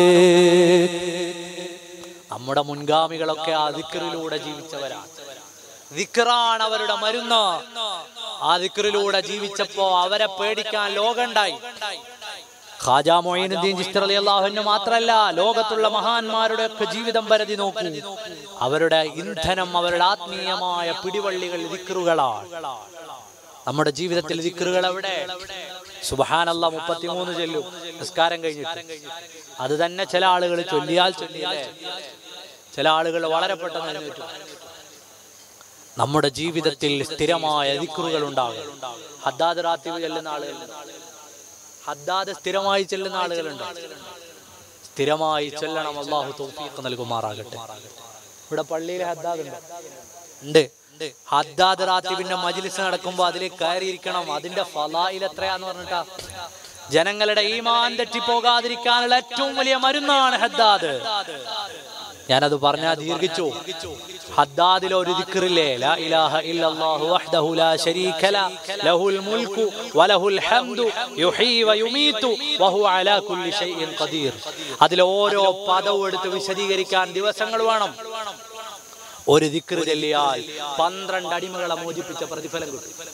നമ്മുടെ മുൻഗാമികളൊക്കെ ആ ദിക്റിലൂടെ ജീവിച്ചവരാണ് ദിക്റാണ് അവരുടെ മരുന്ന് ആ ദിക്റിലൂടെ ജീവിച്ചപ്പോ അവരെ പേടിക്കാൻ ലോകമുണ്ടായി ഖാജാ മൊയ്നുദ്ദീൻ ചിസ്തർ അലി അള്ളാഹുവിന് മാത്രല്ല ലോകത്തുള്ള മഹാന്മാരുടെ ഒക്കെ ജീവിതം പരതി നോക്കൂ അവരുടെ ഇന്ധനം അവരുടെ ആത്മീയമായ പിടിവള്ളികൾ ദിക്റുകളാണ് നമ്മുടെ ജീവിതത്തിൽ ദിക്റുകൾ എവിടെ സുബഹാനല്ല മുപ്പത്തിമൂന്ന് ചൊല്ലും നിസ്കാരം കഴിഞ്ഞിട്ട് അത് തന്നെ ചില ആളുകൾ ചൊല്ലിയാൽ ചൊല്ലിയാലേ ചില ആളുകൾ വളരെ പെട്ടെന്ന് എഴുന്നേറ്റു നമ്മുടെ ജീവിതത്തിൽ സ്ഥിരമായ ദിക്റുകൾ ഉണ്ടാകും ഹദ്ദാദ് റാത്തിബ് ചെല്ലുന്ന ആളുകളുണ്ട് ഹദ്ദാദ് സ്ഥിരമായി ചെല്ലുന്ന ആളുകളുണ്ട് സ്ഥിരമായി ചെല്ലണം അള്ളാഹു തൗഫീഖ് നൽകുമാറാകട്ടെ ഇവിടെ പള്ളിയിൽ ഹദ്ദാദ് ഉണ്ട് ഉണ്ട് ഹദ്ദാദ് റാത്തിബിന്റെ മജ്ലിസ് നടക്കുമ്പോൾ അതിൽ കയറിയിരിക്കണം അതിന്റെ ഫലായിൽ എത്രയാന്ന് പറഞ്ഞിട്ടാ ജനങ്ങളുടെ ഈമാൻ തെറ്റിപ്പോകാതിരിക്കാനുള്ള ഏറ്റവും വലിയ മരുന്നാണ് ഹദ്ദാദ് ഞാനത് പറഞ്ഞാൽ ദീർഘിച്ചു ഹദ്ദാദിലെ ഒരു ദിക്റില്ലേ ലാ ഇലാഹ ഇല്ലല്ലാഹു വഹ്ദഹു ലാ ശരീക ല ലഹുൽ മുൽക്കു വലഹുൽ ഹംദു യുഹീ വയുമീതു വഹുവ അലാ കുല്ലി ഷൈഇൻ ഖദീർ അതിലെ ഓരോ പദവും എടുത്ത് വിശദീകരിക്കാൻ ദിവസങ്ങൾ വേണം ഒരു ദിക്റ് ചൊല്ലിയാൽ പന്ത്രണ്ട് അടിമകളെ മോചിപ്പിച്ച പ്രതിഫലം കിട്ടും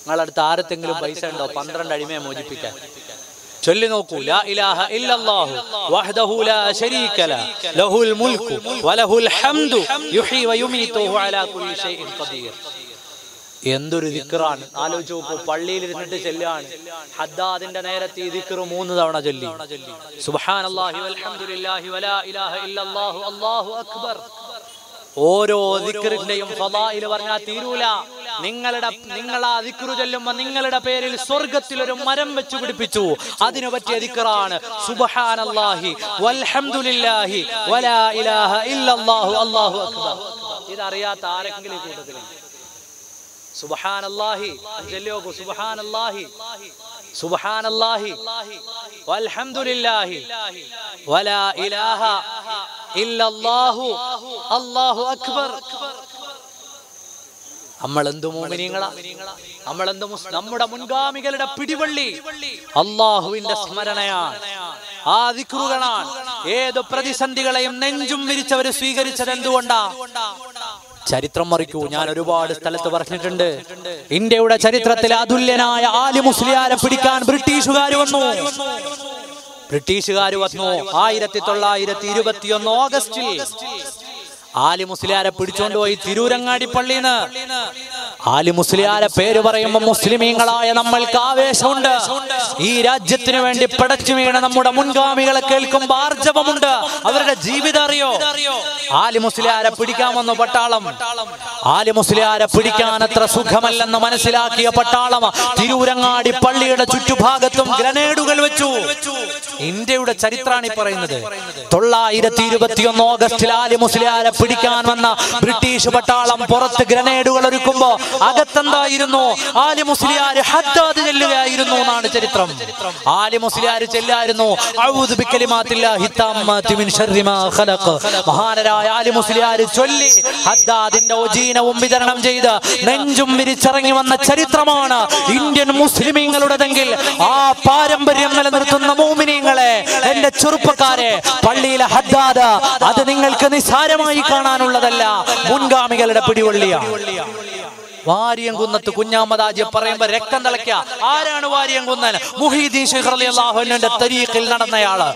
നിങ്ങളടുത്ത് ആരത്തെങ്കിലും പൈസ ഉണ്ടോ പന്ത്രണ്ട് അടിമയെ മോചിപ്പിക്കാൻ ചൊല്ലി നോക്കൂ ലാ ഇലാഹ ഇല്ലല്ലാഹു വഹ്ദഹു ലാ ശരീക ല ലഹുൽ മുൽക്കു വലഹുൽ ഹംദു യുഹ്യി വയുമീതുഹു അലാ കുല്ലി ഷൈഇൻ ഖദീർ എന്തൊരു ദിക്റാണ് ആലോചിച്ച് നോക്കൂ പള്ളിയിൽ ഇരുന്നിട്ട് ചെല്ലാണ് ഹദ്ദാദിന്റെ നേരത്തെ ഈ ദിക്ർ മൂന്ന് തവണ ചൊല്ലി സുബ്ഹാനല്ലാഹി വൽഹംദുലില്ലാഹി വലാ ഇലാഹ ഇല്ലല്ലാഹു അല്ലാഹു അക്ബർ ഓരോ ദിക്റിന്റെയും ഫളായിൽ പറഞ്ഞാൽ തീരൂല നിങ്ങളുടെ നിങ്ങൾ ആ ദിക്റു ചൊല്ലുമ്പോ നിങ്ങളുടെ പേരിൽ സ്വർഗത്തിൽ ഒരു മരം വെച്ച് പിടിപ്പിച്ചു അതിനു പറ്റിയ ദിക്റാണ് സുബ്ഹാനല്ലാഹി വൽഹംദുലില്ലാഹി വലാ ഇലാഹ ഇല്ലല്ലാഹു അല്ലാഹു അക്ബർ ഇതറിയാത്ത ആരെങ്കിലും ഈ കൂട്ടത്തിലുണ്ട് സുബ്ഹാനല്ലാഹി ചൊല്ലിയോക്കൂ സുബ്ഹാനല്ലാഹി സുബ്ഹാനല്ലാഹി വൽഹംദുലില്ലാഹി വലാ ഇലാഹ ഇല്ലല്ലാഹു അല്ലാഹു അക്ബർ നമ്മൾ എന്തു മോമിനിങ്ങളാ നമ്മൾ എന്ത് മുസ്- നമ്മുടെ മുൻഗാമികളുടെ പിടിവള്ളി അള്ളാഹുവിന്റെ സ്മരണയാണ് ആ ദിക്റുകളാണ് ഏത് പ്രതിസന്ധികളെയും നെഞ്ചും വിരിച്ചവര് സ്വീകരിച്ചത് എന്തുകൊണ്ടാ ചരിത്രം മറിക്കൂ ഞാൻ ഒരുപാട് സ്ഥലത്ത് പറഞ്ഞിട്ടുണ്ട് ഇന്ത്യയുടെ ചരിത്രത്തിൽ അതുല്യനായ ആലി മുസ്ലിയാരെ പിടിക്കാൻ ബ്രിട്ടീഷുകാർ വന്നു ബ്രിട്ടീഷുകാർ വന്നു ആയിരത്തി തൊള്ളായിരത്തി ഇരുപത്തിയൊന്ന് ഓഗസ്റ്റിൽ ആലി മുസ്ലിയാരെ പിടിച്ചോണ്ട് പോയി തിരൂരങ്ങാടി പള്ളിന്ന് ആലി മുസ്ലിയാരെ പേര് പറയുമ്പോൾ മുസ്ലിമീങ്ങളായ നമ്മൾക്ക് ആവേശമുണ്ട് ഈ രാജ്യത്തിന് വേണ്ടി പടച്ചു വീണ നമ്മുടെ മുൻഗാമികളെ കേൾക്കുമ്പോൾ ആർജവമുണ്ട് അവരുടെ ജീവിതം അറിയോ ആലി മുസ്ലിയാരെ പിടിക്കാൻ വന്നു പട്ടാളം ആലി മുസ്ലിയാരെ പിടിക്കാൻ അത്ര സുഖമല്ലെന്ന് മനസ്സിലാക്കിയ പട്ടാളം തിരൂരങ്ങാടി പള്ളിയുടെ ചുറ്റുഭാഗത്തും ഗ്രനേഡുകൾ വെച്ചു ഇന്ത്യയുടെ ചരിത്രാണ് ഈ പറയുന്നത് തൊള്ളായിരത്തി ഇരുപത്തിയൊന്ന് ഓഗസ്റ്റിൽ ആലി മുസ്ലിയാരെ പിടിക്കാൻ വന്ന ബ്രിട്ടീഷ് പട്ടാളം പുറത്ത് ഗ്രനേഡുകൾ ഒരുക്കുമ്പോ അകത്തെന്തായിരുന്നു ആലി മുസ്ലിയാർ ഹദ്ദാദ് ചെല്ലുകയായിരുന്നു എന്നാണ് ചരിത്രം ആലി മുസ്ലിയാർ ചെല്ലായിരുന്നു അഊദു ബിക്കലിമാത്തില്ലാഹി താമ്മാതി മിൻ ശർരി മാ ഖലഖ് മഹാനരായ ആലി മുസ്ലിയാർ ചൊല്ലി ഹദ്ദാദിന്റെ ഒജീനവും വിതരണം ചെയ്ത് നെഞ്ചും വിരിച്ചിറങ്ങി വന്ന ചരിത്രമാണ് ഇന്ത്യൻ മുസ്ലിമീങ്ങളുടെതെങ്കിൽ ആ പാരമ്പര്യം നിലനിർത്തുന്ന മോമിനിയങ്ങളെ എന്റെ ചെറുപ്പക്കാരെ പള്ളിയിലെ ഹദ്ദാദ് അത് നിങ്ങൾക്ക് നിസ്സാരമായി കാണാനുള്ളതല്ല മുൻഗാമികളുടെ പിടിവള്ളിയാണ് വാരിയംകുന്നത്ത് കുഞ്ഞാമദാജി പറയുമ്പോ രക്തം തിളയ്ക്ക ആരാണ് വാരിയംകുന്നൻ മുഹീദ്ദീൻ ഷെയ്ഖ് റളിയല്ലാഹു അൻഹുവിന്റെ തരീഖിൽ നടന്നയാള്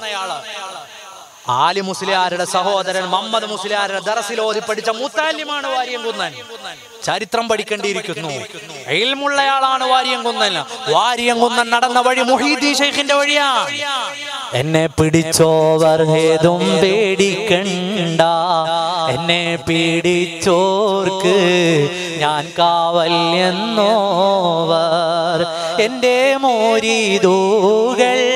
ആലി മുസ്ലിയാരുടെ സഹോദരൻ മുഹമ്മദ് മുസ്ലിയാരുടെ ദറസിൽ ഓതി പഠിച്ച മുത്താലിമാണ് വാരിയംകുന്നൻ ചരിത്രം പഠിക്കേണ്ടിയിരിക്കുന്നു എയിൽമുള്ളയാളാണ് വാരിയംകുന്നൻ വാരിയംകുന്നൻ നടന്ന വഴി മുഹീദ്ദീൻ ഷെയ്ഖിന്റെ വഴിയാണ് എന്നെ പിടിച്ചോവർ ഏതും പേടിക്കണ്ട എന്നെ പീഡിച്ചോർക്ക് ഞാൻ കാവൽ എന്നോവർ എൻ്റെ മോരീതൂകൾ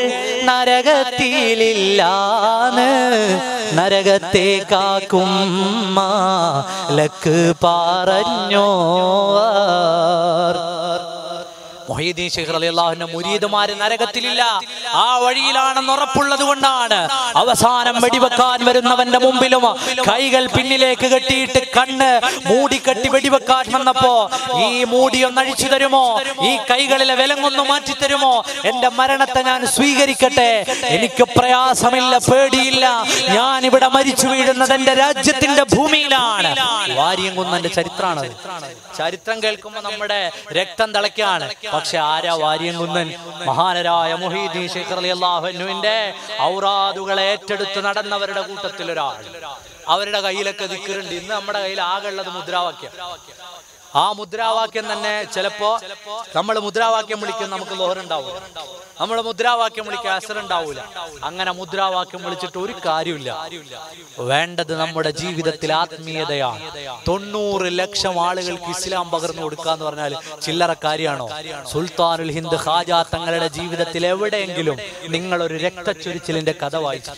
നരകത്തിലില്ലാന്ന് നരകത്തെ കാക്കും ലക്ക് പറഞ്ഞോവർ മൊഹീദ്ദീൻ ഷെയ്ഖ് റളിയല്ലാഹുവിന്റെ മുരീദുമാര് നരകത്തിലില്ല ആ വഴിയിലാണെന്ന് ഉറപ്പുള്ളത് കൊണ്ടാണ് അവസാനം വെടിവെക്കാൻ വരുന്നവന്റെ മുമ്പിലും കൈകൾ പിന്നിലേക്ക് കെട്ടിയിട്ട് കണ്ണ് മൂടിക്കെട്ടി വെടിവെക്കാൻ വന്നപ്പോ ഈ മൂടി ഒന്ന് അഴിച്ചു തരുമോ ഈ കൈകളിലെ വിലങ്ങൊന്ന് മാറ്റി തരുമോ എന്റെ മരണത്തെ ഞാൻ സ്വീകരിക്കട്ടെ എനിക്ക് പ്രയാസമില്ല പേടിയില്ല ഞാൻ ഇവിടെ മരിച്ചു വീഴുന്നത് എന്റെ രാജ്യത്തിന്റെ ഭൂമിയിലാണ് വാര്യംകുന്നന്റെ ചരിത്രമാണ് ചരിത്രം കേൾക്കുമ്പോ നമ്മുടെ രക്തം തിളയ്ക്കാണ് പക്ഷെ ആരാ വാര്യംകുന്നൻ മഹാനരായ മുഹീദ്ദീൻ ഷെയ്ഖ് റളിയല്ലാഹു അൻഹുവിന്റെ ഔറാദുകളെ ഏറ്റെടുത്ത് നടന്നവരുടെ കൂട്ടത്തിൽ ഒരാൾ അവരുടെ കയ്യിലൊക്കെ ദിക്കറുണ്ട് ഇന്ന് നമ്മുടെ കയ്യിൽ ആകെ ഉള്ളത് മുദ്രാവാക്യം ആ മുദ്രാവാക്യം തന്നെ ചിലപ്പോ നമ്മൾ മുദ്രാവാക്യം വിളിക്കും നമുക്ക് ലോഹറുണ്ടാവൂല നമ്മൾ മുദ്രാവാക്യം വിളിക്കുക അസറുണ്ടാവൂല അങ്ങനെ മുദ്രാവാക്യം വിളിച്ചിട്ട് ഒരു കാര്യമില്ല വേണ്ടത് നമ്മുടെ ജീവിതത്തിൽ ആത്മീയതയാണ് തൊണ്ണൂറ് ലക്ഷം ആളുകൾക്ക് ഇസ്ലാം പകർന്നു കൊടുക്കുക എന്ന് പറഞ്ഞാൽ ചില്ലറ കാര്യമാണോ സുൽത്താനുൽ ഹിന്ദ് ഖാജ തങ്ങളുടെ ജീവിതത്തിൽ എവിടെയെങ്കിലും നിങ്ങൾ ഒരു രക്തച്ചൊരിച്ചിലിന്റെ കഥ വായിച്ചു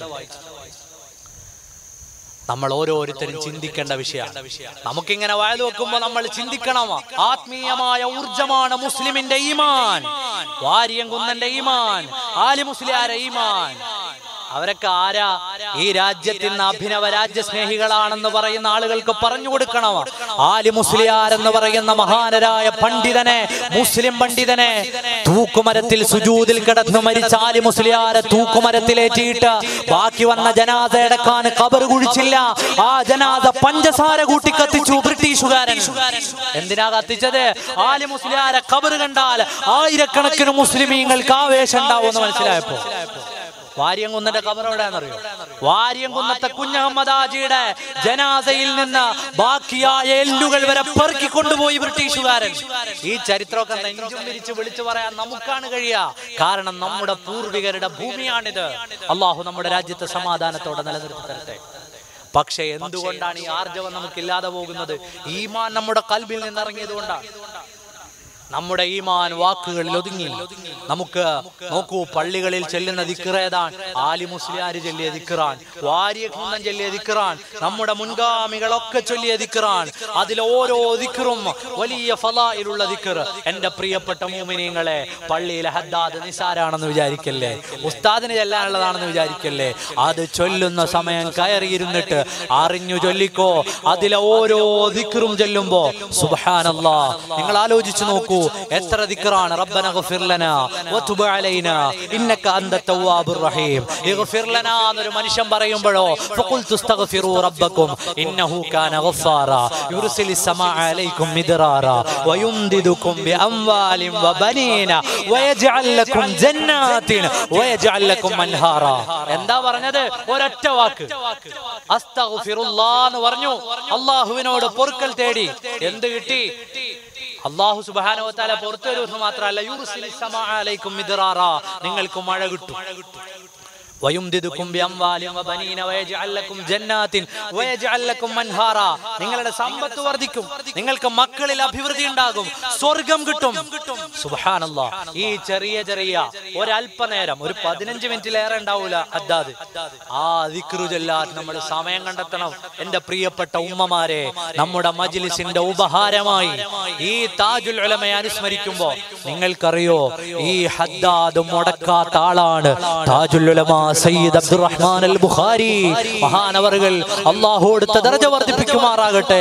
നമ്മൾ ഓരോരുത്തരും ചിന്തിക്കേണ്ട വിഷയമാണ് നമുക്കിങ്ങനെ വയത് വെക്കുമ്പോ നമ്മൾ ചിന്തിക്കണം ആത്മീയമായ ഊർജമാണ് മുസ്ലിമിന്റെ ഈമാൻ വാര്യം കുന്നന്റെ ഈമാൻ ആലി മുസ്ലിയാരെ ഈമാൻ അവരൊക്കെ ആരാ ഈ രാജ്യത്തിന് അഭിനവ രാജ്യസ്നേഹികളാണെന്ന് പറയുന്ന ആളുകൾക്ക് പറഞ്ഞു കൊടുക്കണം ആലി മുസ്ലിയാർ എന്ന് പറയുന്ന മഹാനരായ പണ്ഡിതനെ മുസ്ലിം പണ്ഡിതനെ തൂക്കുമരത്തിൽ സുജൂതിൽ കിടന്നു മരിച്ച ആലി മുസ്ലിയാരെ തൂക്കുമരത്തിലേറ്റിയിട്ട് ബാക്കി വന്ന ജനാസ അടക്കാൻ കബർ കുഴിച്ചില്ല ആ ജനാസ പഞ്ചസാര കൂട്ടി കത്തിച്ചു ബ്രിട്ടീഷുകാരൻ എന്തിനാ കത്തിച്ചത് ആലി മുസ്ലിയാരെ കബർ കണ്ടാൽ ആയിരക്കണക്കിന് മുസ്ലിമീങ്ങൾക്ക് ആവേശം ഉണ്ടാവുമെന്ന് മനസ്സിലായപ്പോ വാര്യംകുന്നന്റെ കബർ എവിടെയാണെന്നറിയോ വാര്യംകുന്നത്തെ കുഞ്ഞഹമ്മദാജിയുടെ ജനാസയിൽ നിന്ന് ബാക്കിയായ എല്ലുകൾ വരെ പെറുക്കി കൊണ്ടുപോയി ബ്രിട്ടീഷുകാരൻ ഈ ചരിത്രമൊക്കെ നെഞ്ചും വിരിച്ച് വിളിച്ചു പറയാൻ നമുക്കാണ് കഴിയുക കാരണം നമ്മുടെ പൂർവികരുടെ ഭൂമിയാണിത് അള്ളാഹു നമ്മുടെ രാജ്യത്തെ സമാധാനത്തോടെ നിലനിർത്തി തരട്ടെ പക്ഷെ എന്തുകൊണ്ടാണ് ഈ ആർജവം നമുക്കില്ലാതെ പോകുന്നത് ഈമാൻ നമ്മുടെ കൽബിൽ നിന്ന് ഇറങ്ങിയത് കൊണ്ടാണ് നമ്മുടെ ഈമാൻ വാക്കുകളിൽ ഒതുങ്ങി നമുക്ക് നോക്കൂ പള്ളികളിൽ ചെല്ലുന്ന ദിക്റേതാണ് ആലി മുസ്ലിയാർ ചൊല്ലിയ ദിക്റാൻ വാര്യകുന്നം ചൊല്ലിയ ദിക്റാൻ നമ്മുടെ മുൻഗാമികളൊക്കെ ചൊല്ലിയ ദിക്റാൻ അതിൽ ഓരോ ദിക്റും വലിയ ഫലായിലുള്ള ദിക്ർ എന്റെ പ്രിയപ്പെട്ട മൂമിനീങ്ങളെ പള്ളിയിലെ ഹദ്ദാദ് നിസാരാണെന്ന് വിചാരിക്കല്ലേ ഉസ്താദിന് ചെല്ലാനുള്ളതാണെന്ന് വിചാരിക്കല്ലേ അത് ചൊല്ലുന്ന സമയം കയറിയിരുന്നിട്ട് അറിഞ്ഞു ചൊല്ലിക്കോ അതിലെ ഓരോ ദിക്റും ചൊല്ലുമ്പോ സുബ്ഹാനല്ലാ നിങ്ങൾ ആലോചിച്ചു നോക്കൂ എത്ര ദിക്റാണ് റബ്ബന ഗഫിർ ലനാ വതുബ് അലൈനാ ഇന്നക അന്ത തവ്വാബുർ റഹീം ഇഗ്ഫിർ ലനാ എന്നൊരു മനുഷ്യൻ പറയുമ്പോഴോ ഫഖുൽതു അസ്തഗ്ഫിറു റബ്ബക്കും ഇന്നഹു കാന ഗഫാറാ യുർസിലിസ് സമാഅ അലൈക്കും മിദ്റാറാ വയുംദിദുക്കും ബിഅംവാലിൻ വബനീന വയജ്അൽ ലക്കും ജന്നാത്തിൻ വയജ്അൽ ലക്കും അൻഹാറാ എന്താ പറഞ്ഞത് ഒരൊറ്റ വാക്ക് അസ്തഗ്ഫിറുല്ലാ എന്ന് പറഞ്ഞു അള്ളാഹുവിനോട് പൊറുക്കൽ തേടി എന്ത് കിട്ടി അള്ളാഹു സുബാനോ താല പുറത്തു വരുമെന്ന് മാത്രമല്ല യൂറുസിലി സമാഅ അലൈക്കും മിദ്റാറാ നിങ്ങൾക്ക് മഴ കിട്ടും വയുംദിദുക്കും ബിഅംവാലിൻ വബനീന വയജ്അൽ ലക്കും ജന്നാത്തിൻ വയജ്അൽ ലക്കും അൻഹാറാ നിങ്ങളുടെ സമ്പത്ത് വർദ്ധിക്കും നിങ്ങൾക്ക് മക്കളിൽ അഭിവൃദ്ധി ഉണ്ടാകും സ്വർഗം കിട്ടും സുബ്ഹാനല്ലാ ഈ ചെറിയ ചെറിയ ഒരല്പനേരം ഒരു പതിനഞ്ച് മിനിറ്റിലേറെ ഉണ്ടാവൂല അദ്ദാദ് ആ ദിക്റു ചൊല്ലാൻ നമ്മൾ സമയം കണ്ടെത്തണം എന്റെ പ്രിയപ്പെട്ട ഉമ്മമാരെ നമ്മുടെ മജ്ലിസിന്റെ ഉപഹാരമായി ഈ താജുൽ ഉലമയെ അനുസ്മരിക്കുമ്പോ നിങ്ങൾക്കറിയോ ഈ ഹദ്ദാദ് മുടക്കാത്ത ആളാണ് താജുൽ ഉലമ സയ്യിദ് അബ്ദുറഹ്മാൻ അൽ ബുഖാരി മഹാനവറുകൾ അള്ളാഹു എടുത്ത ദർജ വർദ്ധിപ്പിക്കുമാറാകട്ടെ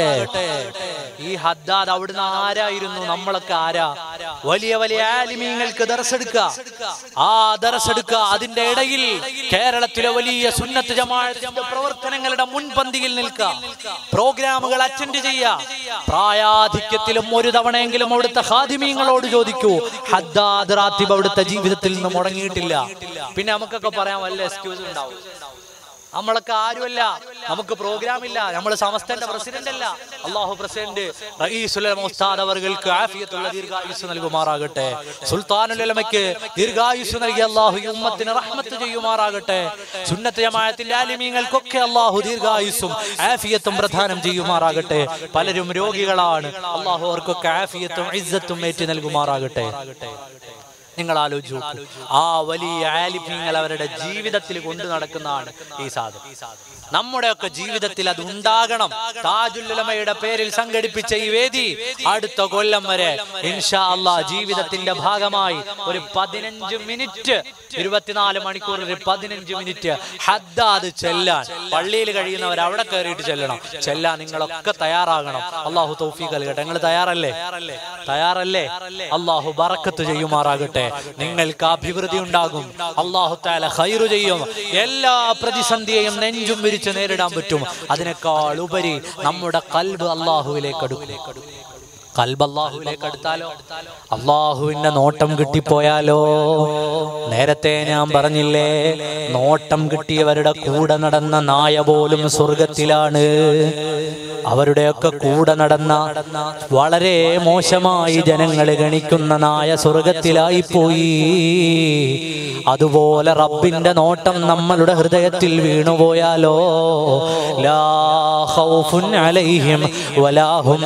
ഈ ഹദ്ദാദ് അവിടുന്ന് ആരായിരുന്നു നമ്മളൊക്കെ ആരാ വലിയ വലിയ ആലിമീങ്ങൾക്ക് ദർശെടുക്ക ആ ദർശെടുക്ക അതിന്റെ ഇടയിൽ കേരളത്തിലെ വലിയ സുന്നത്ത് ജമാഅത്തിന്റെ പ്രവർത്തനങ്ങളുടെ മുൻപന്തിയിൽ നിൽക്കുക പ്രോഗ്രാമുകൾ അറ്റൻഡ് ചെയ്യുക പ്രായാധിക്യത്തിലും ഒരു തവണയെങ്കിലും അവിടുത്തെ ഹാദിമീങ്ങളോട് ചോദിക്കൂ ഹദ്ദാദ് റാത്തിബ് അവിടുത്തെ ജീവിതത്തിൽ നിന്ന് മുടങ്ങിയിട്ടില്ല പിന്നെ നമുക്കൊക്കെ പറയാൻ വല്ല എക്സ്ക്യൂസ് ഉണ്ടാവും നമ്മളൊക്കെ ആരുമല്ല നമുക്ക് പ്രോഗ്രാം ഇല്ല നമ്മൾ സമസ്തന്റെ പ്രസിഡന്റ് അല്ല അള്ളാഹു പ്രസിഡന്റ് ഉസ്താദ് അവർക്ക് ആഫിയത്തുള്ള ദീർഘായുസ് നൽകുമാറാകട്ടെ സുൽത്താനുലമയ്ക്ക് ദീർഘായുസ് നൽകി അള്ളാഹു ഈ ഉമ്മത്തിന് റഹ്മത്ത് ചെയ്യുമാറാകട്ടെ സുന്നത്ത് ജമാഅത്തിന്റെ ആലിമീങ്ങൾക്കൊക്കെ അള്ളാഹു ദീർഘായുസും ആഫിയത്തും പ്രദാനം ചെയ്യുമാറാകട്ടെ പലരും രോഗികളാണ് അള്ളാഹു അവർക്കൊക്കെ ആഫിയത്തും ഇസ്സത്തും ഏറ്റി നൽകുമാറാകട്ടെ നിങ്ങൾ ആലോചിച്ചു നോക്കൂ. ആ വലിയ ആലിഫ്യങ്ങൾ അവരുടെ ജീവിതത്തിൽ കൊണ്ടു നടക്കുന്നതാണ് ഈ സാധനം നമ്മുടെയൊക്കെ ജീവിതത്തിൽ അത് ഉണ്ടാകണം താജുല്ലുലമയുടെ പേരിൽ സംഘടിപ്പിച്ച ഈ വേദി അടുത്ത കൊല്ലം വരെ ഇൻഷാ അള്ളാ ജീവിതത്തിന്റെ ഭാഗമായി ഒരു പതിനഞ്ച് മിനിറ്റ് ഇരുപത്തിനാല് മണിക്കൂറിൽ ഒരു പതിനഞ്ച് മിനിറ്റ് ഹദ്ദാദ് ചെല്ലാൻ പള്ളിയിൽ കഴിയുന്നവർ അവിടെ കയറിയിട്ട് ചെല്ലണം ചെല്ലാൻ നിങ്ങളൊക്കെ തയ്യാറാകണം അള്ളാഹു തൗഫീഖ് നൽകട്ടെ നിങ്ങൾ തയ്യാറല്ലേ തയ്യാറല്ലേ അള്ളാഹു ബറക്കത്ത് ചെയ്യുമാറാകട്ടെ നിങ്ങൾക്ക് അഭിവൃദ്ധി ഉണ്ടാകും അള്ളാഹു താല ഹൈറു ചെയ്യും എല്ലാ പ്രതിസന്ധിയെയും നെഞ്ചും വിരിച്ച് നേരിടാൻ പറ്റും അതിനേക്കാൾ ഉപരി നമ്മുടെ കൽബ് അള്ളാഹുവിലേക്ക് അടുക്കും കൽബ് അള്ളാഹുവിലേക്ക് അടുത്താലോ അള്ളാഹുവിന്റെ നോട്ടം കിട്ടിപ്പോയാലോ നേരത്തെ ഞാൻ പറഞ്ഞില്ലേ നോട്ടം കിട്ടിയവരുടെ കൂടെ നടന്ന നായ പോലും സ്വർഗത്തിലാണ് അവരുടെയൊക്കെ കൂടെ നടന്ന വളരെ മോശമായി ജനങ്ങൾ ഗണിക്കുന്ന നായ സ്വർഗത്തിലായി പോയി അതുപോലെ റബ്ബിന്റെ നോട്ടം നമ്മളുടെ ഹൃദയത്തിൽ വീണുപോയാലോ ലാ ഖൗഫുൻ അലൈഹിം വലാഹും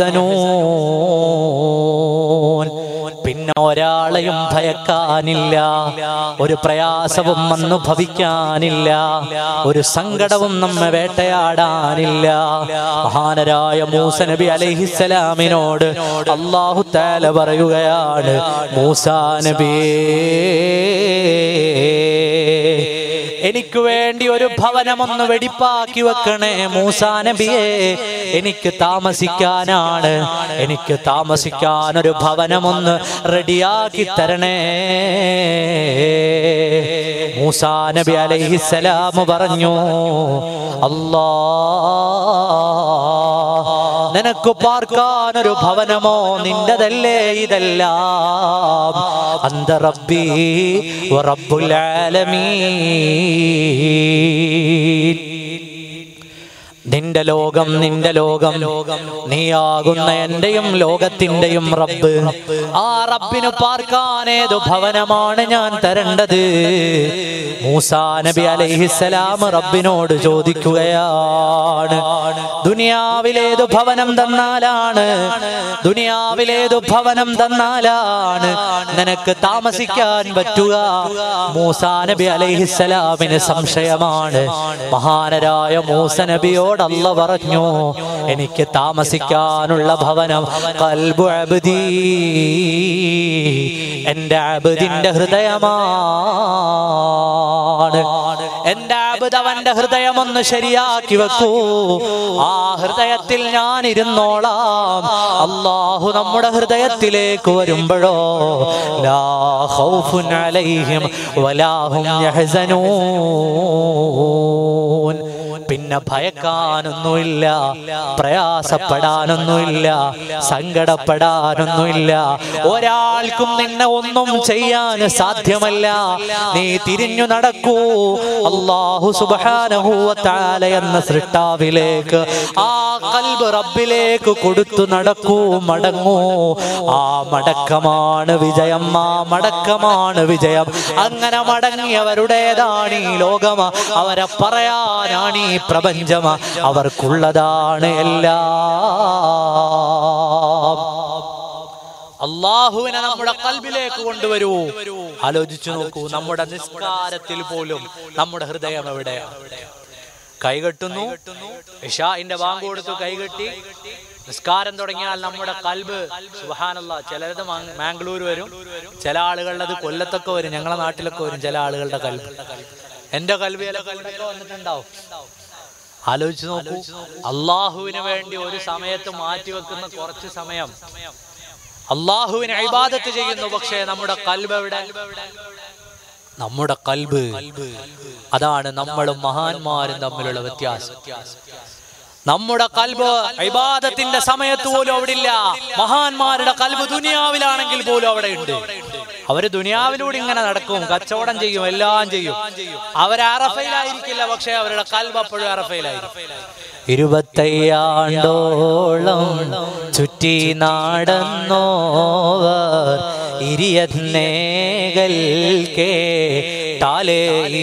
യഹ്സനൂൻ പിന്നെ ഒരാളെയും ഭയക്കാനില്ല ഒരു പ്രയാസവും അനുഭവിക്കാനില്ല ഒരു സങ്കടവും നമ്മെ വേട്ടയാടാനില്ല മഹാനരായ മൂസ നബി അലൈഹിസ്സലാമിനോട് അള്ളാഹു താല പറയുകയാണ് മൂസാ നബിയേ എനിക്ക് വേണ്ടി ഒരു ഭവനം ഒന്ന് വെടിപ്പാക്കി വെക്കണേ മൂസാ നബിയെ എനിക്ക് താമസിക്കാനാണ് എനിക്ക് താമസിക്കാൻ ഒരു ഭവനം ഒന്ന് റെഡിയാക്കി തരണേ മൂസാ നബി അലൈഹിസ്സലാം പറഞ്ഞു അല്ലാ നിനക്ക് പാർക്കാൻ ഒരു ഭവനമോ നിന്റതല്ലേ ഇതെല്ലാം അന്ത റബ്ബി വ റബ്ബുൽ ആലമീൻ നിന്റെ ലോകം നിന്റെ ലോകം നീയാകുന്ന എന്റെയും ലോകത്തിന്റെയും റബ്ബ് ആ റബ്ബിന് പാർക്കാൻ ഏതു ഭവനമാണ് ഞാൻ തരേണ്ടത് മൂസാ നബി അലൈഹിസ്സലാം റബ്ബിനോട് ചോദിക്കുകയാണ് ദുനിയാവിലേതു ഭവനം തന്നാലാണ് ദുനിയാവിലേതു ഭവനം തന്നാലാണ് നിനക്ക് താമസിക്കാൻ പറ്റുക മൂസാ നബി അലൈഹിസ്സലാമിന് സംശയമാണ് മഹാനരായ മൂസ നബിയോട് അല്ല പറഞ്ഞു എനിക്ക് താമസിക്കാനുള്ള ഭവനം കൽബു അബ്ദി എന്റെ അബദിന്റെ ഹൃദയമാണ് എന്റെ അബദ് അവന്റെ ഹൃദയം ഒന്ന് ശരിയാക്കി വെക്കൂ ആ ഹൃദയത്തിൽ ഞാൻ ഇരുന്നോളാം അള്ളാഹു നമ്മുടെ ഹൃദയത്തിലേക്ക് വരുമ്പോഴോ ലാ ഖൗഫുൻ അലൈഹിം വലാഹും യഹ്സനൂൻ പിന്നെ ഭയക്കാനൊന്നുമില്ല പ്രയാസപ്പെടാനൊന്നുമില്ല സങ്കടപ്പെടാനൊന്നുമില്ല ഒരാൾക്കും നിന്നെ ഒന്നും ചെയ്യാൻ സാധ്യമല്ല നീ തിരിഞ്ഞു നടക്കൂ അള്ളാഹു സുബാനഹൂവത്താല എന്ന സൃഷ്ടാവിലേക്ക് ആ കൽബ് റബ്ബിലേക്ക് കൊടുത്തു നടക്കൂ മടങ്ങൂ ആ മടക്കമാണ് വിജയം ആ മടക്കമാണ് വിജയം അങ്ങനെ മടങ്ങിയവരുടേതാണ് ഈ ലോകം അവരെ പറയാനാണ് ഈ പ്രപഞ്ചം അവർക്കുള്ളതാണ് എല്ലാം അള്ളാഹുവിനെ നമ്മുടെ കൽബിലേക്ക് കൊണ്ടുവരൂ ആലോചിച്ചു നോക്കൂ നമ്മുടെ നിസ്കാരത്തിൽ പോലും നമ്മുടെ ഹൃദയം എവിടെയാണ് കൈകെട്ടുന്നു ഇഷാന്റെ ബാങ്ക് കൊടുത്തു കൈകെട്ടി നിസ്കാരം തുടങ്ങിയാൽ നമ്മുടെ കൽബ് സുബഹാനല്ല ചിലരത് മാങ്- മാംഗ്ലൂർ വരും ചില ആളുകളുടെ അത് കൊല്ലത്തൊക്കെ വരും ഞങ്ങളെ നാട്ടിലൊക്കെ വരും ചില ആളുകളുടെ കൽബ് എന്റെ കൽബ് ചില കൽബൊക്കെ വന്നിട്ടുണ്ടാവും ആലോചിച്ച് നോക്കൂ അള്ളാഹുവിന് വേണ്ടി ഒരു സമയത്ത് മാറ്റിവെക്കുന്ന കുറച്ച് സമയം അള്ളാഹുവിനെ ഇബാദത്ത് ചെയ്യുന്നു പക്ഷേ നമ്മുടെ കൽബ് എവിടെ നമ്മുടെ കൽബ് അതാണ് നമ്മളും മഹാന്മാരും തമ്മിലുള്ള വ്യത്യാസം നമ്മുടെ കൽബ് ഇബാദത്തിന്റെ സമയത്ത് പോലും അവിടെ ഇല്ല മഹാന്മാരുടെ കൽബ് ദുനിയാവിലാണെങ്കിൽ പോലും അവിടെ ഉണ്ട് അവര് ദുനിയാവിലൂടെ ഇങ്ങനെ നടക്കും കച്ചവടം ചെയ്യും എല്ലാം ചെയ്യും അവർ അറഫയിലായിരിക്കില്ല പക്ഷെ അവരുടെ കൽബ് അപ്പോഴും അറഫയിലായിരിക്കും ഇരുപത്തയ്യാണ്ടോളം ചുറ്റി നടന്നോവർ ഇരിയന്നേകൽ കേട്ടാലേ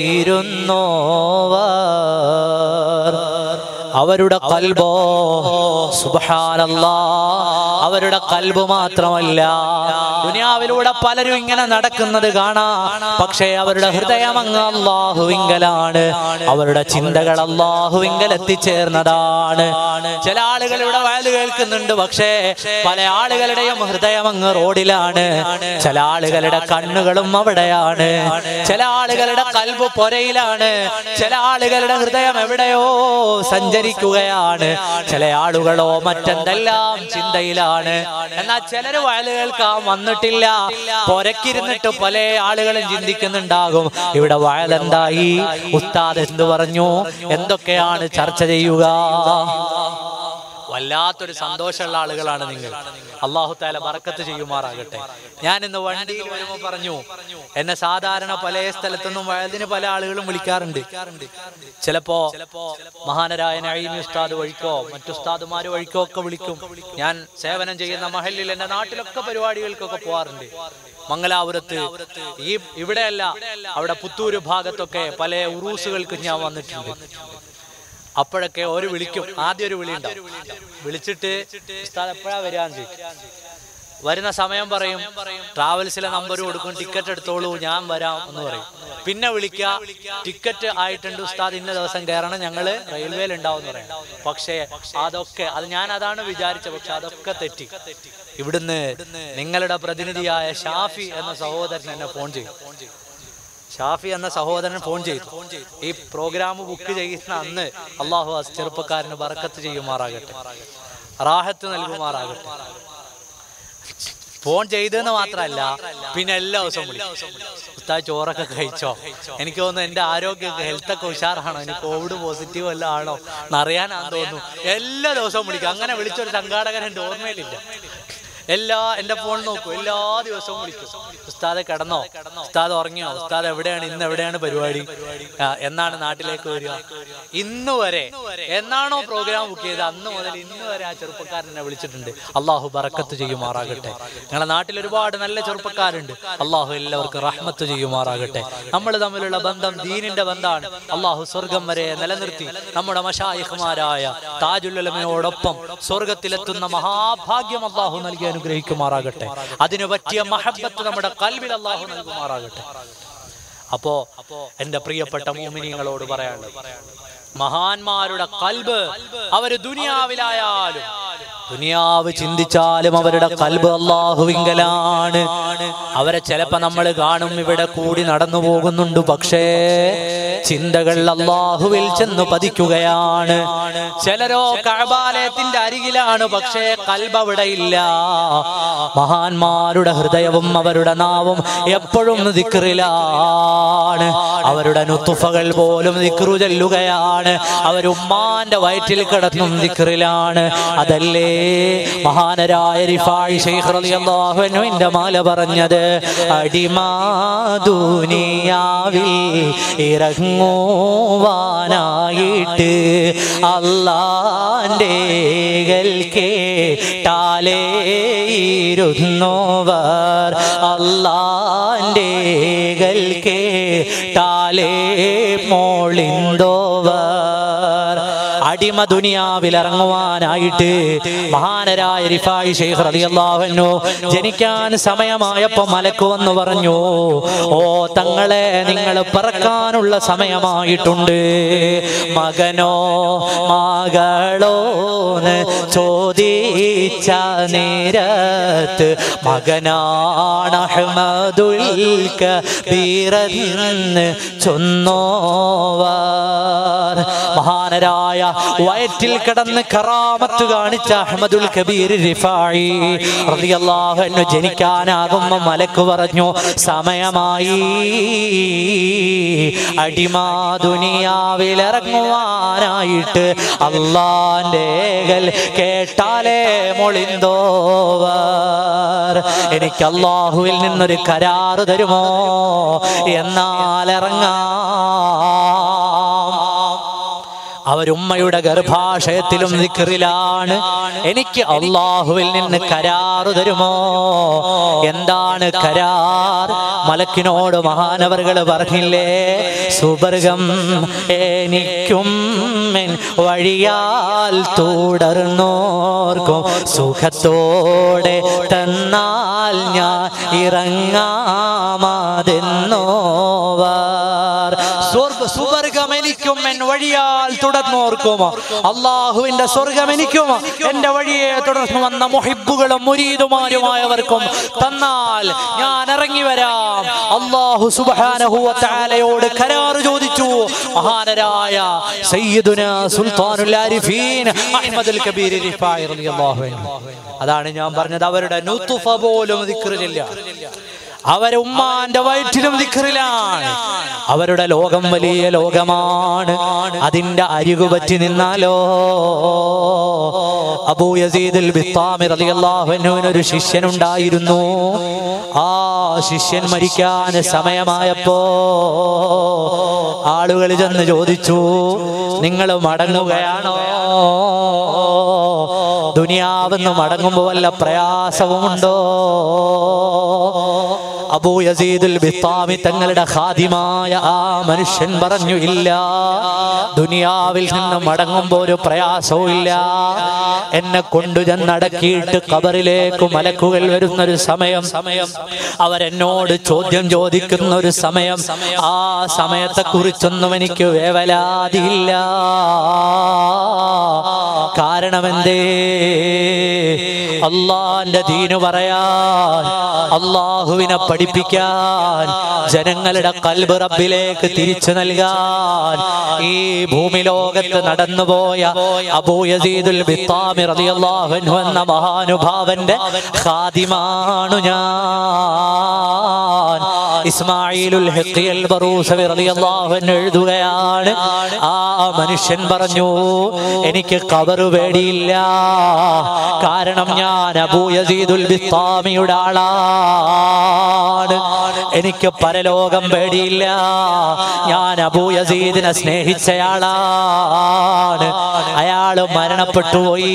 ഇരുന്നോവർ അവരുടെ കൽബോ സുബഹാനല്ലാ അവരുടെ കൽബ് മാത്രമല്ല ദുനിയാവിലൂടെ പലരും ഇങ്ങനെ നടക്കുന്നത് കാണാം പക്ഷേ അവരുടെ ഹൃദയം അങ്ങ് അള്ളാഹുവിങ്കലാണ് അവരുടെ ചിന്തകൾ അള്ളാഹുവിങ്കൽ എത്തിച്ചേർന്നതാണ് ചില ആളുകൾ ഇവിടെ വയല് കേൾക്കുന്നുണ്ട് പക്ഷേ പല ആളുകളുടെയും ഹൃദയം അങ്ങ് റോഡിലാണ് ചില ആളുകളുടെ കണ്ണുകളും അവിടെയാണ് ചില ആളുകളുടെ കൽബ് പൊരയിലാണ് ചില ആളുകളുടെ ഹൃദയം എവിടെയോ സഞ്ചരിക്കുകയാണ് ചില ആളുകളോ മറ്റെന്തെല്ലാം ചിന്തയിലാണ് എന്നാൽ ചിലര് വയല് കേൾക്കാൻ വന്നിട്ടില്ല പൊരക്കിരുന്നിട്ട് പല ആളുകളും ചിന്തിക്കുന്നുണ്ടാകും ഇവിടെ വയലെന്തായി ഉസ്താദ് എന്ത് പറഞ്ഞു എന്തൊക്കെയാണ് ചർച്ച ചെയ്യുക വല്ലാത്തൊരു സന്തോഷമുള്ള ആളുകളാണ് നിങ്ങൾ അള്ളാഹു താല ബറക്കത്ത് ചെയ്യുമാറാകട്ടെ ഞാൻ ഇന്ന് വണ്ടിയിൽ വരുമ്പോൾ പറഞ്ഞു എന്നെ സാധാരണ പല സ്ഥലത്തുനിന്നും വയതിന് പല ആളുകളും വിളിക്കാറുണ്ട് ചിലപ്പോ മഹാനരായ നഈമി ഉസ്താദ് വഴിക്കോ മറ്റു ഉസ്താദുമാര് വഴിക്കോ ഒക്കെ വിളിക്കും ഞാൻ സേവനം ചെയ്യുന്ന മഹലിൽ എന്റെ നാട്ടിലൊക്കെ പരിപാടികൾക്കൊക്കെ പോവാറുണ്ട് മംഗലാപുരത്ത് ഈ ഇവിടെയല്ല അവിടെ പുത്തൂര് ഭാഗത്തൊക്കെ പല ഉറൂസുകൾക്ക് ഞാൻ വന്നിട്ടുണ്ട് അപ്പോഴൊക്കെ ഒരു വിളിക്കും ആദ്യം ഒരു വിളി ഉണ്ടാവും വിളിച്ചിട്ട് ഉസ്താദ് എപ്പോഴാ വരാന്ന് ചോദിക്കും വരുന്ന സമയം പറയും ട്രാവൽസിലെ നമ്പർ കൊടുക്കും ടിക്കറ്റ് എടുത്തോളൂ ഞാൻ വരാം എന്ന് പറയും പിന്നെ വിളിക്കുക ടിക്കറ്റ് ആയിട്ടുണ്ട് ഉസ്താദ് ഇന്ന ദിവസം കയറണം ഞങ്ങള് റെയിൽവേയിൽ ഉണ്ടാവും എന്ന് പറയാം പക്ഷേ അതൊക്കെ അത് ഞാൻ അതാണ് വിചാരിച്ചത് പക്ഷെ അതൊക്കെ തെറ്റി ഇവിടുന്ന് നിങ്ങളുടെ പ്രതിനിധിയായ ഷാഫി എന്ന സഹോദരൻ എന്നെ ഫോൺ ചെയ്യും ഷാഫി എന്ന സഹോദരൻ ഫോൺ ചെയ്തു ഈ പ്രോഗ്രാം ബുക്ക് ചെയ്യുന്ന അന്ന് അള്ളാഹു ആ ചെറുപ്പക്കാരന് ബറക്കത്ത് ചെയ്യുമാറാകട്ടെ റാഹത്ത് നൽകുമാറാകട്ടെ ഫോൺ ചെയ്തെന്ന് മാത്രമല്ല പിന്നെ എല്ലാ ദിവസവും വിളിക്കും ഉസ്താദ് ചോറൊക്കെ കഴിച്ചോ എനിക്ക് തോന്നുന്നു എൻ്റെ ആരോഗ്യമൊക്കെ ഹെൽത്തൊക്കെ ഉഷാറാണോ എനിക്ക് കോവിഡ് പോസിറ്റീവ് വല്ല ആണോ എന്നറിയാനാന്ന് തോന്നുന്നു എല്ലാ ദിവസവും വിളിക്കും അങ്ങനെ വിളിച്ചൊരു സംഘാടകൻ എൻ്റെ ഓർമ്മയിലില്ല എല്ലാ എൻ്റെ ഫോൺ നോക്കും എല്ലാ ദിവസവും വിളിക്കും ഉസ്താദ് കിടന്നോ ഉസ്താദ് ഉറങ്ങിയോ ഉസ്താദ് എവിടെയാണ് ഇന്ന് എവിടെയാണ് പരിപാടി ആ, എന്നാണ് നാട്ടിലേക്ക് വരിക ഇന്ന് വരെ എന്നാണോ പ്രോഗ്രാം ബുക്ക് ചെയ്തത് അന്ന് മുതൽ ഇന്ന് വരെ ആ ചെറുപ്പക്കാരൻ എന്നെ വിളിച്ചിട്ടുണ്ട് അള്ളാഹു ബറക്കത്ത് ചെയ്യുമാറാകട്ടെ ഞങ്ങളുടെ നാട്ടിൽ ഒരുപാട് നല്ല ചെറുപ്പക്കാരുണ്ട് അള്ളാഹു എല്ലാവർക്കും റഹ്മത്ത് ചെയ്യുമാറാകട്ടെ നമ്മൾ തമ്മിലുള്ള ബന്ധം ദീനിന്റെ ബന്ധമാണ് അള്ളാഹു സ്വർഗം വരെ നിലനിർത്തി നമ്മുടെ മഷായിഹ്മാരായ താജുല്ലമയോടൊപ്പം സ്വർഗത്തിലെത്തുന്ന മഹാഭാഗ്യം അള്ളാഹു നൽകി അനുഗ്രഹിക്കുമാറാകട്ടെ അതിനു പറ്റിയ മഹബത്ത് നമ്മുടെ കൽവിൽ അള്ളാഹു നൽകുമാറാകട്ടെ അപ്പോ എന്റെ പ്രിയപ്പെട്ട മോമിനിയങ്ങളോട് പറയാനുള്ളത് മഹാന്മാരുടെ കൽബ് അവര് ദുനിയാവിലായാലും ദുനിയാവ് ചിന്തിച്ചാലും അവരുടെ കൽബ് അള്ളാഹുവിങ്കലാണ് അവരെ ചിലപ്പോ നമ്മൾ കാണും ഇവിടെ കൂടി നടന്നു പോകുന്നുണ്ട് പക്ഷേ ചിന്തകൾ അള്ളാഹുവിൽ ചെന്ന് പതിക്കുകയാണ് ചിലരോ കഴബാലയത്തിന്റെ അരികിലാണ് പക്ഷേ കൽബ് അവിടെ ഇല്ല മഹാന്മാരുടെ ഹൃദയവും അവരുടെ നാവും എപ്പോഴും ദിക്റിലാണ് അവരുടെ നുത്തുഫകൾ പോലും ദിക്റു ചെല്ലുകയാണ് അവരുമ്മാന്റെ വയറ്റിൽ കിടന്നും ദിക്റിലാണ് അതല്ലേ മഹാനരായ റിഫായി ശൈഖ് റളിയല്ലാഹു അൻഹുവിന്റെ മാല പറഞ്ഞത് അടിമാദുനിയാവിൽ ഇറങ്ങുവാനായിട്ട് അള്ളാന്റെ കേട്ടാലേ ഇരുന്നോവർ അള്ളാന്റെ കേട്ടാലേ മോളിന്തോവർ അടിമ ദുനിയാവിൽ ഇറങ്ങുവാനായിട്ട് മഹാനരായ റിഫായി ശൈഖ് റളിയല്ലാഹു അൻഹു ജനിക്കാൻ സമയമായപ്പോ മലക്ക് വന്നു പറഞ്ഞു ഓ തങ്ങളെ നിങ്ങൾ പറക്കാനുള്ള സമയമായിട്ടുണ്ട് മകനോ മകളോന്ന് ചോദിച്ച നേരത്ത് മകനാണ് അഹ്മദുൽ കബീറെന്ന് ചൊന്നോവർ മഹാനരായ വയറ്റിൽ കിടന്ന് കറാമത്ത് കാണിച്ച അഹമ്മദുൽ കബീർ റിഫായി റളിയല്ലാഹു അൻഹു ജനിക്കാനാകുമ്പോ മലക്ക് പറഞ്ഞു സമയമായി അടിമാ ദുനിയാവിൽ ഇറങ്ങുവാനായിട്ട് അള്ളാന്റെ കൽ കേട്ടാലേ മൊളിന്തോവർ എനിക്ക് അള്ളാഹുവിൽ നിന്നൊരു കരാറ് തരുമോ എന്നാൽ ഇറങ്ങാം അവരുമ്മയുടെ ഗർഭാശയത്തിലും ദിക്റിലാണ് എനിക്ക് അള്ളാഹുവിൽ നിന്ന് കരാറ് തരുമോ എന്താണ് കരാർ മലക്കിനോട് മഹാനവറുകൾ പറഞ്ഞില്ലേ സുവർഗം എനിക്കും എൻ വഴിയാൽ തുടർന്നോർക്കും സുഖത്തോടെ തന്നാൽ ഞാൻ ഇറങ്ങാമാതെന്നോവർ സ്വർഗ സുവർഗം എനിക്കും എൻ വഴിയാൽ തുടർന്നോർക്കും അള്ളാഹുവിന്റെ സ്വർഗം എനിക്കും എന്റെ വഴിയെ തുടർന്നു വന്ന മുഹിബുകളും മുരീതുമാരുമായവർക്കും തന്നാൽ ഞാൻ ഇറങ്ങി വരാം അള്ളാഹു സുബാനഹുവത്താലയോട് കരാറ് ചോദിച്ചു മഹാനരായ സയ്യിദുന സുൽത്താനുൽ ആരിഫീൻ അഹ്മദുൽ കബീർ റിഫായി റളിയല്ലാഹു അൻഹു അതാണ് ഞാൻ പറഞ്ഞത് അവരുടെ നുത്തുഫ പോലും ദിക്റിലില്ല അവരെ ഉമ്മാന്റെ വയറ്റിലും ദിക്റിലാണ് അവരുടെ ലോകം വലിയ ലോകമാണ് അതിന്റെ അരികു പറ്റി നിന്നാലോ അബൂ യസീദുൽ ബിത്താമി റളിയല്ലാഹു അൻഹുവിന് ഒരു ശിഷ്യനുണ്ടായിരുന്നു ആ ശിഷ്യൻ മരിക്കാൻ സമയമായപ്പോ ആളുകൾ ചെന്ന് ചോദിച്ചു നിങ്ങൾ മടങ്ങുകയാണോ ദുനിയാവെന്ന് മടങ്ങുമ്പോ വല്ല പ്രയാസവുമുണ്ടോ അബൂ യസീദുൽ ബിത്താമി തങ്ങളുടെ ഖാദിമായ ആ മനുഷ്യൻ പറഞ്ഞു ഇല്ല ദുനിയാവിൽ നിന്ന് മടങ്ങുമ്പോ ഒരു പ്രയാസവും ഇല്ല എന്നെ കൊണ്ടു ചെന്നടക്കിയിട്ട് കബറിലേക്ക് മലക്കുകൾ വരുന്ന ഒരു സമയം സമയം അവരെന്നോട് ചോദ്യം ചോദിക്കുന്ന ഒരു സമയം ആ സമയത്തെ കുറിച്ചൊന്നും എനിക്ക് വേവലാതിയില്ല കാരണം എന്തേ അള്ളാന്റെ ദീന് പറയാൻ അള്ളാഹുവിനെ പഠി പഠിപ്പിക്കാൻ ജനങ്ങളുടെ കൽബ് റബ്ബിലേക്ക് തിരിച്ചു നൽകാൻ ഈ ഭൂമി ലോകത്ത് നടന്നുപോയ അബൂ യസീദുൽ ബിത്താമി റളിയല്ലാഹു അൻഹു എന്ന മഹാനുഭാവന്റെ ഖാദിമാണു ഞാൻ ഇസ്മായിലുൽ ഹഖിയൽ ബറൂസവി റളിയല്ലാഹു അൻഹു എഴുതുകയാണ് ആ മനുഷ്യൻ പറഞ്ഞു എനിക്ക് കബറ് പേടിയില്ല കാരണം ഞാൻ അബൂ യസീദുൽ ബിത്താമിയുടെ ആളാണ് എനിക്ക് പരലോകം പേടിയില്ല ഞാൻ അബൂ യസീദിനെ സ്നേഹിച്ചയാളാണ് അയാള് മരണപ്പെട്ടു പോയി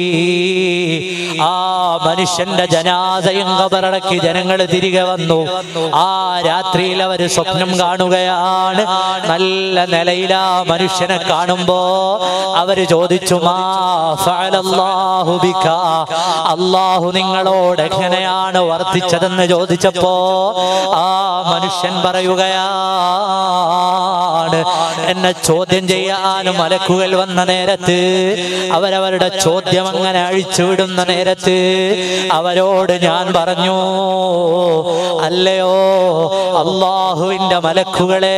ആ മനുഷ്യന്റെ ജനാദയും കബറടക്കി ജനങ്ങൾ തിരികെ വന്നു ആ രാത്രിയിൽ അവര് സ്വപ്നം കാണുകയാണ് നല്ല നിലയിൽ ആ മനുഷ്യനെ കാണുമ്പോ അവര് ചോദിച്ചു മാ ഫഅലല്ലാഹു ബിക അള്ളാഹു നിങ്ങളോട് എങ്ങനെയാണ് വർത്തിച്ചതെന്ന് ചോദിച്ചപ്പോ ആ മനുഷ്യൻ പറയുകയാണ് എന്നെ ചോദ്യം ചെയ്യാനും മലക്കുകൾ വന്ന നേരത്ത് അവരവരുടെ ചോദ്യം അങ്ങനെ അഴിച്ചുവിടുന്ന നേരത്ത് അവരോട് ഞാൻ പറഞ്ഞു അല്ലയോ അള്ളാഹുവിന്റെ മലക്കുകളെ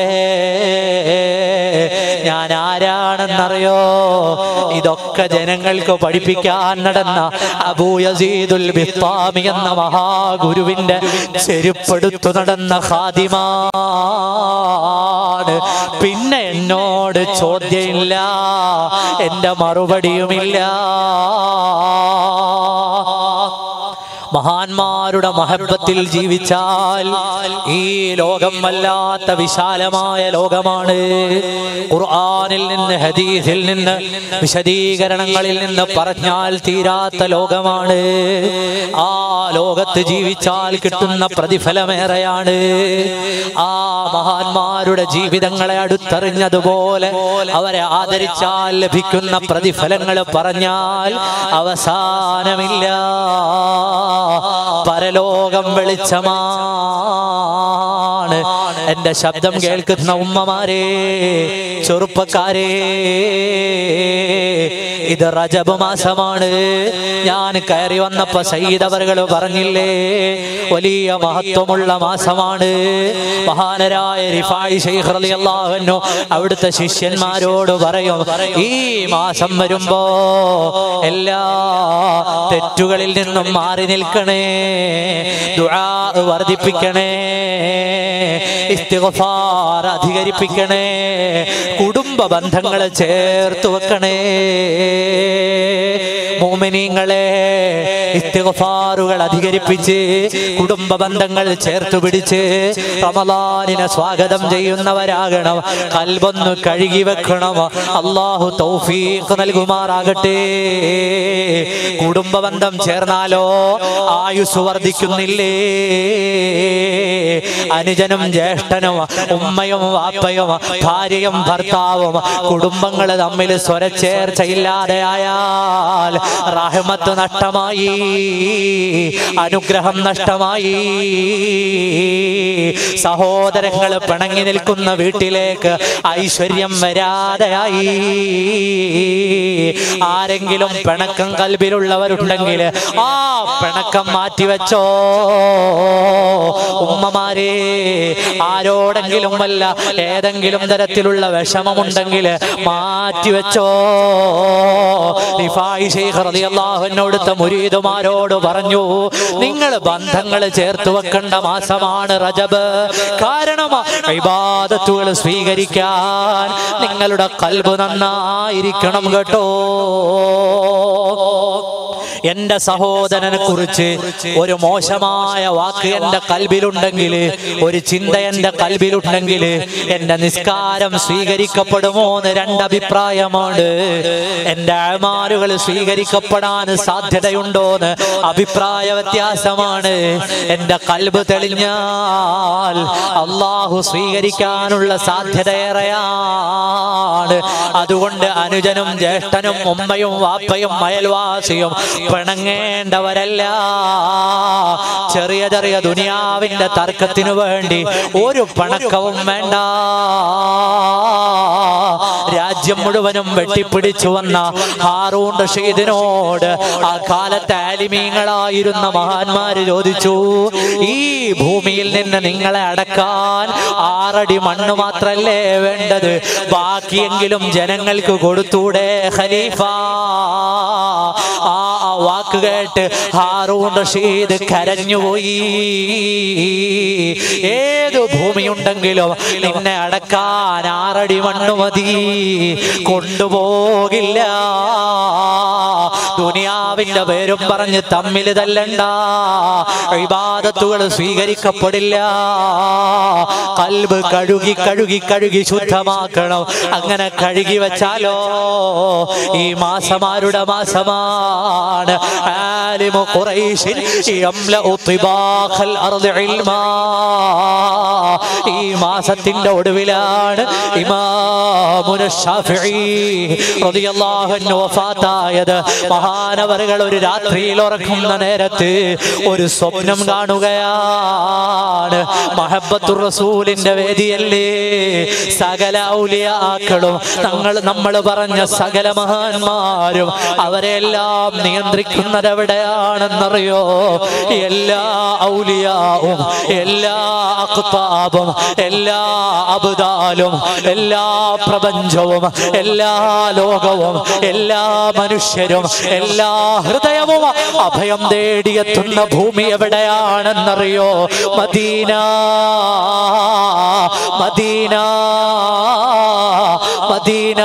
ഞാൻ ആരാണെന്നറിയോ ഇതൊക്കെ ജനങ്ങൾക്ക് പഠിപ്പിക്കാൻ നടന്ന അബൂ യസീദുൽ ബിത്താമി എന്ന മഹാഗുരുവിന്റെ ചെരുപ്പെടുത്തു നടന്ന ഖാദിമാണ് പിന്നെ എന്നോട് ചോദ്യമില്ല എന്റെ മറുപടിയുമില്ല മഹാന്മാരുടെ മഹബത്തിൽ ജീവിച്ചാൽ ഈ ലോകം വല്ലാത്ത വിശാലമായ ലോകമാണ് ഖുർആനിൽ നിന്ന് ഹദീസിൽ നിന്ന് വിശദീകരണങ്ങളിൽ നിന്ന് പറഞ്ഞാൽ തീരാത്ത ലോകമാണ് ആ ലോകത്ത് ജീവിച്ചാൽ കിട്ടുന്ന പ്രതിഫലമേറെയാണ് ആ മഹാന്മാരുടെ ജീവിതങ്ങളെ അടുത്തറിഞ്ഞതുപോലെ അവരെ ആദരിച്ചാൽ ലഭിക്കുന്ന പ്രതിഫലങ്ങൾ പറഞ്ഞാൽ അവസാനമില്ല പരലോകം വെളിച്ചമാണ് എന്റെ ശബ്ദം കേൾക്കുന്ന ഉമ്മമാരെ ചെറുപ്പക്കാരെ ഇത് റജബ് മാസമാണ് ഞാൻ കയറി വന്നപ്പോ സയ്യിദവറുകൾ പറഞ്ഞില്ലേ വലിയ മഹത്വമുള്ള മാസമാണ് മഹാനരായ റിഫായി ശൈഖ് റളിയല്ലാഹു അൻഹു അവിടുത്തെ ശിഷ്യന്മാരോട് പറയും ഈ മാസം വരുമ്പോ എല്ലാ തെറ്റുകളിൽ നിന്നും മാറി നിൽക്കണേ ദുആ വർദ്ധിപ്പിക്കണേ ഇസ്തിഗ്ഫാർ അധികരിപ്പിക്കണേ കുടുംബ ബന്ധങ്ങൾ ചേർത്ത് വെക്കണേ മോമിനീങ്ങളെ ഇസ്തിഗ്ഫാറുകൾ അധികരിപ്പിച്ച് കുടുംബ ബന്ധങ്ങൾ ചേർത്ത് പിടിച്ച് റമദാനിനെ സ്വാഗതം ചെയ്യുന്നവരാകണം കൽബൊന്ന് കഴുകി വെക്കണം അള്ളാഹു തൗഫീഖ് നൽകുമാറാകട്ടെ കുടുംബ ബന്ധം ചേർന്നാലോ ആയുസ് വർദ്ധിക്കുന്നില്ലേ അനുജനും ജ്യേഷ്ഠനും ഉമ്മയും വാപ്പയും ഭാര്യയും ഭർത്താവും കുടുംബങ്ങൾ തമ്മിൽ സ്വരച്ചേർച്ചയില്ലാതെയായാൽ റഹ്മത്ത് നഷ്ടമായി അനുഗ്രഹം നഷ്ടമായി സഹോദരങ്ങൾ പിണങ്ങി നിൽക്കുന്ന വീട്ടിലേക്ക് ഐശ്വര്യം വരാതെയായി ആരെങ്കിലും പിണക്കം കൽബിലുള്ളവരുണ്ടെങ്കിൽ ആ പിണക്കം മാറ്റിവെച്ചോ ഉമ്മമാരെ ആരോടെങ്കിലും വല്ല ഏതെങ്കിലും തരത്തിലുള്ള വിഷമമുണ്ടെങ്കിൽ മാറ്റിവെച്ചോ റിഫായി ശൈഖ് റളിയല്ലാഹു അൻഹുവിടുത്തെ മുരീദുമാരോട് പറഞ്ഞു നിങ്ങൾ ബന്ധങ്ങൾ ചേർത്ത് വെക്കേണ്ട മാസമാണ് റജബ് കാരണം ഇബാദത്തുകൾ സ്വീകരിക്കാൻ നിങ്ങളുടെ കൽബ് നന്നായിരിക്കണം കേട്ടോ എന്റെ സഹോദരനെ കുറിച്ച് ഒരു മോശമായ വാക്ക് എന്റെ കൽബിലുണ്ടെങ്കിൽ ഒരു ചിന്ത എന്റെ കൽബിലുണ്ടെങ്കിൽ എന്റെ നിസ്കാരം സ്വീകരിക്കപ്പെടുമോ എന്ന് രണ്ടഭിപ്രായമാണ് എന്റെ അഴമാലുകൾ സ്വീകരിക്കപ്പെടാൻ സാധ്യതയുണ്ടോന്ന് അഭിപ്രായ വ്യത്യാസമാണ് എന്റെ കൽബ് തെളിഞ്ഞാൽ അള്ളാഹു സ്വീകരിക്കാനുള്ള സാധ്യതയേറെയാണ് അതുകൊണ്ട് അനുജനും ജ്യേഷ്ഠനും ഉമ്മയും വാപ്പയും അയൽവാസിയും പിണങ്ങേണ്ടവരല്ല ചെറിയ ചെറിയ ദുനിയാവിന്റെ തർക്കത്തിനു വേണ്ടി ഒരു പണക്കവും വേണ്ട രാജ്യം മുഴുവനും വെട്ടിപ്പിടിച്ചു വന്ന ഹാറൂൺ റഷീദിനോട് ആ കാലത്തെ ആലിമീങ്ങളായിരുന്ന മഹാന്മാര് ചോദിച്ചു ഈ ഭൂമിയിൽ നിന്ന് നിങ്ങളെ അടക്കാൻ ആറടി മണ്ണ് മാത്രല്ലേ വേണ്ടത് ബാക്കിയെങ്കിലും ജനങ്ങൾക്ക് കൊടുത്തൂടെ ഖലീഫ ആ ആ വാക്ക് കേട്ട് ഹാറൂൺ റഷീദ് കരഞ്ഞുപോയി ഏത് ഭൂമിയുണ്ടെങ്കിലും നിന്നെ അടക്കാൻ ആറടി മണ്ണ് മതി കൊണ്ടുപോകില്ല ദുനിയാവിന്റെ പേരും പറഞ്ഞ് തമ്മിൽ തല്ലണ്ട ഇബാദത്തുകൾ സ്വീകരിക്കപ്പെടില്ല കൽബ് കഴുകി കഴുകി കഴുകി ശുദ്ധമാക്കണം അങ്ങനെ കഴുകി വെച്ചാലോ ഈ മാസമാരുടെ മാസമാണ് ആലിമു ഖുറൈശിൻ യംലഉ തിബാഖൽ അർദി ഇൽമാ ഈ മാസത്തിന്റെ ഒടുവിലാണ് ഇമാമുന ഷാഫിഈ റളിയല്ലാഹു അൻഹു വഫാത്തായത് മഹാനവറുകൾ ഒരു രാത്രിയിൽ ഉറങ്ങുന്ന നേരത്ത് ഒരു സ്വപ്നം കാണുകയാണ് മഹബത്തുർ റസൂലിന്റെ വേദിയല്ലേ സകല ഔലിയാക്കളും ഞങ്ങൾ നമ്മൾ പറഞ്ഞ സകല മഹാന്മാരും അവരെല്ലാം നിയന്ത്രിക്കുന്നത് എവിടെയാണെന്നറിയോ എല്ലാ ഔലിയാവും എല്ലാ അക്താബും എല്ലാ അബുദാലും എല്ലാ പ്രപഞ്ചവും എല്ലാ ലോകവും എല്ലാ മനുഷ്യരും എല്ലാ ഹൃദയവും അഭയം തേടിയെത്തുന്ന ഭൂമി എവിടെയാണെന്നറിയോ മദീന മദീന മദീന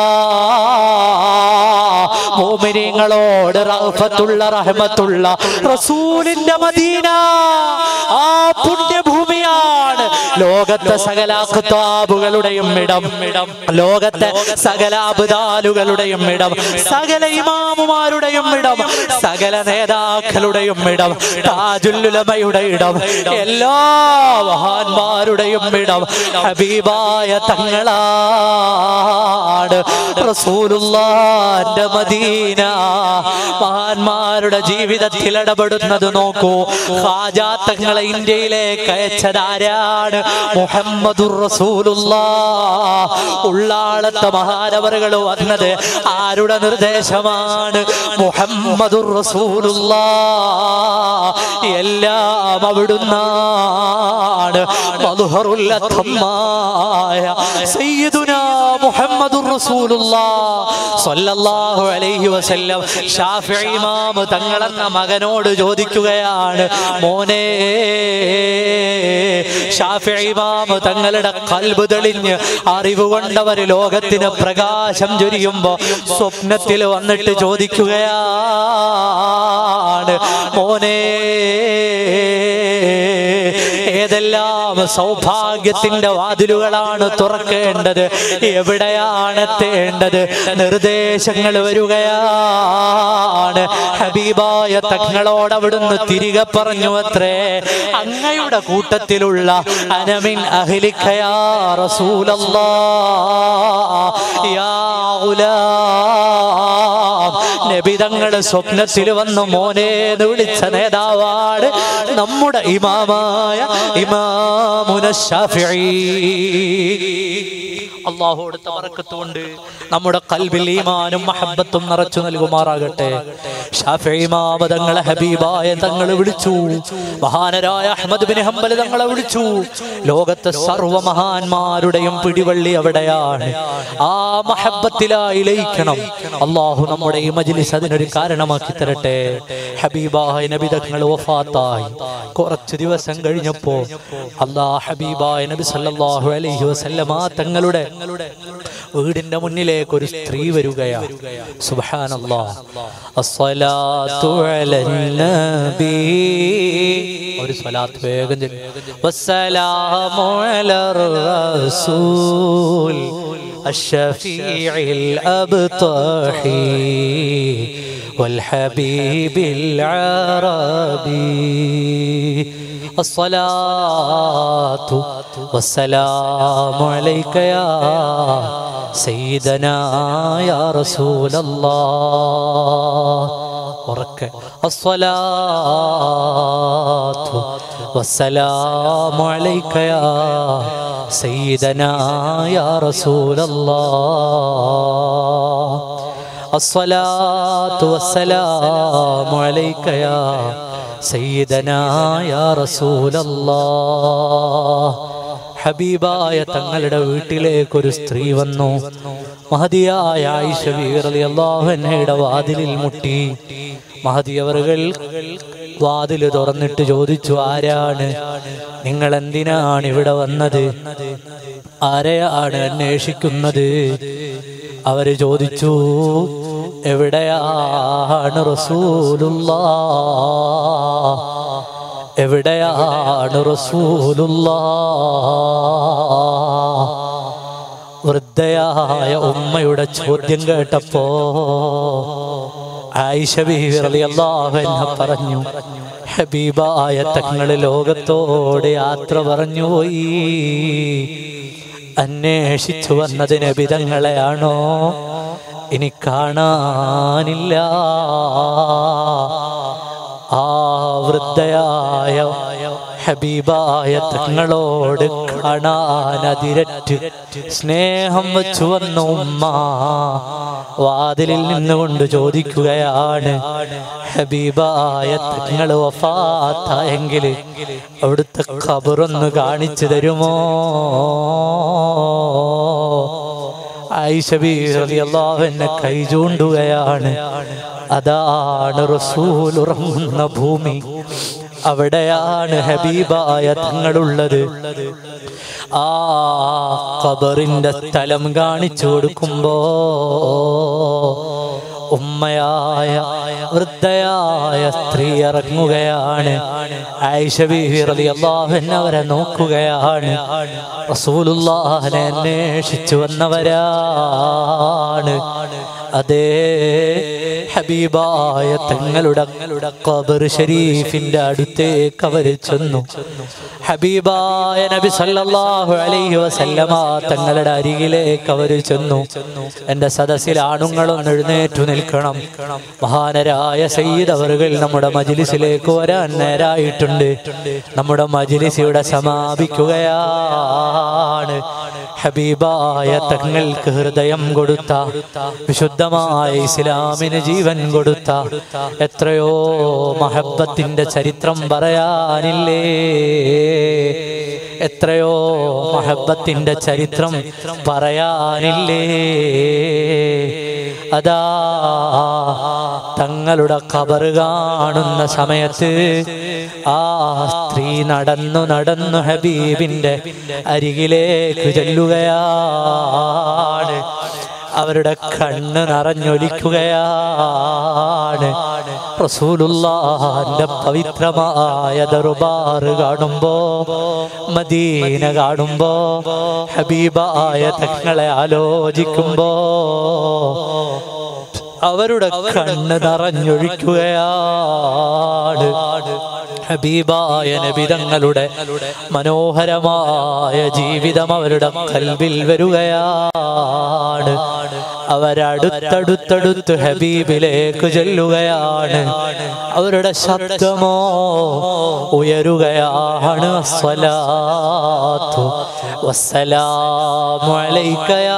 മോമിനിങ്ങളോട് റഹ്ഫത്തുള്ള റഹ്മത്തുള്ള റസൂലിന്റെ മദീന ആ പുണ്യഭൂമിയാണ് ലോകത്തെ സകല കിതാബുകളുടെയും ഇടം ഇടം ലോകത്തെ സകല അബുദാലുകളുടെയും ഇടം സകല ഇമാമുമാരുടെയും ഇടം സകല നേതാക്കളുടെയും ഇടം താജുല്ലുലമയുടെ ഇടം എല്ലാ മഹാന്മാരുടെയും ഇടം ഹബീബായ തങ്ങളാണ് റസൂലുള്ളാന്റെ മദീന മഹാന്മാരുടെ ജീവിതത്തിൽ ഇടപെടുന്നത് നോക്കൂ ഖാജാ തങ്ങളെ ഇന്ത്യയിലേക്ക് അയച്ചതാരാണ് മുഹമ്മദുർ റസൂലുള്ളാ ഉള്ളാളത്തെ മഹാനവറുകൾ വന്നത് ആരുടെ നിർദ്ദേശമാണ് മുഹമ്മദുർ റസൂലുള്ളാ എല്ലാം അവിടുന്നാണ് മധുഹറുല്ലത്തമ്മായ സയ്യിദുനാ മുഹമ്മദുർ റസൂലുള്ളാ സ്വല്ലല്ലാഹു അലൈഹി വസല്ലം ഷാഫിഈ ഇമാം തങ്ങളെന്ന മകനോട് ചോദിക്കുകയാണ് മോനെ ഷാഫിഈ ഇമാം തങ്ങളുടെ കൽബ് തെളിഞ്ഞ് അറിവ് കൊണ്ടവർ ലോകത്തിന് പ്രകാശം ചൊരിയുമ്പോ സ്വപ്നത്തിൽ വന്നിട്ട് ചോദിക്കുകയാണ് മോനെ ഏതെല്ലാം സൗഭാഗ്യത്തിന്റെ വാതിലുകളാണ് തുറക്കേണ്ടത് എവിടെയാണ് എത്തേണ്ടത് നിർദ്ദേശങ്ങൾ വരികയാണ് ഹബീബായ തങ്ങളോട് അവിടുന്ന് തിരികെ പറഞ്ഞു അത്രേ അങ്ങയുടെ കൂട്ടത്തിലുള്ള അനമിൻ അഹ്ലിക്കയാ റസൂലല്ലാ യാ ഗുലാം നബിതങ്ങള് സ്വപ്നത്തിൽ വന്ന് മോനെ എന്ന് വിളിച്ച നേതാവാണ് നമ്മുടെ ഇമാമായ ഇമാമുന ഷാഫിഈ അള്ളാഹു കൊടുത്ത ബറക്കത്തുകൊണ്ട് നമ്മുടെ കൽബിൽ ഈമാനും മഹബത്തും നിറച്ചു നൽകുമാറാകട്ടെ ഷാഫിഈ ഇമാമ തങ്ങളെ ഹബീബായ തങ്ങളെ വിളിച്ചു മഹാനരായ അഹ്മദ് ബിൻ ഹംബൽ തങ്ങളെ വിളിച്ചു ലോകത്തെ സർവ്വ മഹാന്മാരുടെയും പിടിവള്ളി അവിടെയാണ് ആ മഹബത്തിലായി ലയിക്കണം അള്ളാഹു നമ്മുടെ ഈ മജ്ലിസ് അതിനൊരു കാരണമാക്കി തരട്ടെ ഹബീബായ നബി തങ്ങൾ വഫാത്തായി കുറച്ച് ദിവസം കഴിഞ്ഞപ്പോ അല്ലാ ഹബീബായ നബി സല്ലല്ലാഹു അലൈഹി വസല്ലമ തങ്ങളുടെ വീടിന്റെ മുന്നിലേക്ക് ഒരു സ്ത്രീ വരികയാണ് സുബ്ഹാനല്ലാഹ് അസ്സലാത്തു അലൻ നബി ഒരു സ്വലാത്ത് വേഗം ചൊല്ലി. വസ്സലാമു അലർ റസൂൽ الشفيع الأبطحي والحبيب العربي അസ്സലാത്തു വസ്സലാമു അലൈക യാ സയ്യിദനാ യാ റസൂലല്ലാഹ് ഉറക്കെ അസ്സലാത്തു വസ്സലാമു അലൈക യാ സയ്യിദനാ യാ റസൂലല്ലാഹ് അസ്സലാത്തു വസ്സലാമു അലൈക യാ സയ്യിദനാ യാ റസൂലല്ലാഹ് ഹബീബായ തങ്ങളുടെ വീട്ടിലേക്ക് ഒരു സ്ത്രീ വന്നു മഹതിയായ ആയിഷ അള്ളാഹുനയുടെ വാതിലിൽ മുട്ടി മഹതിയവറുകൾ വാതിൽ തുറന്നിട്ട് ചോദിച്ചു ആരാണ് നിങ്ങൾ എന്തിനാണ് ഇവിടെ വന്നത് ആരെയാണ് അന്വേഷിക്കുന്നത് അവര് ചോദിച്ചു എവിടെയാണ് റസൂലുള്ള എവിടെയാണ് റസൂലുള്ള വൃദ്ധയായ ഉമ്മയുടെ ചോദ്യം കേട്ടപ്പോ ആയിഷ ബീവി റളിയല്ലാഹു അൻഹ പറഞ്ഞു ഹബീബായ തങ്ങള് ലോകത്തോട് യാത്ര പറഞ്ഞു പോയി അന്വേഷിച്ചു വന്നത് നബിതങ്ങളെയാണോ ഇനി കാണാനില്ല ആ വൃദ്ധയായ ഹബീബായ തങ്ങളോട് കാണാനതിരറ്റ് സ്നേഹം വെച്ചു വന്ന ഉമ്മ വാതിലിൽ നിന്നുകൊണ്ട് ചോദിക്കുകയാണ് ഹബീബായ തങ്ങൾ വഫാത്തായെങ്കിൽ അവിടുത്തെ ഖബറൊന്ന് കാണിച്ചു തരുമോ ഐഷബി എന്നെ കൈ ചൂണ്ടുകയാണ് അതാണ് റസൂൽ ഉറങ്ങുന്ന ഭൂമി അവിടെയാണ് ഹബീബായ തങ്ങളുള്ളത് ആ ഖബറിന്റെ സ്ഥലം കാണിച്ചു കൊടുക്കുമ്പോ ഉമ്മയായ വൃദ്ധയായ സ്ത്രീ ഇറങ്ങുകയാണ് ആയിഷ ബീവി റളിയല്ലാഹു അൻഹ അവരെ നോക്കുകയാണ് റസൂലുള്ളാഹിനെ അന്വേഷിച്ചു വന്നവരാണ് അതേ ഹബീബായ തങ്ങളുടെ ഖബർ ഷരീഫിന്റെ അടുത്തേക്ക് അവർ ചെന്നു ഹബീബായ നബി സല്ലല്ലാഹു അലൈഹി വസല്ലമ തങ്ങളുടെ അരികിലേക്ക് അവർ ചെന്നു എന്റെ സദസ്സിൽ ആണുങ്ങളൊന്ന് എഴുന്നേറ്റു നിൽക്കണം മഹാനരായ സയ്യിദ് അവറുകൾ നമ്മുടെ മജിലിസിലേക്ക് വരാൻ നേരായിട്ടുണ്ട് നമ്മുടെ മജിലിസ് ഇവിടെ സമാപിക്കുകയാണ് ഹബീബായ തങ്ങൾക്ക് ഹൃദയം കൊടുത്ത വിശുദ്ധമായ ഇസ്ലാമിന് ജീവൻ കൊടുത്ത എത്രയോ മഹബത്തിന്റെ ചരിത്രം പറയാനില്ലേ എത്രയോ മഹബത്തിന്റെ ചരിത്രം പറയാനില്ലേ അതാ തങ്ങളുടെ കബറ് കാണുന്ന സമയത്ത് ആ സ്ത്രീ നടന്നു നടന്നു ഹബീബിന്റെ അരികിലേക്ക് ചെല്ലുകയാണ് അവരുടെ കണ്ണ് നിറഞ്ഞൊലിക്കുകയാണ് റസൂലുള്ളാന്റെ പവിത്രമായ ദർബാർ കാണുമ്പോ മദീന കാണുമ്പോ ഹബീബായ തങ്ങളെ ആലോചിക്കുമ്പോ അവരുടെ കണ്ണ് നിറഞ്ഞൊഴിക്കുകയാണ് ഹബീബായ നബിതങ്ങളുടെ മനോഹരമായ ജീവിതം അവരുടെ കൽവിൽ വരികയാണ് അവരടുത്തടുത്തടുത്ത് ഹബീബിലേക്ക് ചെല്ലുകയാണ് അവരുടെ ശബ്ദമോ ഉയരുകയാണ് സ്വലാത്തു വസ്സലാമു അലൈക യാ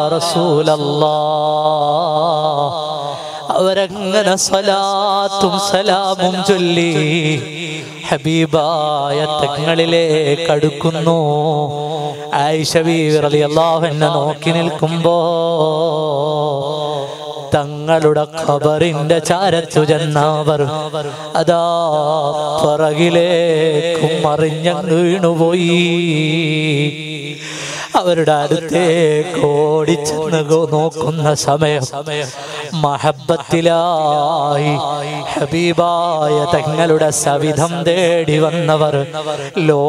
റസൂലല്ലാഹ് അവരങ്ങനെ സലാത്തും സലാമും ചൊല്ലി ഹബീബായ തങ്ങളിലേക്ക് അടുക്കുന്നു ആയിഷ ബീവി റളിയല്ലാഹു അൻഹ നോക്കി നിൽക്കുമ്പോ തങ്ങളുടെ ഖബറിന്റെ ചാരത്തു ചെന്നവർ അതാ പുറകിലേക്കും മറിഞ്ഞങ്ങ് വീണുപോയി അവരുടെ അടുത്തേക്ക് ഓടിച്ചെന്ന് ഗോ- നോക്കുന്ന സമയം മഹബത്തിലായി ഹബീബായ തങ്ങളുടെ സവിധം തേടി വന്നവർ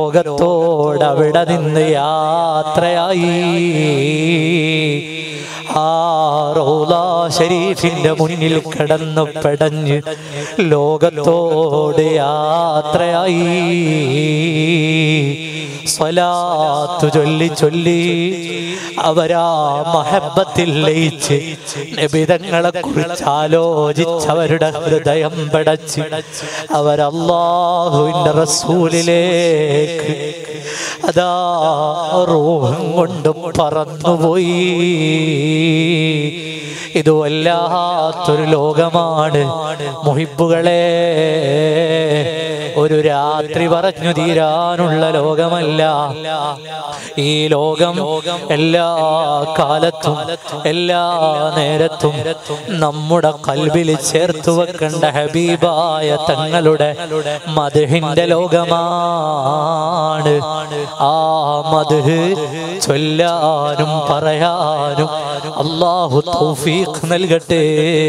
ലോകത്തോട് അവിടെ നിന്ന് യാത്രയായി ആ റൗള ഷരീഫിന്റെ മുന്നിൽ കിടന്നു പെടഞ്ഞ് ലോകത്തോട് യാത്രയായി സ്വലാത്തു ചൊല്ലി ചൊല്ലി അവരാ മഹബത്തിൽ ലയിച്ച് നബിതങ്ങളെ കുറിച്ച് ആലോചിച്ചവരുടെ ഹൃദയം പടച്ച് അവരല്ലാഹുവിന്റെ റസൂലിലേക്ക് അതാ റൂഹം കൊണ്ട് പറന്നുപോയി ഇത് വല്ലാത്തൊരു ലോകമാണ് മുഹിബുകളെ ഒരു രാത്രി പറഞ്ഞു തീരാനുള്ള ലോകമല്ല ഈ ലോകം എല്ലാ കാലത്തും എല്ലാ നേരത്തും നമ്മുടെ കൽവിൽ ചേർത്ത് വെക്കേണ്ട ഹബീബായ തങ്ങളുടെ മധുഹിന്റെ ലോകമാണ് ആ മധു ചൊല്ലാനും പറയാനും അള്ളാഹു തൗഫീഖ് നൽകട്ടെ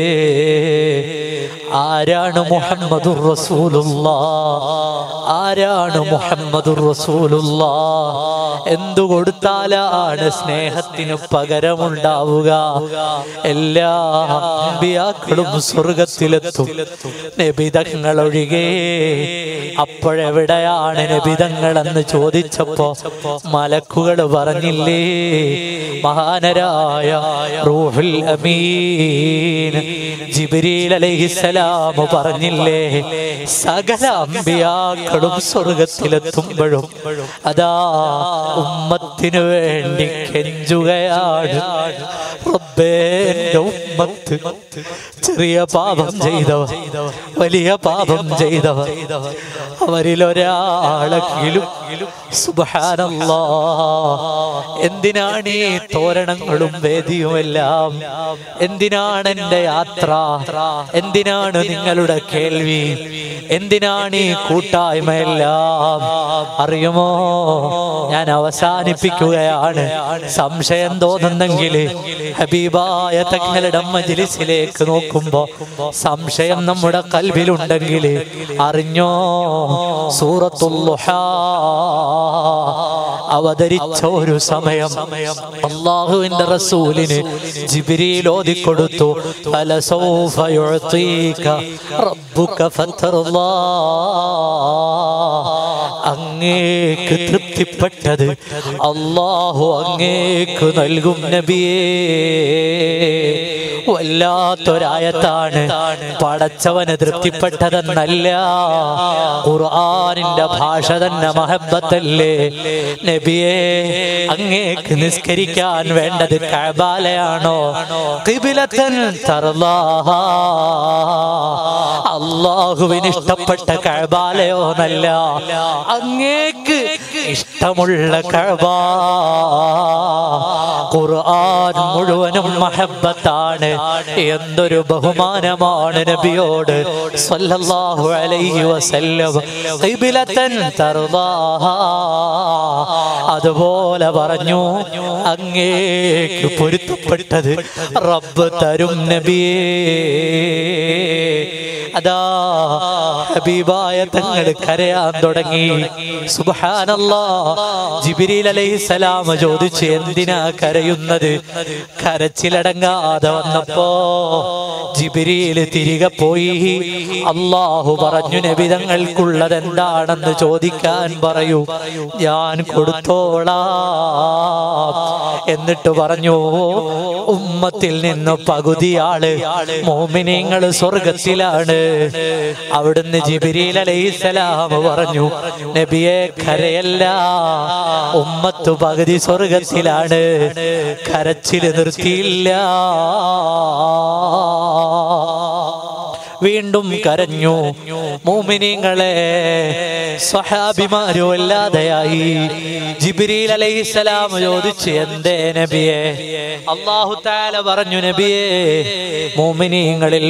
ആരാണ് മുഹമ്മദുർ റസൂലുള്ള ആരാണ് മുഹമ്മദുർ റസൂലുള്ള എന്തു കൊടുത്താലാണ് സ്നേഹത്തിന് പകരമുണ്ടാവുക എല്ലാ അമ്പിയാക്കളും സ്വർഗത്തിലെത്തും നബിതങ്ങൾ ഒഴികെ അപ്പോഴെവിടെയാണ് നബിതങ്ങൾ എന്ന് ചോദിച്ചപ്പോ മലക്കുകൾ പറഞ്ഞില്ലേ മഹാനരായ റൂഹുൽ അമീൻ ജിബ്രീൽ അലൈഹിസ്സലാം പറഞ്ഞില്ലേ സകല അമ്പിയാക്കളും സ്വർഗത്തിലെത്തുമ്പോഴും അതാ ഉമ്മത്തിനു വേണ്ടി കെഞ്ചുകയാണ് റബ്ബേ എൻ്റെ ഉമ്മത്ത് ചെറിയ പാപം ചെയ്തവർ വലിയ പാപം ചെയ്തവർ അവരിൽ ഒരാളെങ്കിലും സുബ്ഹാനല്ലാ എന്തിനാണ് ഈ തോരണങ്ങളും വേദിയുമെല്ലാം എന്തിനാണ് എൻ്റെ യാത്ര എന്തിനാണ് നിങ്ങളുടെ കേൾവി എന്തിനാണ് ഈ കൂട്ടായ്മയെല്ലാം അറിയുമോ ഞാൻ അവസാനിപ്പിക്കുകയാണ് സംശയം തോന്നുന്നെങ്കിൽ ഹബീബായ തങ്ങളുടെ മജിലിസിലേക്ക് നോക്കുമ്പോ സംശയം നമ്മുടെ കൽവിലുണ്ടെങ്കിൽ അറിഞ്ഞോ സൂറത്തുല്ലുഹ അവതരിച്ച ഒരു സമയം അള്ളാഹുവിന്റെ റസൂലിന് ജിബിരിയിൽ ഓതിക്കൊടുത്തു ഫലസൗഫ യുഅതീക റബ്ബുക ഫതർലാ അങ്ങേക്ക് തൃപ്തിപ്പെട്ടത് അള്ളാഹു അങ്ങേക്ക് നൽകും നബിയേ വല്ലാത്തൊരായത്താണ് പടച്ചവന് തൃപ്തിപ്പെട്ടതെന്നല്ല ഖുർആനിന്റെ ഭാഷ തന്നെ മഹബത്തല്ലേ നബിയെ അങ്ങേക്ക് നിസ്കരിക്കാൻ വേണ്ടത് കബാലയാണോ കിബിലത്തൻ തർലാഹാ അള്ളാഹുവിന് ഇഷ്ടപ്പെട്ട കഴബാലയോ നല്ല അങ്ങേക്ക് ഇഷ്ടമുള്ള കഴബ ഖുർആൻ മുഴുവനും മഹബത്താണ് എന്തൊരു ബഹുമാനമാണ് നബിയോട് സല്ലല്ലാഹു അലൈഹി വസല്ലം ഖിബ്ലത്തൻ തർദാഹാ അതുപോലെ പറഞ്ഞു അങ്ങേക്ക് പൊരുത്തപ്പെട്ടത് റബ്ബ് തരും നബിയേ അതാ ഹബീബായ തങ്ങൾ കരയാൻ തുടങ്ങി സുബ്ഹാനല്ലാ ജിബ്രീൽ അലൈഹിസ്സലാം ചോദിച്ചു എന്തിനാ കരയുന്നത് കരച്ചിലടങ്ങാതെ വന്നപ്പോ ജിബ്രീൽ തിരികെ പോയി അള്ളാഹു പറഞ്ഞു നബിതങ്ങൾക്കുള്ളത് എന്താണെന്ന് ചോദിക്കാൻ പറയൂ ഞാൻ കൊടുത്തോളാം എന്നിട്ട് പറഞ്ഞു ഉമ്മത്തിൽ നിന്ന് പകുതിയാള് മോമിനിങ്ങൾ സ്വർഗത്തിലാണ് അവിടുന്ന് ജിബിരിൽ അലൈഹിസലാം പറഞ്ഞു നബിയെ കരയല്ല ഉമ്മത്തു പകുതി സ്വർഗത്തിലാണ് കരച്ചിൽ നിർത്തിയില്ല വീണ്ടും കരഞ്ഞു മോമിനിങ്ങളെ സ്വഹാബിമാരും അല്ലാതെയായി ജിബ്രീൽ അലൈഹിസ്സലാം ചോദിച്ചു എന്തേ നബിയെ അള്ളാഹു താല പറഞ്ഞു നബിയെ മോമിനിങ്ങളിൽ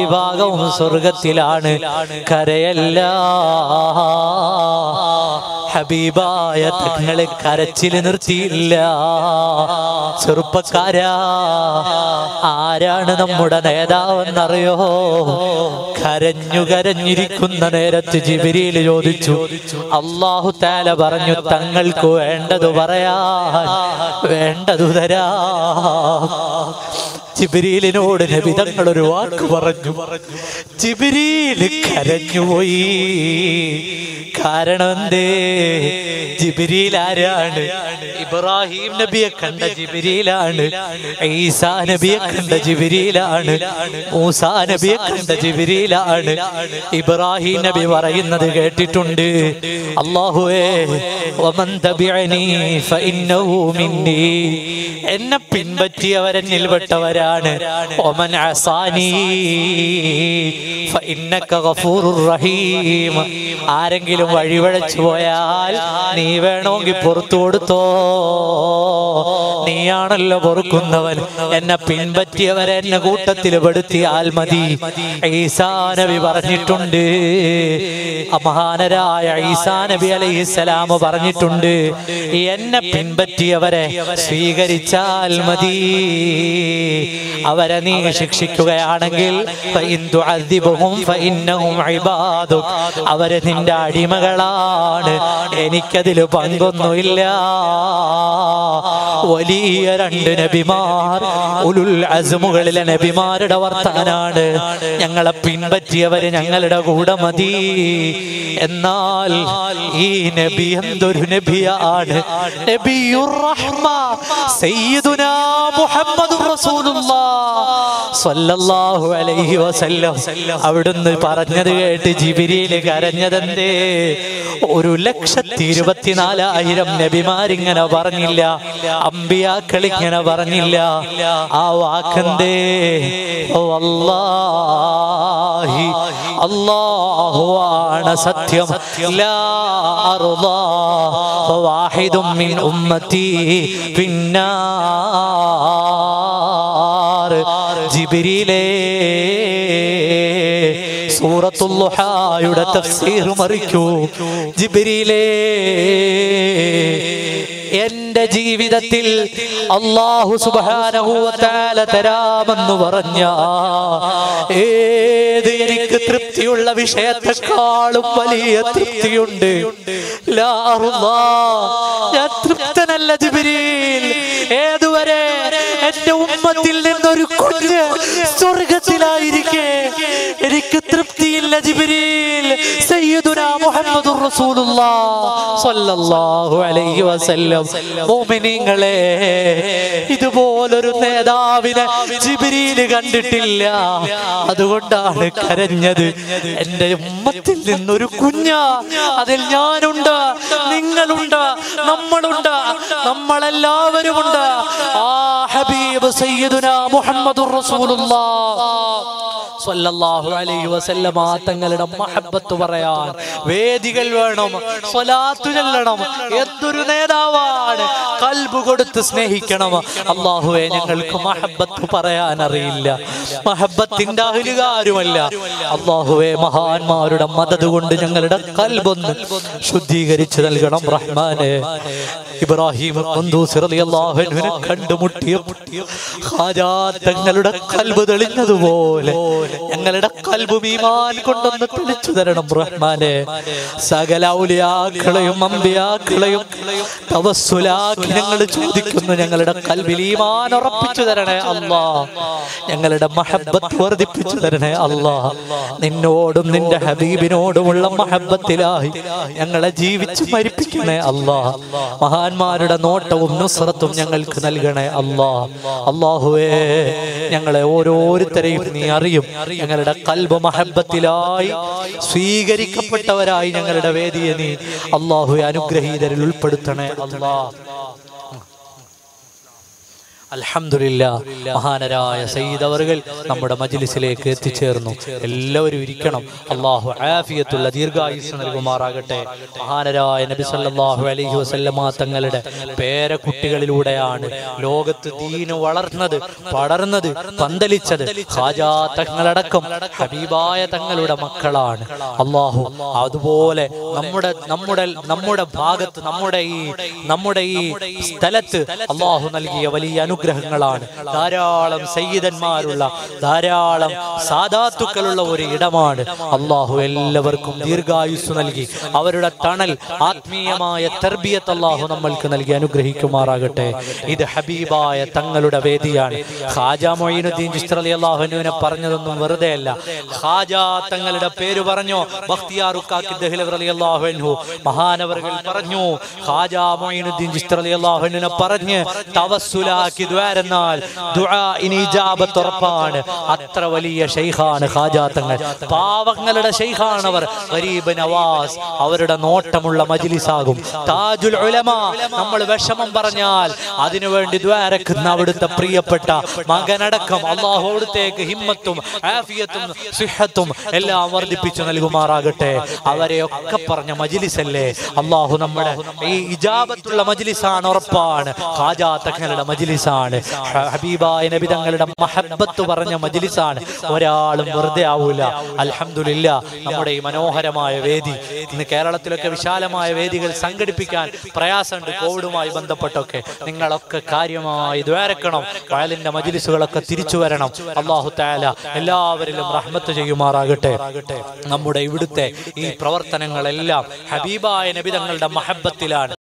മഹാഭൂരിഭാഗവും സ്വർഗത്തിലാണ് കരയല്ല ഹബീബായ തങ്ങളെ കരച്ചില് നിർത്തിയില്ല ചെറുപ്പക്കാരാ ആരാണ് നമ്മുടെ നേതാവെന്നറിയോ കരഞ്ഞു കരഞ്ഞിരിക്കുന്ന നേരത്ത് ജിബിരിയിൽ ചോദിച്ചു അള്ളാഹു താല പറഞ്ഞു തങ്ങൾക്ക് വേണ്ടത് പറയാൻ വേണ്ടതു തരാ ജിബിരിയിലിനോട് നബിതങ്ങൾ ഒരു വാക്ക് പറഞ്ഞു ജിബിരിയിൽ കരഞ്ഞുപോയി കാരണം എന്തേ ജിബിരിയിൽ ആരാണ് ഇബ്രാഹിം നബിയെ കണ്ട ജിബിരിയിലാണ് ഈസാ നബിയെ കണ്ട ജിബിരിയിലാണ് മൂസാ നബിയെ കണ്ട ജിബിരിയിലാണ് ഇബ്രാഹിം നബി പറയുന്നത് കേട്ടിട്ടുണ്ട് അള്ളാഹുവേ വമൻ തബിഅനി ഫഇന്നഹു മിന്നി എന്നെ പിൻപറ്റിയവരെന്നിൽ പെട്ടവരാണ് ഒമൻ അസാനി ഫഇന്നക ഗഫൂറുർ റഹീം ആരെങ്കിലും വഴിവഴച്ചു പോയാൽ നീ വേണമെങ്കിൽ പുറത്തു കൊടുത്തോ നീയാണല്ലോ പൊറുക്കുന്നവൻ എന്നെ പിൻപറ്റിയവരെ എന്നെ കൂട്ടത്തിൽ പെടുത്തിയാൽ മതി ഈസാ നബി പറഞ്ഞിട്ടുണ്ട് മഹാനരായ ഈസാ നബി അലൈഹിസ്സലാം പറഞ്ഞിട്ടുണ്ട് എന്നെ പിൻപറ്റിയവരെ സ്വീകരിച്ചാൽ മതി അവരെ നീ ശിക്ഷിക്കുകയാണെങ്കിൽ ഫഇൻ തുഅദ്ദിബുഹും ഫഇന്നഹും ഇബാദുക്. അവര് നിന്റെ അടിമകളാണ് എനിക്കതിൽ പങ്കൊന്നുമില്ല വലിയ രണ്ട് നബിമാർ ഉലുൽ അസുമുകളിലെ നബിമാരുടെ വർത്താനാണ് ഞങ്ങളെ പിൻപറ്റിയവര് ഞങ്ങളുടെ കൂടെ മതി എന്നാൽ ഈ നബി എന്തൊരു നബിയാണ് നബിയുർ റഹ്മ സയ്യിദുനാ മുഹമ്മദുർ റസൂലുള്ളാഹ് സ്വല്ലല്ലാഹു അലൈഹി വസല്ലം അവിടുന്ന് പറഞ്ഞത് കേട്ട് ജിബിരിയിൽ കരഞ്ഞതെന്തേ ഒരു ലക്ഷത്തി ഇരുപത്തിനാലായിരം നബിമാരിങ്ങനെ പറഞ്ഞില്ല അമ്പിയാക്കൾ ഇങ്ങനെ പറഞ്ഞില്ല ആ വാക്കെന്തേ ഓ അല്ലാഹി അല്ലാഹുവാണ് സത്യം ലാ അർളാ വാഹിദും മിൻ ഉമ്മത്തി പിന്നാർ ജിബിരിലേ സൂറത്തുല്ലുഹായുടെ തഫ്സീർ മറിക്കൂ ജിബിരിലേ എന്റെ ജീവിതത്തിൽ അള്ളാഹു സുബാനഹുവത്താല തരാമെന്ന് പറഞ്ഞ ഏത് എനിക്ക് തൃപ്തിയുള്ള വിഷയത്തെക്കാളും വലിയ തൃപ്തിയുണ്ട് ലാ അറുല്ലാ. ഞാൻ തൃപ്തനല്ല ജിബിരിൽ ഏതുവരെ എന്റെ ഉമ്മത്തിൽ നിന്നൊരു കുഞ്ഞ് സ്വർഗത്തിലായിരിക്കെ എനിക്ക് തൃപ്തിയില്ല ജിബിരിൽ സയ്യിദുനാ മുഹമ്മദുർ റസൂലുള്ളാഹ് സ്വല്ലല്ലാഹു അലൈഹി വസല്ലം മോമിനിങ്ങളെ ഇതുപോലൊരു നേതാവിനെ ജിബിരിയിൽ കണ്ടിട്ടില്ല അതുകൊണ്ടാണ് കരഞ്ഞത് എന്റെ ഉമ്മത്തിൽ നിന്നൊരു കുഞ്ഞ അതിൽ ഞാനുണ്ട് നിങ്ങളുണ്ട് നമ്മളുണ്ട് നമ്മളെല്ലാവരുമുണ്ട് ആ ഹബീബ് സയ്യിദുനാ മുഹമ്മദുർ റസൂലുള്ളാഹ് സ്വല്ലല്ലാഹു അലൈഹി വസല്ലമ തങ്ങളുടെ മഹബത്ത് പറയാൻ വേദികൾ വേണം സ്വലാത്തു ചൊല്ലണം എന്തൊരു നേതാവാണ് കൽബ് കൊടുത്ത് സ്നേഹിക്കണം അള്ളാഹുവെ ഞങ്ങൾക്ക് മഹബത്ത് പറയാൻ അറിയില്ല മഹബത്തിന്റെ അഹലുകാരുമല്ല അള്ളാഹുവെ മഹാന്മാരുടെ മദത് കൊണ്ട് ഞങ്ങളുടെ കൽബൊന്ന് ശുദ്ധീകരിച്ചു നൽകണം റഹ്മാനെ ഇബ്രാഹിം ഖുന്ദൂസ് റളിയല്ലാഹു അൻഹുവിനെ കണ്ടുമുട്ടിയ ഖാജാ തങ്ങളുടെ കൽബ് തെളിഞ്ഞതുപോലെ ഞങ്ങളുടെ കൽബ് ഈമാൻ കൊണ്ടൊന്ന് തെളിച്ചു തരണം റഹ്മാനെ സകല ഔലിയാക്കളെയും അമ്പിയാക്കളെയും തവസ്സുലാക്കി ഞങ്ങൾ ചോദിക്കുന്നു ഞങ്ങളുടെ കൽബിൽ ഈമാൻ ഉറപ്പിച്ചു തരണേ അല്ലാ ഞങ്ങളുടെ മഹബത്ത് വർദ്ധിപ്പിച്ചു തരണേ അല്ലാ നിന്നോടും നിന്റെ ഹബീബിനോടുമുള്ള മഹബത്തിലായി ഞങ്ങളെ ജീവിച്ച് മരിപ്പിക്കണേ അല്ലാ മഹാന്മാരുടെ നോട്ടവും നുസ്രത്തും ഞങ്ങൾക്ക് നൽകണേ അല്ലാ അള്ളാഹുവേ ഞങ്ങളെ ഓരോരുത്തരെയും നീ അറിയും ഞങ്ങളുടെ കൽബ് മഹബത്തിലായി സ്വീകരിക്കപ്പെട്ടവരായി ഞങ്ങളുടെ വേദിയെ നീ അള്ളാഹുവെ അനുഗ്രഹീതരിൽ ഉൾപ്പെടുത്തണേ അല്ലാ അൽഹംദുലില്ല മഹാനരായ സയ്യിദ് അവറുകൾ നമ്മുടെ മജ്ലിസിലേക്ക് എത്തിച്ചേർന്നു എല്ലാവരും ഇരിക്കണം അള്ളാഹു ആഫിയത്തുള്ള ദീർഘായുസ് നൽകുമാറാകട്ടെ മഹാനരായ നബി സല്ലല്ലാഹു അലൈഹി വസല്ലമ തങ്ങളുടെ പേരക്കുട്ടികളിലൂടെയാണ് ലോകത്ത് ദീന് വളർന്നത് പടർന്നത് പന്തലിച്ചത് ഖാജാ തങ്ങളടക്കം ഹബീബായ തങ്ങളുടെ മക്കളാണ് അള്ളാഹു അതുപോലെ നമ്മുടെ നമ്മുടെ നമ്മുടെ ഭാഗത്ത് നമ്മുടെ ഈ നമ്മുടെ ഈ സ്ഥലത്ത് അള്ളാഹു നൽകിയ വലിയ അനുഗ്രഹങ്ങളാണ് ധാരാളം സയ്യിദന്മാരുള്ള ധാരാളം സാധാത്തുക്കളുള്ള ഒരു ഇടമാണ് അള്ളാഹു എല്ലാവർക്കും ദീർഘായുസ് നൽകി അവരുടെ തണൽ ആത്മീയമായ തെർബിയത്ത് അള്ളാഹു നമ്മൾക്ക് നൽകി അനുഗ്രഹിക്കുമാറാകട്ടെ ഇത് ഹബീബായ തങ്ങളുടെ വേദിയാണ് ഖാജ മൊയ്നുദ്ദീൻ ചിസ്ത്ര അലി അള്ളാഹുനുവിനെ പറഞ്ഞതൊന്നും വെറുതെ അല്ല ഖാജ തങ്ങളുടെ പേര് പറഞ്ഞു ബഖ്തിയാറുക്കാക്കി ദഹ്ലവർ അലി അള്ളാഹുനു മഹാനവറുകൾ പറഞ്ഞു ഖാജ മൊയ്നുദ്ദീൻ ചിസ്ത്ര അലി അള്ളാഹുനുവിനെ പറഞ്ഞ് തവസ്സുലാക്കി ദ്വാരെന്നാൽ ദുആ ഇനി ഇജാബത്ത് ഉറപ്പാണ് അത്ര വലിയ ഷെയ്ഖാണ് ഖാജ തങ്ങൾ പാവങ്ങളുടെ ഷെയ്ഖാണ് അവർ ഗരീബ് നവാസ് അവരുടെ നോട്ടമുള്ള മജ്ലിസാകും താജുൽ ഉലമ നമ്മൾ വിഷമം പറഞ്ഞാൽ അതിനുവേണ്ടി ദ്വാരക്കുന്ന അവിടുത്തെ പ്രിയപ്പെട്ട മകനടക്കം അള്ളാഹു അവിടുത്തേക്ക് ഹിമ്മത്തും ആഫിയത്തും സിഹത്തും എല്ലാം വർദ്ധിപ്പിച്ചു നൽകുമാറാകട്ടെ അവരെയൊക്കെ പറഞ്ഞ മജിലിസല്ലേ അള്ളാഹു നമ്മുടെ ഈ ഇജാബത്തുള്ള മജിലിസാണ് ഉറപ്പാണ് ഖാജാ തങ്ങളുടെ മജിലിസാണ് ഹ- ഹബീബായ നബി തങ്ങളുടെ മഹബത്ത് പറഞ്ഞ മജിലിസാണ് ഒരാളും വെറുതെ ആവൂല അൽഹംദുലില്ല നമ്മുടെ ഈ മനോഹരമായ വേദി ഇന്ന് കേരളത്തിലൊക്കെ വിശാലമായ വേദികൾ സംഘടിപ്പിക്കാൻ പ്രയാസമുണ്ട് കോവിഡുമായി ബന്ധപ്പെട്ടൊക്കെ നിങ്ങളൊക്കെ കാര്യമായി ദ്വാരക്കണം വയലിന്റെ മജിലിസുകളൊക്കെ തിരിച്ചു വരണം അള്ളാഹു താല എല്ലാവരിലും റഹ്മത്ത് ചെയ്യുമാറാകട്ടെ നമ്മുടെ ഇവിടുത്തെ ഈ പ്രവർത്തനങ്ങളെല്ലാം ഹബീബായ നബി തങ്ങളുടെ മഹബത്തിലാണ്